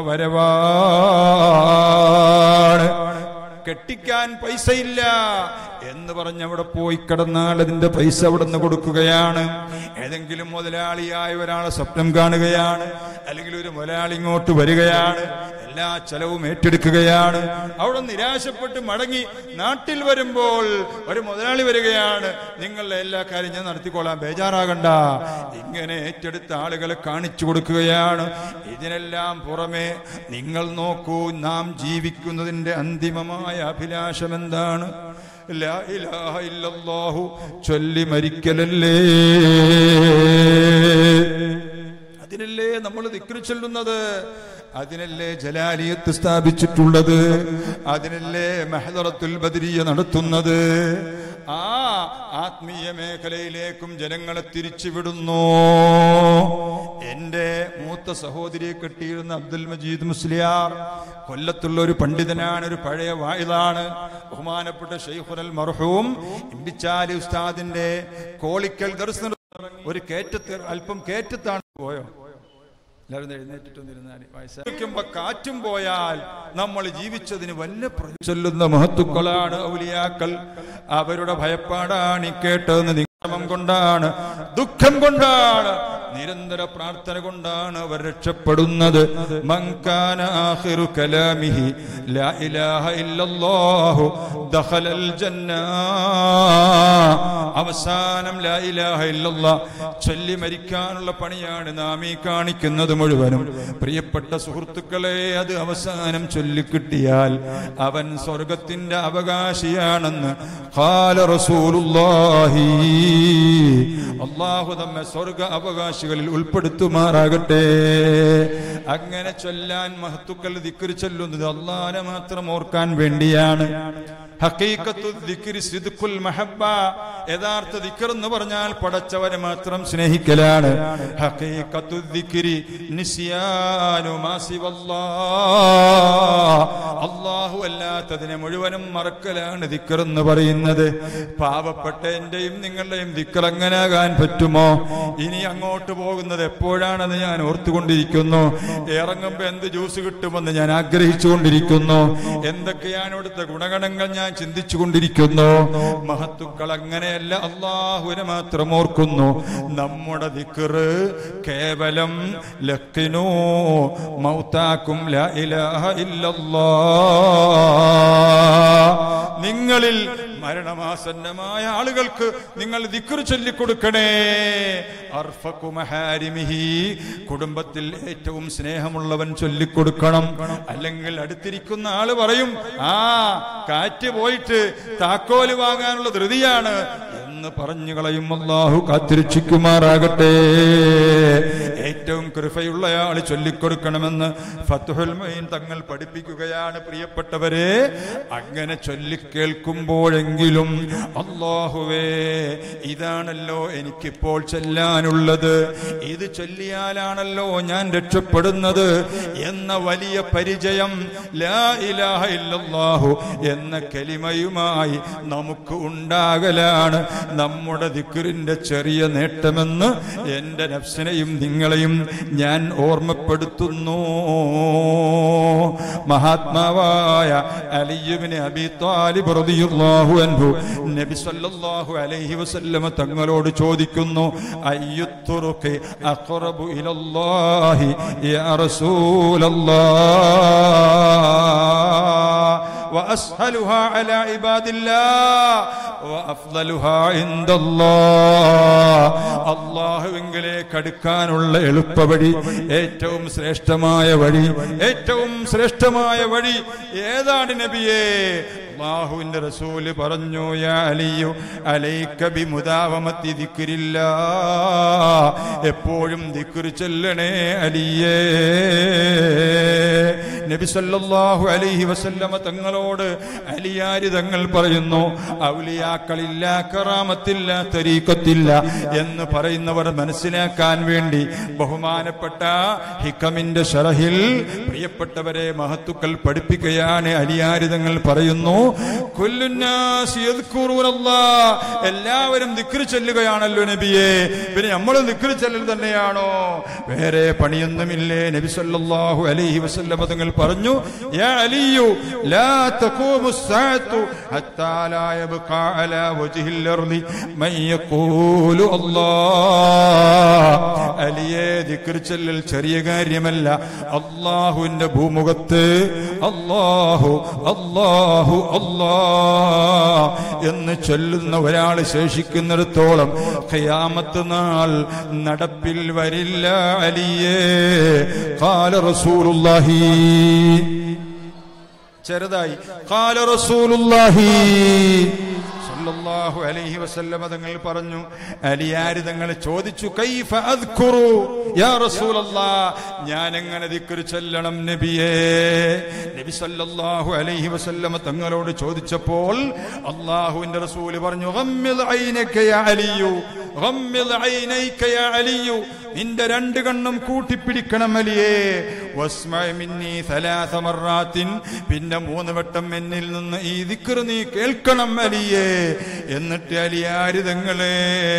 S1: വരവാണ് കെട്ടിക്കാൻ പൈസയില്ല എന്ന് പറഞ്ഞ് അവിടെ പോയി കിടന്നാൽ അതിന്റെ പൈസ അവിടെ നിന്ന് കൊടുക്കുകയാണ് ഏതെങ്കിലും മുതലാളിയായ ഒരാളെ സ്വപ്നം കാണുകയാണ് അല്ലെങ്കിൽ ഒരു മുതലാളി ഇങ്ങോട്ട് വരികയാണ് എല്ലാ ചെലവും ഏറ്റെടുക്കുകയാണ് അവിടെ നിരാശപ്പെട്ട് മടങ്ങി നാട്ടിൽ വരുമ്പോൾ ഒരു മുതലാളി വരികയാണ് നിങ്ങളുടെ എല്ലാ കാര്യം ഞാൻ നടത്തിക്കൊള്ളാം ബേജാറാകണ്ട ഇങ്ങനെ ഏറ്റെടുത്ത ആളുകളെ കാണിച്ചു കൊടുക്കുകയാണ് ഇതിനെല്ലാം പുറമെ നിങ്ങൾ നോക്കൂ നാം ജീവിക്കുന്നതിന്റെ അന്തിമമായ അഭിലാഷം എന്താണ് ലാ ഇലാഹ ഇല്ലല്ലാഹു ചൊല്ലി മരിക്കലല്ലേ അതിനല്ലേ നമ്മൾ ദിക്റ് ചൊല്ലുന്നത് അതിനല്ലേ ജലാലിയത്ത് സ്ഥാപിച്ചിട്ടുള്ളത് അതിനല്ലേ മെഹദറത്തുൽ ബദരിയ നടത്തുന്നത് ആ ആത്മീയ മേഖലയിലേക്കും ജനങ്ങളെ തിരിച്ചുവിടുന്നു എന്റെ മൂത്ത സഹോദരിയെ കെട്ടിയിരുന്ന അബ്ദുൽ മജീദ് മുസ്ലിയാർ കൊല്ലത്തുള്ള ഒരു പണ്ഡിതനാണ് ഒരു പഴയ വായിലാണ് ബഹുമാനപ്പെട്ട ഷെയ്ഖുൽ മർഹൂം ഇമ്പിച്ചാലി ഉസ്താദിന്റെ കോളിക്കൽ ദർശന ഒരു കേറ്റത്ത് അല്പം കേറ്റത്താണ് പോയോ എല്ലാവരും എഴുന്നേറ്റിട്ടൊന്നിരുന്നാൽ വയസ്സായിരിക്കുമ്പോ കാറ്റും പോയാൽ നമ്മൾ ജീവിച്ചതിന് വല്ല പ്രയോ- ചൊല്ലുന്ന മഹത്തുക്കളാണ് ഔലിയാക്കൾ അവരുടെ ഭയപ്പാടാണ് ഈ കേട്ടതെന്ന് നിഗമം കൊണ്ടാണ് ദുഃഖം കൊണ്ടാണ് നിരന്തര പ്രാർത്ഥന കൊണ്ടാണ് അവർ രക്ഷപ്പെടുന്നത് മങ്കാന ആഖിറു കലാമിഹി ലാ ഇലാഹ ഇല്ലല്ലാഹു ദഖലൽ ജന്ന അവസാനം ലാ ഇലാഹ ഇല്ലല്ലാ ചൊല്ലി മരിക്കാനുള്ള പണിയാണ് നാം ഈ കാണിക്കുന്നത് മുഴുവനും പ്രിയപ്പെട്ട സുഹൃത്തുക്കളെ അത് അവസാനം ചൊല്ലിക്കിട്ടിയാൽ അവൻ സ്വർഗത്തിന്റെ അവകാശിയാണെന്ന് ഖാല റസൂലുള്ളാഹി അള്ളാഹു നമ്മെ സ്വർഗ അവകാശികളിൽ ഉൾപ്പെടുത്തുമാറാകട്ടെ അങ്ങനെ ചൊല്ലാൻ മഹത്തുക്കൾ ദിക്കറി ചൊല്ലുന്നത് അള്ളാനെ മാത്രം ഓർക്കാൻ വേണ്ടിയാണ് ഹഖീഖത്തു ദിക്രി സിദ്ഖുൽ മഹബ്ബ യഥാർത്ഥ ദിക്കർ എന്ന് പറഞ്ഞാൽ പടച്ചവനെ മാത്രം സ്നേഹിക്കലാണ് ഹഖീഖത്തു ദിക്രി നിസ്യാനു മാ സിവല്ലാഹ്. അല്ലാഹു അല്ലാത്തതിനെ മുഴുവനും മറക്കലാണ് ദിക്കർ എന്ന് പറയുന്നത് പാവപ്പെട്ട എന്റെയും നിങ്ങളുടെയും ദിക്കർ അങ്ങനാകാൻ പറ്റുമോ ഇനി അങ്ങോട്ട് പോകുന്നത് എപ്പോഴാണെന്ന് ഞാൻ ഓർത്തുകൊണ്ടിരിക്കുന്നു ഇറങ്ങുമ്പോ എന്ത് ജ്യൂസ് കിട്ടുമെന്ന് ഞാൻ ആഗ്രഹിച്ചുകൊണ്ടിരിക്കുന്നു എന്തൊക്കെയാണ് ഇവിടുത്തെ ഗുണഗണങ്ങൾ ഞാൻ ചിന്തിച്ചുകൊണ്ടിരിക്കുന്നു മഹത്തുക്കൾ അങ്ങനെയല്ല അള്ളാഹുവിനെ മാത്രം ഓർക്കുന്നു നമ്മുടെ ദിക്കറ് കേവലം ലക്കിനോ മൗത്താക്കും ലാ ഇലാഹ ഇല്ലല്ലാഹ് നിങ്ങളിൽ മരണമാസന്നമായ ആളുകൾക്ക് നിങ്ങൾ ദിക്കറ് ചൊല്ലിക്കൊടുക്കണേ അർഫഖു മഹാരിമിഹി കുടുംബത്തിൽ ഏറ്റവും സ്നേഹമുള്ളവൻ ചൊല്ലിക്കൊടുക്കണം അല്ലെങ്കിൽ അടുത്തിരിക്കുന്ന ആള് പറയും ആ കാറ്റ് പോയിട്ട് താക്കോല് വാങ്ങാനുള്ള ധൃതിയാണ് എന്ന് പറഞ്ഞു കളയും അള്ളാഹു കാത്തിരക്ഷിക്കുമാറാകട്ടെ ഏറ്റവും കൃപയുള്ളയാൾ ചൊല്ലിക്കൊടുക്കണമെന്ന് ഫത്തുഹുൽ മൊയ്ൻ തങ്ങൾ പഠിപ്പിക്കുകയാണ് പ്രിയപ്പെട്ടവരെ അങ്ങനെ ചൊല്ലിക്കേൾക്കുമ്പോഴെങ്കിലും അള്ളാഹുവേ ഇതാണല്ലോ എനിക്കിപ്പോൾ ചെല്ലാനുള്ളത് ഇത് ചൊല്ലിയാലാണല്ലോ ഞാൻ രക്ഷപ്പെടുന്നത് എന്ന വലിയ പരിചയം ലാ ഇലാഹ ഇല്ലല്ലാഹു എന്ന കലിമയുമായി നമുക്ക് ഉണ്ടാകലാണ് നമ്മുടെ ദിക്റിന്റെ ചെറിയ നേട്ടമെന്ന് എന്റെ നഫ്സിനെയും നിങ്ങളെയും ഞാൻ ഓർമ്മപ്പെടുത്തുന്നു മഹാത്മാവായ അലിയുബിന് അബി താലിബ് റളിയല്ലാഹു അൻഹു നബി സല്ലല്ലാഹു അലൈഹി വസല്ലമ തങ്ങളോട് ചോദിക്കുന്നു അയ്യുത്തുറുഖി അഖറബു ഇലല്ലാഹി യാ റസൂലല്ലാഹ് وأسهلها على عباد الله وأفضلها عند الله അള്ളാഹുവിങ്കിലേക്ക് അടുക്കാനുള്ള എളുപ്പവഴി ഏറ്റവും ശ്രേഷ്ഠമായ വഴി ഏറ്റവും ശ്രേഷ്ഠമായ വഴി ഏതാണ് നബിയേ അള്ളാഹുവിന്റെ റസൂല് പറഞ്ഞു യാ അലിയു അലൈക ബിമുദാവമത്തി ദിക്രില്ല എപ്പോഴും ദിക്റ് ചൊല്ലണേ അലിയേ നബി സല്ലല്ലാഹു അലൈഹി വസല്ലമ തങ്ങളോട് അലിയാരി തങ്ങൾ പറയുന്നു ഔലിയാക്കളില്ല കറാമത്തില്ല തരീക്കത്തില്ല എന്ന് പറയുന്നവർ മനസ്സിലാക്കാൻ വേണ്ടി ബഹുമാനപ്പെട്ട ഹിക്കമിന്റെ ഷറഹിൽ പ്രിയപ്പെട്ടവരെ മഹത്തുക്കൾ പഠിപ്പിക്കുകയാണ് അലിയാരിതങ്ങൾ പറയുന്നു കൊല്ലുന്നാസ് യദ്കുറൂനല്ലാഹ്. എല്ലാവരും ദിക്റ് ചൊല്ലുകയാണല്ലോ നബിയെ പിന്നെ നമ്മൾ ദിക്റ് ചൊല്ലൽ തന്നെയാണോ വേറെ പണിയൊന്നുമില്ലേ നബി സല്ലല്ലാഹു അലൈഹി വസല്ലമ തങ്ങൾ പറഞ്ഞു യാ അലിയു ലാ തഖൂമു الساعة حتى لا يبقى على وجه الأرض من يقول الله അലിയെ ദിക്ർ ചൊല്ലൽ ചെറിയ കാര്യമല്ല അള്ളാഹുവിന്റെ ഭൂമുഖത്ത് അള്ളാഹു അള്ളാഹു അള്ളാ എന്ന് ചൊല്ലുന്ന ഒരാൾ ശേഷിക്കുന്നിടത്തോളം ഖിയാമത്ത് നാൾ നടപ്പിൽ വരില്ല അലിയേ കാല റസൂലുള്ളാഹി ചെറുതായി കാല റസൂലുള്ളാഹി സല്ലല്ലാഹു അലൈഹി വസല്ലമ തങ്ങൾ പറഞ്ഞു അലിയാരി തങ്ങൾ ചോദിച്ചു കൈഫ അദ്കുറു യാ റസൂലല്ലാഹ് ഞാൻ എങ്ങനെ ദിക്ർ ചൊല്ലണം നബിയേ നബി സല്ലല്ലാഹു അലൈഹി വസല്ലമ തങ്ങളോട് ചോദിച്ചപ്പോൾ അല്ലാഹുവിന്റെ റസൂല് പറഞ്ഞു ഗമ്മിദ് ഐനക യാ അലിയു ഗമ്മിദ് ഐനൈക യാ അലിയു നിന്റെ രണ്ട് കണ്ണും കൂട്ടിപ്പിടിക്കണം അലിയേ വസ്മഅ മിന്നി സലാസ മറാത്തിൻ പിന്നെ മൂന്ന് വട്ടം എന്നിൽ നിന്ന് ഈ ദിക്ർ നീ കേൾക്കണം അലിയേ എന്നിട്ട് അലിയാരിതങ്ങളെ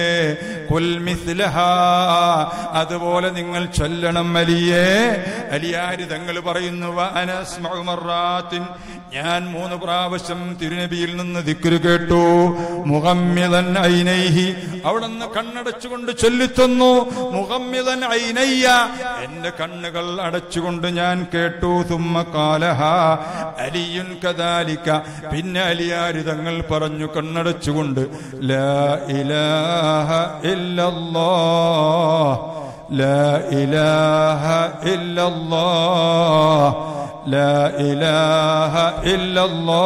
S1: അതുപോലെ നിങ്ങൾ ചൊല്ലണം അലിയേ അലിയാരിതങ്ങൾ പറയുന്നു "വ അന അസ്മഉ മറാത്തിൻ ഞാൻ മൂന്ന് പ്രാവശ്യം തിരുനബിയിൽ നിന്ന് ദിക്ർ കേട്ടു മുഹമ്മിദൻ ഐനൈഹി അവിടുന്ന് കണ്ണടച്ചുകൊണ്ട് ചൊല്ലിത്തന്നു മുഹമ്മിദൻ ഐനയ്യ എന്റെ കണ്ണുകൾ അടച്ചുകൊണ്ട് ഞാൻ കേട്ടു തുമ്മ കാലഹ അലിയുൻ കദാലിക പിന്നെ അലിയാരിതങ്ങൾ പറഞ്ഞു കണ്ണടച്ചുകൊണ്ട് ലാ ഇലാഹ ഇല്ലല്ലാഹ് ലാ ഇലാഹ ഇല്ലല്ലാഹ് ലാ ഇലാഹ ഇല്ലല്ലാഹ്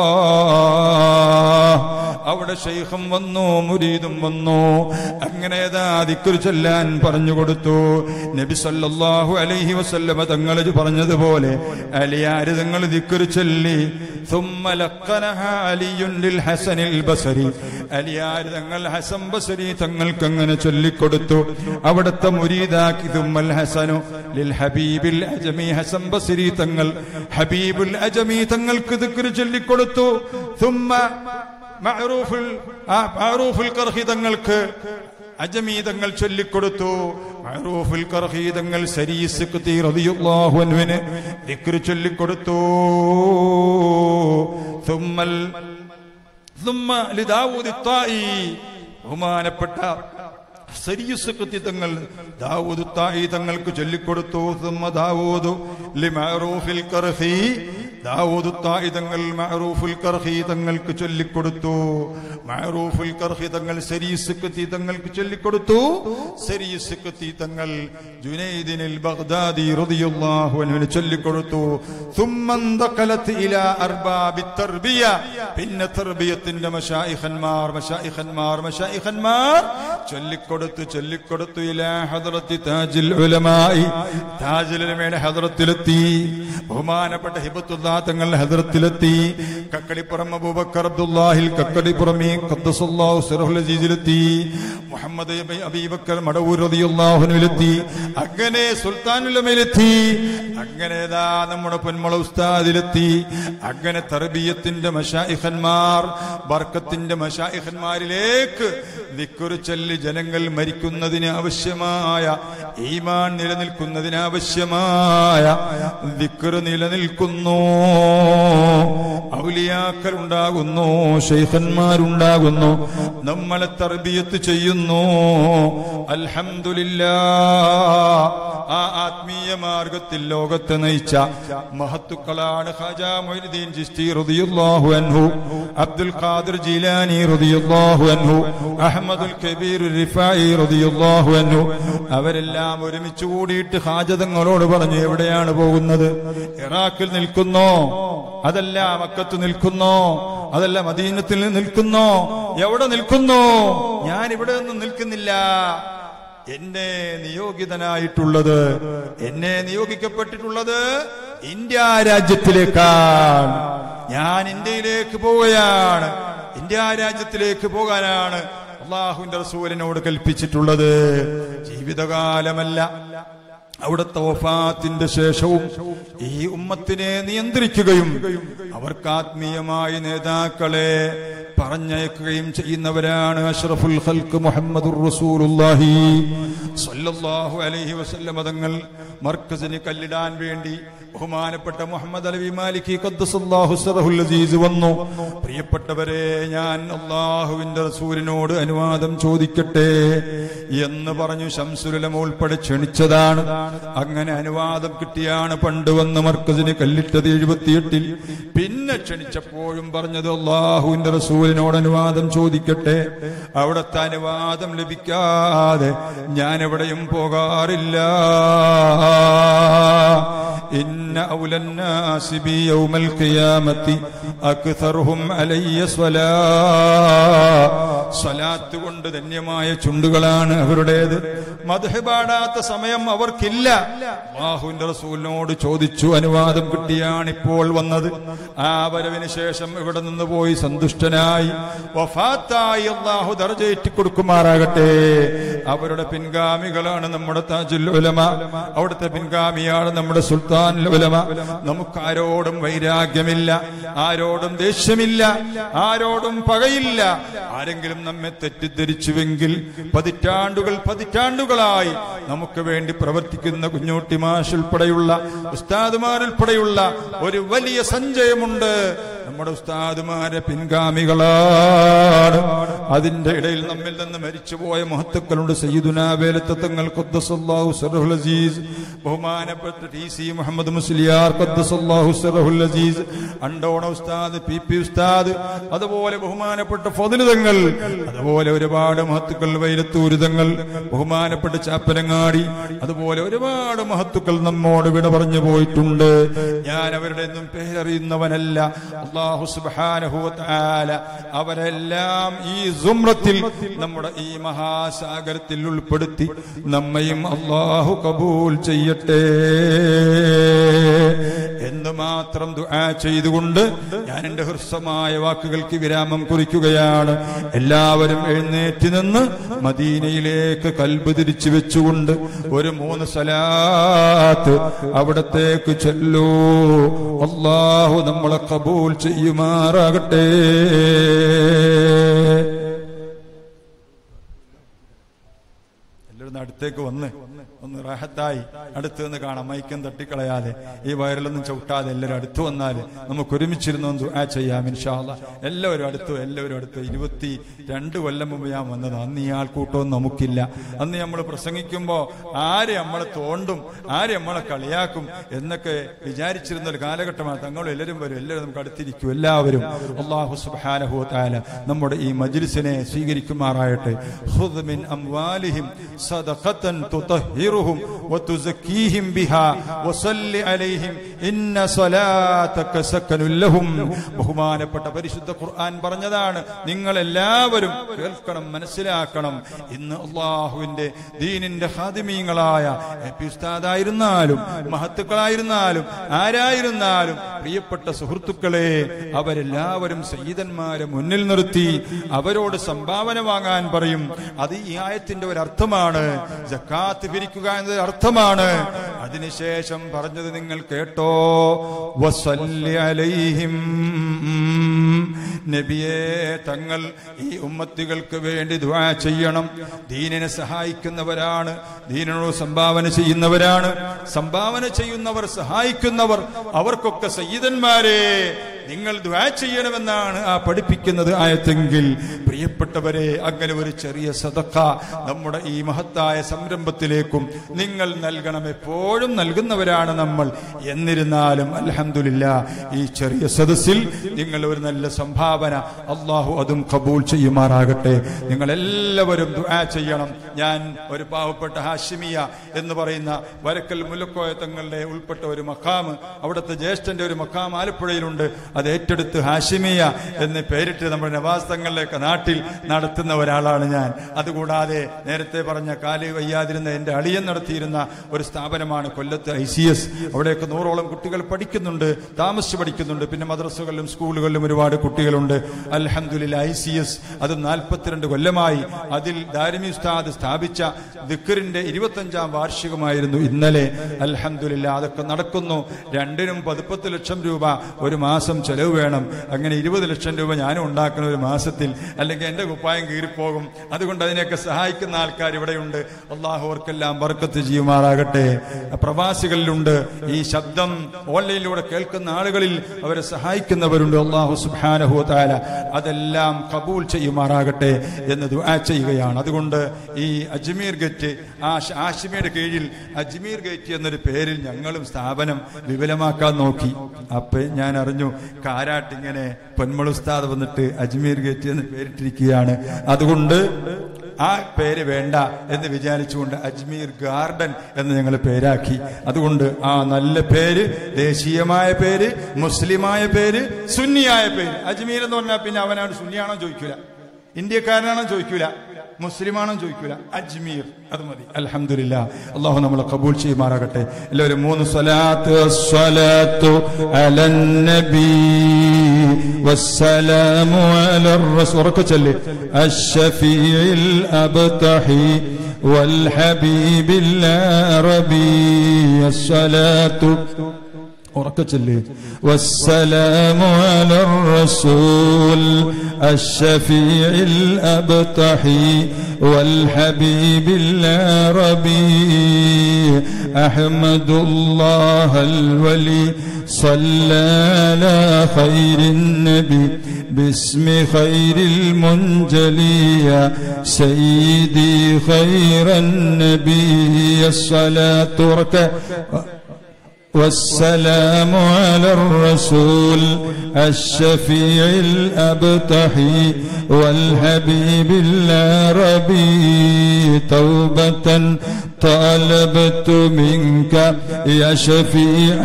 S1: അവിടെ ശൈഖും വന്നു മുരീദും വന്നു അങ്ങനെ ഏതാ ദിക്കുർ ചൊല്ലാൻ പറഞ്ഞു കൊടുത്തു നബി സല്ലല്ലാഹു അലൈഹി വസല്ലമ തങ്ങൾ പറഞ്ഞതുപോലെ അലിയാര് തങ്ങൾ ദിക്കുർ ചൊല്ലി ثم لقنها علي للحسن البصري അലിയാർ തങ്ങൾ ഹസൻ ബസരി തങ്ങൾക്ക് അങ്ങനെ ചൊല്ലിക്കൊടുത്തു അവിടുത്തെ മുരീദാക്കി തുമ്മൽ ഹസനു ലിൽ ഹബീബിൽ അജമി ഹസൻ ബസരി തങ്ങൾ ഹബീബുൽ അജമി തങ്ങൾക്ക് ദിക്ർ ചൊല്ലിക്കൊടുത്തു തുമ്മ മഅറൂഫുൽ ആ മഅറൂഫുൽ കർഹി തങ്ങൾക്ക് അജമി തങ്ങൾ ചൊല്ലിക്കൊടുത്തു മഅറൂഫുൽ കർഹി തങ്ങൾ സരീസ് ഖുതി റളിയല്ലാഹു അൻഹുവിന് ദിക്ർ ചൊല്ലിക്കൊടുത്തു തുമ്മൽ ثم لداود الطائي ബഹുമാനപ്പെട്ട സരിയുസ് കത്തി തങ്ങൾ ദാവൂദ് തായി തങ്ങൾക്ക് ചൊല്ലിക്കൊടുത്തു ثم ദാവൂദ് ലിമഅറൂഫിൽ കർഹി ദാവൂദ് തായി തങ്ങൾ മഅറൂഫുൽ കർഹി തങ്ങൾക്ക് ചൊല്ലിക്കൊടുത്തു മഅറൂഫുൽ കർഹി തങ്ങൾ സരീസ് കത്തി തങ്ങൾക്ക് ചൊല്ലിക്കൊടുത്തു സരീസ് കത്തി തങ്ങൾ ജുനൈദിനിൽ ബഗ്ദാദി റളിയല്ലാഹു അൻഹുവിന് ചൊല്ലിക്കൊടുത്തു ثم انتقلت الى ارباب التربيه പിന്നെ തർബിയത്തിന്റെ മശായിഖന്മാർ മശായിഖന്മാർ മശായിഖന്മാർ ചൊല്ലിക്കൊടുത്തു ചൊല്ലിക്കൊടുത്തു ഇലാ ഹദ്റത്തി താജിൽ ഉലമായി താജിൽ ഉലമയുടെ ഹദ്റത്തിലെത്തി ബഹുമാനപ്പെട്ട ഹിബത്തുല്ലാ തങ്ങൾ ഹദ്റത്തിലെത്തി കക്കടിപ്പുറം അബൂബക്കർ അബ്ദുല്ലാഹിൽ കക്കടിപ്പുറമി ഖദ്ദസുല്ലാഹു സിറഹുൽ അസീസിലെത്തി മുഹമ്മദ് അബി- അബീബക്കർ മടവൂർ റളിയല്ലാഹുവിലെത്തി അങ്ങനെ സുൽത്താനുലമയിലെത്തി അങ്ങനെ ദാ നമ്മുടെ പൊന്മുള ഉസ്താദിലെത്തി അങ്ങനെ തർബീയത്തിന്റെ മഷായിഖന്മാർ ബർക്കത്തിന്റെ മഷായിഖന്മാരിലേക്ക് ദിക്കുറ് ചൊല്ലി ജനങ്ങൾ മരിക്കുന്നതിന് ആവശ്യമായ ഈമാൻ നിലനിൽക്കുന്നതിന് ആവശ്യമായ ദിക്കുറ് നിലനിൽക്കുന്നു ഔലിയാക്കൾ ഉണ്ടാകുന്നു ഷെയ്ഖന്മാരുണ്ടാകുന്നു നമ്മളെ തർബിയത്ത് ചെയ്യുന്നു അൽഹംദുലില്ലാ ആ ആത്മീയ മാർഗത്തിൽ ലോകത്തെ നയിച്ച മഹത്തുക്കളാണ് ഖാജാ മൊയ്നുദ്ദീൻ ചിസ്തി റളിയല്ലാഹു അൻഹു അബ്ദുൽ ഖാദിർ ജീലാനി റളിയല്ലാഹു അൻഹു അഹ്മദുൽ കബീർ റിഫായി റളിയല്ലാഹു അൻഹു അവരെല്ലാം ഒരുമിച്ച് കൂടിയിട്ട് ഹാജതങ്ങളോട് പറഞ്ഞു എവിടെയാണ് പോകുന്നത് ഇറാഖിൽ നിൽക്കുന്നോ അതല്ല മക്കത്ത് നിൽക്കുന്നോ അതല്ല മദീനത്തിൽ നിൽക്കുന്നോ എവിടെ നിൽക്കുന്നോ ഞാൻ ഇവിടെ ഒന്നും നിൽക്കുന്നില്ല എന്നെ നിയോഗിതനായിട്ടുള്ളത് എന്നെ നിയോഗിക്കപ്പെട്ടിട്ടുള്ളത് ഇന്ത്യ രാജ്യത്തിലേക്കാണ് ഞാൻ ഇന്ത്യയിലേക്ക് പോവുകയാണ് ഇന്ത്യ രാജ്യത്തിലേക്ക് പോകാനാണ് അള്ളാഹുവിന്റെ റസൂലിനോട് കൽപ്പിച്ചിട്ടുള്ളത് ജീവിതകാലമല്ല അവിടുത്തെ വഫാത്തിന്റെ ശേഷവും ഈ ഉമ്മത്തിനെ നിയന്ത്രിക്കുകയും അവർക്ക് ആത്മീയമായ നേതാക്കളെ പറഞ്ഞയക്കുകയും ചെയ്യുന്നവരാണ് അഷ്റഫുൽ ഖൽക്ക് മുഹമ്മദുർ റസൂലുള്ളാഹി സ്വല്ലല്ലാഹു അലൈഹി വസല്ലമ തങ്ങൾ മർക്കസിന് കല്ലിടാൻ വേണ്ടി ബഹുമാനപ്പെട്ട മുഹമ്മദ് അലവി മാലിക്കി ഖദ്ദസല്ലാഹു സറഹുൽ അസീസ് വന്നു പ്രിയപ്പെട്ടവരെ ഞാൻ അള്ളാഹുവിന്റെ റസൂലിനോട് അനുവാദം ചോദിക്കട്ടെ എന്ന് പറഞ്ഞു ശംസുലമ ഉൾപ്പെടെ ക്ഷണിച്ചതാണ് അങ്ങനെ അനുവാദം കിട്ടിയാണ് പണ്ട് വന്ന് മർക്കസിന് കല്ലിട്ടത് എഴുപത്തിയെട്ടിൽ പിന്നെ ക്ഷണിച്ചപ്പോഴും പറഞ്ഞത് അള്ളാഹുവിന്റെ റസൂലിനോട് അനുവാദം ചോദിക്കട്ടെ അവിടുത്തെ അനുവാദം ലഭിക്കാതെ ഞാൻ എവിടെയും പോകാറില്ല ഇന്ന ഔലന്നാസി ബി യൗമൽ ഖിയാമത്തി അക്തറുഹും അലയ്യ സ്വലാ സ്വലാത്ത് കൊണ്ട് ധന്യമായ ചുണ്ടുകളാണ് അവരുടേത് മധു പാടാത്ത സമയം അവർക്കില്ല അള്ളാഹുവിന്റെ റസൂലിനോട് ചോദിച്ചു അനുവാദം കിട്ടിയാണ് ഇപ്പോൾ വന്നത് ആ വരവിന് ശേഷം ഇവിടെ നിന്ന് പോയി സന്തുഷ്ടനായി വഫാത്തായി അള്ളാഹു ദർജയേറ്റി കൊടുക്കുമാറാകട്ടെ അവരുടെ പിൻഗാമികളാണ് നമ്മുടെ താജുൽ ഉലമ അവിടുത്തെ പിൻഗാമിയാണ് നമ്മുടെ സുൽത്താൻ ഉലമ നമുക്ക് ആരോടും വൈരാഗ്യമില്ല ആരോടും ദേഷ്യമില്ല ആരോടും പകയില്ല ആരെങ്കിലും നമ്മെ തെറ്റിദ്ധരിച്ചുവെങ്കിൽ പതിറ്റാണ്ടുകൾ പതിറ്റാണ്ടുകളായി നമുക്ക് വേണ്ടി പ്രവർത്തിക്കുന്ന കുഞ്ഞോട്ടി മാഷ് ഉൾപ്പെടെയുള്ള ഉസ്താദുമാരുൾപ്പെടെയുള്ള ഒരു വലിയ സഞ്ചയമുണ്ട് നമ്മുടെ ഉസ്താദുമാരെ പിൻഗാമികളാണ് അതിന്റെ ഇടയിൽ നമ്മിൽ നിന്ന് മരിച്ചുപോയ മഹത്തുക്കളുണ്ട് സയ്യിദുന വേലത്തങ്ങൾ ഖദ്ദസല്ലാഹു സറഹുൽ അസീസ് ബഹുമാനപ്പെട്ട ടി സി മുഹമ്മദ് മുസ്ലിയാർ ഖദ്ദസല്ലാഹു സറഹുൽ അസീസ് അണ്ടോണ ഉസ്താദ് പി പി ഉസ്താദ് അതുപോലെ ബഹുമാനപ്പെട്ട ഫതിലിതങ്ങൾ അതുപോലെ ഒരുപാട് മഹത്തുക്കൾ വൈരത്തൂരിതങ്ങൾ ബഹുമാനപ്പെട്ട ചാപ്പനങ്ങാടി അതുപോലെ ഒരുപാട് മഹത്തുക്കൾ നമ്മോട് വിട പറഞ്ഞു പോയിട്ടുണ്ട് ഞാൻ അവരുടെ ഒന്നും പേരറിയുന്നവനല്ല അള്ളാഹു സുബ്ഹാനഹു വ തആല അവരെല്ലാം ഈ സുമ്രത്തിൽ നമ്മുടെ ഈ മഹാസാഗരത്തിൽ ഉൾപ്പെടുത്തി നമ്മയും അള്ളാഹു കബൂൽ ചെയ്യട്ടെ എന്ന് മാത്രം ദുആ ചെയ്തുകൊണ്ട് ഞാൻ എന്റെ ഹൃസ്വമായ വാക്കുകൾക്ക് വിരാമം കുറിക്കുകയാണ് എല്ലാവരും എഴുന്നേറ്റ് നിന്ന് മദീനയിലേക്ക് കൽബ് തിരിച്ചു വെച്ചുകൊണ്ട് ഒരു മൂന്ന് സലാത്ത് അവിടത്തേക്ക് ചെല്ലൂ അള്ളാഹു നമ്മളെ കബൂൽ ചെയ്യുമാറാകട്ടെ എല്ലാവരും അടുത്തേക്ക് വന്ന് ഒന്ന് റാഹത്തായി അടുത്ത് നിന്ന് കാണാം മൈക്കം തട്ടിക്കളയാതെ ഈ വയറിലൊന്നും ചവിട്ടാതെ എല്ലാവരും അടുത്ത് വന്നാൽ നമുക്ക് ഒരുമിച്ചിരുന്ന് ഒന്ന് ദുആ ചെയ്യാം ഇൻഷാല്ല എല്ലാവരും അടുത്ത് എല്ലാവരും അടുത്ത് ഇരുപത്തി രണ്ട് കൊല്ലം മുമ്പ് ഞാൻ വന്നത് അന്ന് ഈ ആൾക്കൂട്ടവും നമുക്കില്ല അന്ന് നമ്മൾ പ്രസംഗിക്കുമ്പോൾ ആര് നമ്മളെ തോണ്ടും ആര് നമ്മളെ കളിയാക്കും എന്നൊക്കെ വിചാരിച്ചിരുന്ന ഒരു കാലഘട്ടമാണ് തങ്ങളും എല്ലാവരും വരും എല്ലാവരും നമുക്ക് അടുത്തിരിക്കും എല്ലാവരും അള്ളാഹു സുബ്ഹാനഹു വ തആല നമ്മുടെ ഈ മജ്ലിസിനെ സ്വീകരിക്കുമാറാകട്ടെ ഖുദ് മിൻ അംവാലിഹിം സദഖത്തൻ തുതഹിറുഹും വതുസക്കീഹിം ബിഹാ വസല്ലി അലൈഹിം ഇന്ന സ്വലാതക സക്കനുൽ ലഹും ബഹുമാനപ്പെട്ട പരിശുദ്ധ ഖുർആൻ പറഞ്ഞതാണ് നിങ്ങൾ എല്ലാവരും കേൾക്കണം മനസ്സിലാക്കണം ഇന്ന് അള്ളാഹുവിന്റെ ദീനിന്റെ ഹാദിമീങ്ങളായ എ പി ഉസ്താദായിരുന്നാലും മഹത്തുക്കളായിരുന്നാലും ആരായിരുന്നാലും പ്രിയപ്പെട്ട സുഹൃത്തുക്കളെ അവരെല്ലാവരും സയ്യിദന്മാരെ മുന്നിൽ നിർത്തി അവരോട് സംഭാവന വാങ്ങാൻ പറയും അത് ഈ ആയത്തിന്റെ ഒരു അർത്ഥമാണ് ജക്കാത്ത് പിരിക്കുക എന്നത് അർത്ഥമാണ് അതിനുശേഷം പറഞ്ഞത് നിങ്ങൾ കേട്ടോ വസല്ലി അലൈഹിം നബിയെ തങ്ങൾ ഈ ഉമ്മത്തികൾക്ക് വേണ്ടി ദുആ ചെയ്യണം ദീനിനെ സഹായിക്കുന്നവരാണ് ദീനിനോട് സംഭാവന ചെയ്യുന്നവരാണ് സംഭാവന ചെയ്യുന്നവർ സഹായിക്കുന്നവർ അവർക്കൊക്കെ സയ്യിദന്മാരെ നിങ്ങൾ ദ്വാ ചെയ്യണമെന്നാണ് ആ പഠിപ്പിക്കുന്നത് ആയത്തെങ്കിൽ പ്രിയപ്പെട്ടവരെ അങ്ങനെ ഒരു ചെറിയ സദക്ക നമ്മുടെ ഈ മഹത്തായ സംരംഭത്തിലേക്കും നിങ്ങൾ നൽകണം എപ്പോഴും നൽകുന്നവരാണ് നമ്മൾ എന്നിരുന്നാലും അൽഹംദുലില്ല ഈ ചെറിയ സദസ്സിൽ നിങ്ങൾ ഒരു നല്ല സംഭാവന അള്ളാഹു അതും കബൂൽ ചെയ്യുമാറാകട്ടെ നിങ്ങൾ എല്ലാവരും ദുആ ചെയ്യണം ഞാൻ ഒരു പാവപ്പെട്ട ഹാഷിമിയ എന്ന് പറയുന്ന വരക്കൽ മുലക്കോയ തങ്ങളുടെ ഉൾപ്പെട്ട ഒരു മക്കാമ് അവിടുത്തെ ജ്യേഷ്ഠന്റെ ഒരു മക്കാം ആലപ്പുഴയിലുണ്ട് അത് ഏറ്റെടുത്ത് ഹാഷിമിയ എന്ന് പേരിട്ട് നമ്മുടെ നവാസ് തങ്ങളുടെയൊക്കെ നാട്ടിൽ നടത്തുന്ന ഒരാളാണ് ഞാൻ അതുകൂടാതെ നേരത്തെ പറഞ്ഞ കാലി വയ്യാതിരുന്ന എന്റെ അളിയൻ നടത്തിയിരുന്ന ഒരു സ്ഥാപനമാണ് കൊല്ലത്ത് ഐ സി എസ് അവിടെയൊക്കെ നൂറോളം കുട്ടികൾ പഠിക്കുന്നുണ്ട് താമസിച്ച് പഠിക്കുന്നുണ്ട് പിന്നെ മദ്രസകളിലും സ്കൂളുകളിലും ഒരുപാട് കുട്ടികളുണ്ട് അൽഹംദുലില്ല ഐ സി എസ് അത് നാൽപ്പത്തിരണ്ട് കൊല്ലമായി അതിൽ ദാരിമി ഉസ്താദ് സ്ഥാപിച്ച ദിക്കറിന്റെ ഇരുപത്തഞ്ചാം വാർഷികമായിരുന്നു ഇന്നലെ അൽഹംദുലില്ല അതൊക്കെ നടക്കുന്നു രണ്ടിനും പതിപ്പത്ത് ലക്ഷം രൂപ ഒരു മാസം ചെലവ് വേണം അങ്ങനെ ഇരുപത് ലക്ഷം രൂപ ഞാനും ഉണ്ടാക്കുന്ന ഒരു മാസത്തിൽ അല്ലെങ്കിൽ എന്റെ കുപ്പായം കീറിപ്പോകും അതുകൊണ്ട് അതിനെയൊക്കെ സഹായിക്കുന്ന ആൾക്കാർ ഇവിടെയുണ്ട് അള്ളാഹു അവർക്കെല്ലാം ബർക്കത്ത് ചെയ്യുമാറാകട്ടെ പ്രവാസികളിലുണ്ട് ഈ ശബ്ദം ഓൺലൈനിലൂടെ കേൾക്കുന്ന ആളുകളിൽ അവരെ സഹായിക്കുന്നവരുണ്ട് അള്ളാഹു സുബാനഹു താല അതെല്ലാം കബൂൽ ചെയ്യുമാറാകട്ടെ എന്ന് ദുആ ചെയ്യുകയാണ് അതുകൊണ്ട് ഈ അജ്മീർ ഗേറ്റ് ആ ഷ- ആഷിമയുടെ കീഴിൽ അജ്മീർ ഗേറ്റ് എന്നൊരു പേരിൽ ഞങ്ങളും സ്ഥാപനം വിപുലമാക്കാൻ നോക്കി അപ്പൊ ഞാൻ അറിഞ്ഞു കാരാട്ടിങ്ങനെ പൊന്മളുസ്താദ് വന്നിട്ട് അജ്മീർ ഗേറ്റ് എന്ന് പേരിട്ടിരിക്കുകയാണ് അതുകൊണ്ട് ആ പേര് വേണ്ട എന്ന് വിചാരിച്ചുകൊണ്ട് അജ്മീർ ഗാർഡൻ എന്ന് ഞങ്ങൾ പേരാക്കി അതുകൊണ്ട് ആ നല്ല പേര് ദേശീയമായ പേര് മുസ്ലിമായ പേര് സുന്നിയായ പേര് അജ്മീർ എന്ന് പറഞ്ഞാൽ പിന്നെ അവനാണ് സുന്നിയാണോ ചോദിക്കൂല ഇന്ത്യക്കാരനാണോ ചോദിക്കൂല മുസ്ലിമാണോ ചോദിക്കൂല അജ്മീർ അത് മതി അൽഹംദുലില്ലാ അള്ളാഹു നമ്മളെ കബൂൽ ചെയ്യുമാറാകട്ടെ എല്ലാവരും മൂന്ന് സ്വലാത്ത് സ്വലാത്തു അലൻ നബി വസ്സലാമു അലർ റസൂൽ ഉറക്കെ ചൊല്ല് അഷ്ഫീഇൽ അബ്തഹി والحبيب العربي الصلاة ഉറക്കച്ചൊല്ലി والسلام على الرسول الشفيع الأبطحي والحبيب العربي أحمد الله الولي صلى على خير النبي باسم خير المنجلي يا سيدي خير النبي الصلاة ركع والسلام على الرسول الشفيع الأبطحي والحبيب العربي توبة طالبت منك يا شفيع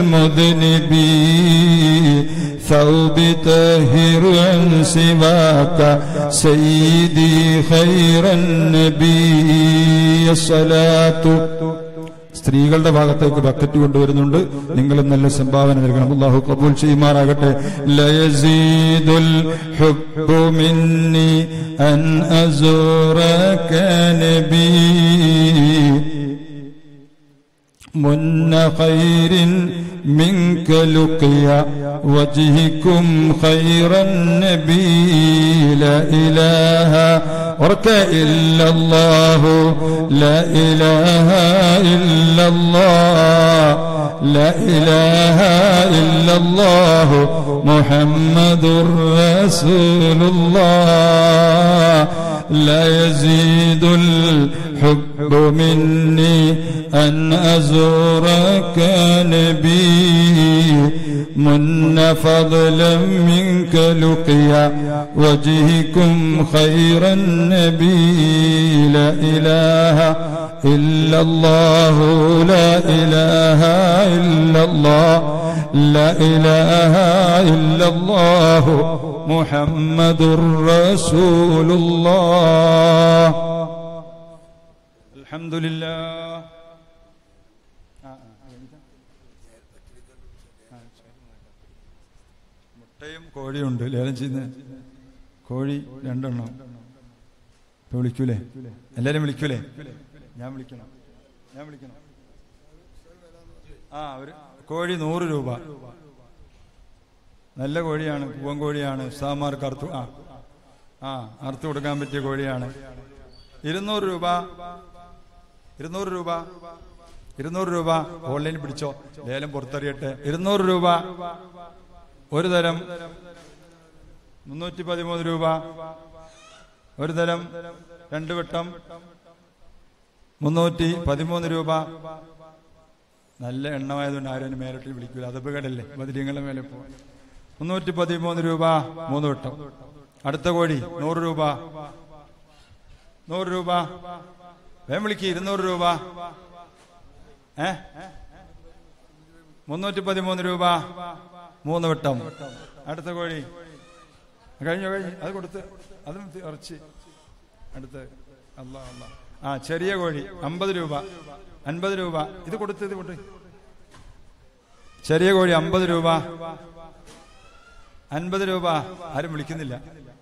S1: المذنبين ثوب طاهر عن سواك سيدي خير النبي الصلاة സ്ത്രീകളുടെ ഭാഗത്തേക്ക് ബക്കറ്റ് കൊണ്ടുവരുന്നുണ്ട് നിങ്ങളും നല്ല സംഭാവന നൽകണം അള്ളാഹു കബൂൽ ചെയ്യുമാറാകട്ടെ ലയസീദുൽ ഹുബ്ബു മിന്നി അൻ അസൂറക നബി من خير منك لقيا وجهكم خير النبي لا إله ورك إلا الله لا إله إلا الله لا إله إلا الله محمد رسول الله لا يزيد الحب مني أن أزورك نبي من فضلا منك لقيا وجهكم خير النبي لا إله إلا الله لا إله إلا الله لا إله إلا الله محمد رسول الله الحمد لله മുട്ടയും കോഴിയുണ്ട് ലേലം ചെയ്യുന്ന കോഴി രണ്ടെണ്ണം ഇപ്പൊ വിളിക്കൂലേ എല്ലാരും വിളിക്കൂലേ ഞാൻ വിളിക്കണം ഞാൻ വിളിക്കണം ആ ഒരു കോഴി നൂറ് രൂപ നല്ല കോഴിയാണ് പൂവൻ കോഴിയാണ് ഉസ്താമാർക്ക് അറുത്തു ആ ആ അറുത്തു കൊടുക്കാൻ പറ്റിയ കോഴിയാണ് ഇരുന്നൂറ് രൂപ ഇരുന്നൂറ് രൂപ ഇരുന്നൂറ് രൂപ ഓൺലൈനിൽ പിടിച്ചോ ലേലം പുറത്തറിയട്ടെ ഇരുന്നൂറ് രൂപ ഒരു തരം മുന്നൂറ്റി പതിമൂന്ന് രൂപ ഒരു തരം രണ്ട് വട്ടം മുന്നൂറ്റി പതിമൂന്ന് രൂപ നല്ല എണ്ണമായതുകൊണ്ട് ആരും എന്നെ മേലോട്ട് വിളിക്കൂല അത് അപകടല്ലേ ബദിരിങ്ങളുടെ മേലെ പോ മുന്നൂറ്റി പതിമൂന്ന് രൂപ മൂന്ന് വട്ടം അടുത്ത കോഴി നൂറ് രൂപ നൂറ് രൂപ വേം വിളിക്ക് ഇരുന്നൂറ് രൂപ ഏ മുന്നൂറ്റി പതിമൂന്ന് രൂപ മൂന്ന് വട്ടം അടുത്ത കോഴി കഴിഞ്ഞു കഴിഞ്ഞു അത് കൊടുത്ത് അതും ഇറച്ചി അടുത്ത് അല്ല അല്ല ആ ചെറിയ കോഴി അമ്പത് രൂപ അൻപത് രൂപ ഇത് കൊടുത്ത് ഇത് കൊടുത്ത് ചെറിയ കോഴി അമ്പത് രൂപ അൻപത് രൂപ ആരും വിളിക്കുന്നില്ല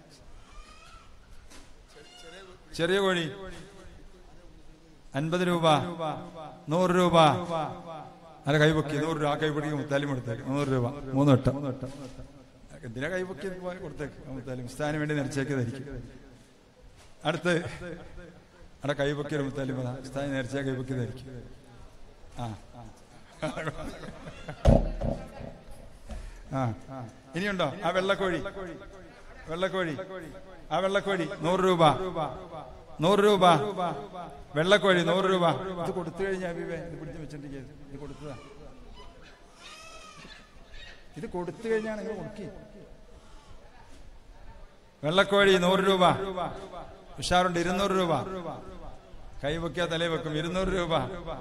S1: ചെറിയ കോഴി അൻപത് രൂപ നൂറ് രൂപ അല്ല കൈപൊക്കി നൂറ് രൂപ ആ കൈപ്പൊടിക്ക് മുത്താലും കൊടുത്തേക്ക് നൂറ് രൂപ മൂന്ന് വട്ടം എന്തിനാ കൈപൊക്കി കൊടുത്തേക്ക് മുത്താലും സ്ഥാനം വേണ്ടി നിറച്ചേക്കതായിരിക്കും അടുത്ത് അവിടെ കൈപൊക്കി ഒരു മുത്താലും സ്ഥാനം നിറച്ചാൽ കൈപൊക്കിയതായിരിക്കും ആ ആ ഇനിയുണ്ടോ ആ വെള്ളക്കോഴി വെള്ളക്കോഴി ആ വെള്ളക്കോഴി നൂറ് രൂപ നൂറ് രൂപ വെള്ളക്കോഴി നൂറ് രൂപ ഇത് കൊടുത്തു കഴിഞ്ഞാൽ അബീബേ ഇത് പിടിച്ച് വെച്ചിട്ടിരിക്കുക ഇത് കൊടുത്തതാ ഇത് കൊടുത്തു കഴിഞ്ഞാൽ നിങ്ങൾ കൊടുക്കി വെള്ളക്കോഴി നൂറ് രൂപ ഉഷാറുണ്ട് ഇരുന്നൂറ് രൂപ കൈ വെക്കുക തലേ വെക്കും ഇരുന്നൂറ് രൂപ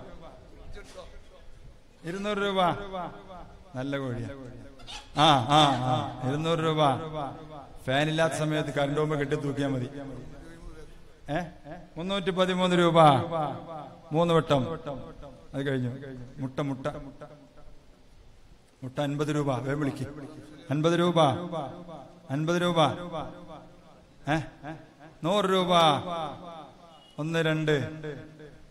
S1: ഇരുന്നൂറ് രൂപ നല്ല കോഴിയാ ആ ആ ആ ഇരുന്നൂറ് രൂപ ഫാനില്ലാത്ത സമയത്ത് കറണ്ട് പോകുമ്പോ കെട്ടി തൂക്കിയാൽ മതി ഏ മുന്നൂറ്റി പതിമൂന്ന് രൂപ മൂന്ന് വട്ടം അത് കഴിഞ്ഞു മുട്ട മുട്ട മുട്ട അൻപത് രൂപ വേ വിളിക്ക് അൻപത് രൂപ അൻപത് രൂപ ഏ നൂറ് രൂപ ഒന്ന് രണ്ട്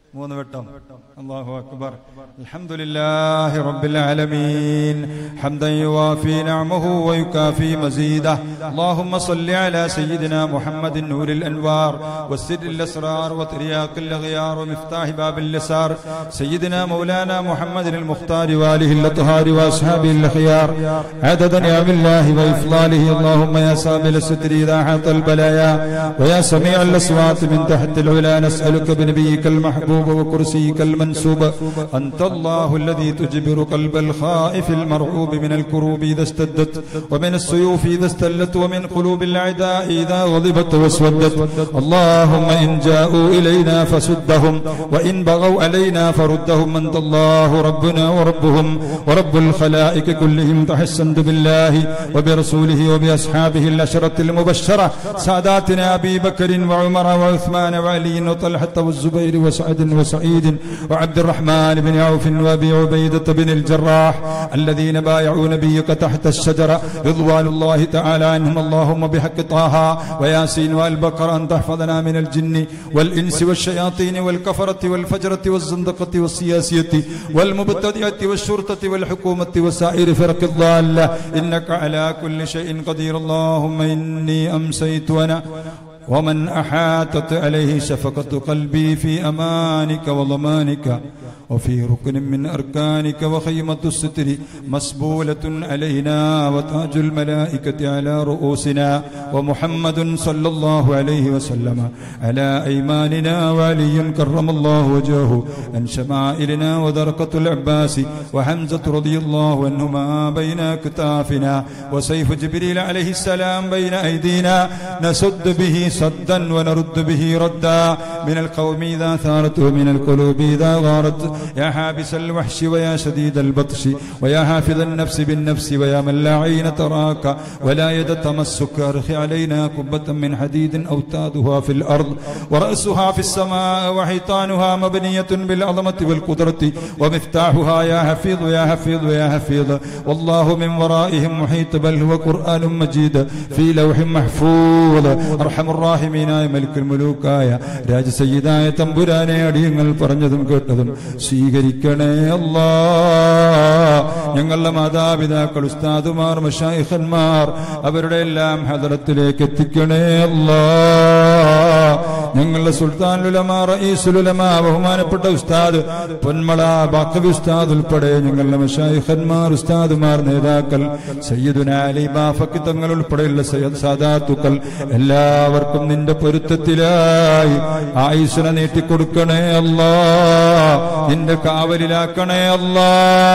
S1: മൂന്ന് വട്ടം അല്ലാഹു അക്ബർ അൽഹംദുലില്ലാഹി റബ്ബിൽ ആലമീൻ ഹംദൻ യുവാഫി നഅമഹു വയുകാഫി മസീദഹ اللهم صل على سيدنا محمد نور الانوار والسر الاسرار وترياق الاغيار ومفتاح باب اليسار سيدنا مولانا محمد المختار واله الاطهار واصحابه الاخيار عدد نعم الله وافضاله اللهم يا سامل الستر اذا حاط البلايا ويا سميع الاصوات من تحت العلا نسالك بنبيك المحبوب وكرسيك المنسوب انت الله الذي تجبر قلب الخائف المرعوب من الكروب اذا استدت ومن السيوف اذا استلت ومن قلوب الاعداء اذا غضبت واسودت اللهم ان جاءوا الينا فسدهم وان بغوا علينا فردهم انت الله ربنا وربهم ورب الخلائق كلهم تحسنت بالله وبرسوله وباصحابه الاشره المبشره ساداتنا ابي بكر وعمر وعثمان وعلي وطلحه والزبير وسعد وسعيد وعبد الرحمن بن عوف وابي عبيده بن الجراح الذين بايعوا نبيك تحت الشجره رضوان الله تعالى عنهم اللهم بحق طه وياسين والبقر ان تحفظنا من الجن والانس والشياطين والكفره والفجره والزندقه والسياسيه والمبتدئه والشرطه والحكومه وسائر فرق الضاله انك على كل شيء قدير اللهم اني امسيت وانا ومن احاطت عليه شفقه قلبي في امانك وضمانك وفي ركن من أركانك وخيمة الستر مسبولة علينا وتاج الملائكة على رؤوسنا ومحمد صلى الله عليه وسلم على أيماننا وعلي كرم الله وجهه عن شمائلنا ودرقة العباس وحمزة رضي الله عنهما بين كتافنا وسيف جبريل عليه السلام بين أيدينا نسد به صدا ونرد به ردا من القوم إذا ثارت ومن القلوب إذا غارت يا حابس الوحش ويا شديد البطش ويا حافظ النفس بالنفس ويا من لا عين تراك ولا يد تمسك أرخي علينا كبة من حديد أوتادها في الأرض ورأسها في السماء وحيطانها مبنية بالعظمة والقدرة ومفتاحها يا حفيظ يا حفيظ يا حفيظ والله من ورائهم محيط بل هو قرآن مجيد في لوح محفوظ أرحم الراحمين يا ملك الملوك يا രാജ സയ്യിദായ തമ്പുരാനെ അടിയങ്ങൾ പറഞ്ഞതും കേട്ടതും സ്വീകരിക്കണേ അല്ലാ ഞങ്ങളുടെ മാതാപിതാക്കൾ ഉസ്താദുമാർ മഷായിഖന്മാർ അവരുടെ എല്ലാം ഹദറത്തിലേക്ക് എത്തിക്കണേ അല്ലാ ഞങ്ങളുടെ സുൽത്താനുലമാ റഈസുലുലമാ ബഹുമാനപ്പെട്ട ഉസ്താദ് പൊന്മള ബാക്കവി ഉസ്താദ് ഉൾപ്പെടെ ഞങ്ങളുടെ മഷായിഖന്മാർ ഉസ്താദുമാർ നേതാക്കൾ സയ്യിദുന അലി ബാഫക്കി തങ്ങൾ ഉൾപ്പെടെയുള്ള സയ്യദ് സാദാത്തുക്കൾ എല്ലാവർക്കും നിന്റെ പൊരുത്തത്തിലായി ആയുസിനെ നീട്ടിക്കൊടുക്കണേ അല്ലാ നിന്റെ കാവലിലാക്കണേ അല്ലാ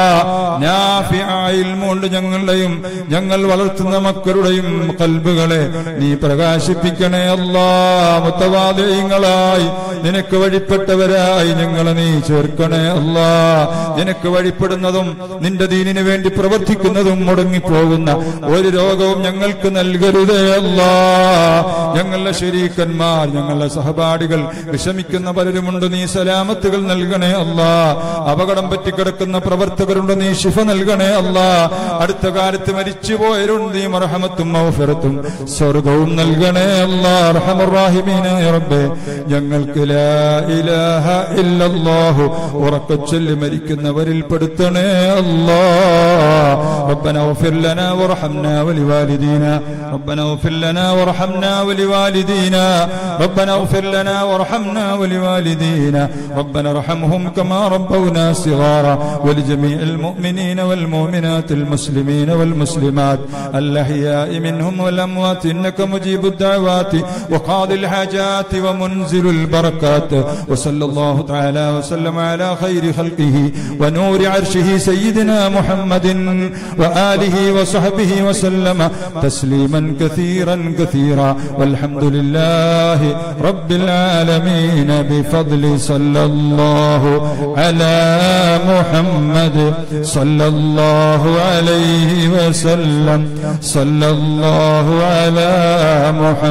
S1: കൊണ്ട് ഞങ്ങളുടെയും ഞങ്ങൾ വളർത്തുന്ന മക്കളുടെയും കൽബുകളെ നീ പ്രകാശിപ്പിക്കണേ അല്ലാ മുത്തവാദയങ്ങളായി നിനക്ക് വഴിപ്പെട്ടവരായി ഞങ്ങളെ നീ ചേർക്കണേ അല്ലാ നിനക്ക് വഴിപ്പെടുന്നതും നിന്റെ ദീനിനു വേണ്ടി പ്രവർത്തിക്കുന്നതും മുടങ്ങിപ്പോകുന്ന ഒരു രോഗവും ഞങ്ങൾക്ക് നൽകരുതേ അല്ലാ ഞങ്ങളുടെ ശരീക്കന്മാർ ഞങ്ങളുടെ സഹപാഠികൾ വിഷമിക്കുന്ന പലരുമുണ്ട് നീ സലാമത്തുകൾ നൽകണേ അല്ലാ അപകടം പറ്റിക്കിടക്കുന്ന പ്രവർത്തകരുണ്ട് നീ ശിഫ നൽകണേ അല്ലാ അടുത്ത കാലത്ത് മരിച്ചുപോയരുണ്ട് നീ മർഹമത്തും മൗഫിറത്തും സ്വർഗവും നൽകണേ അല്ലാ റഹമുറാഹിമീനായ റബ്ബേ ഞങ്ങൾക്ക് ലാ ഇലാഹ ഇല്ലല്ലാഹു ഉറക്കച്ചൊല്ലി മരിക്കുന്നവരിൽ പെടുത്തണേ അല്ലാ ربنا اغفر لنا وارحمنا ولوالدينا ربنا اغفر لنا وارحمنا ولوالدينا ربنا اغفر لنا وارحمنا ولوالدينا ربنا ارحمهم كما ربونا صغارا ولجميع المؤمنين والمؤمنات المسلمين والمسلمات الأحياء منهم والأموات إنك مجيب الدعوات وقاضي الحاجات ومنزل البركات وصلى الله تعالى وسلم على خير خلقه ونور عرشه سيدنا محمد وآله وصحبه وسلم تسليما كثيرا كثيرا والحمد لله رب العالمين بفضل صلى الله على محمد صلى الله عليه وسلم صلى الله على محمد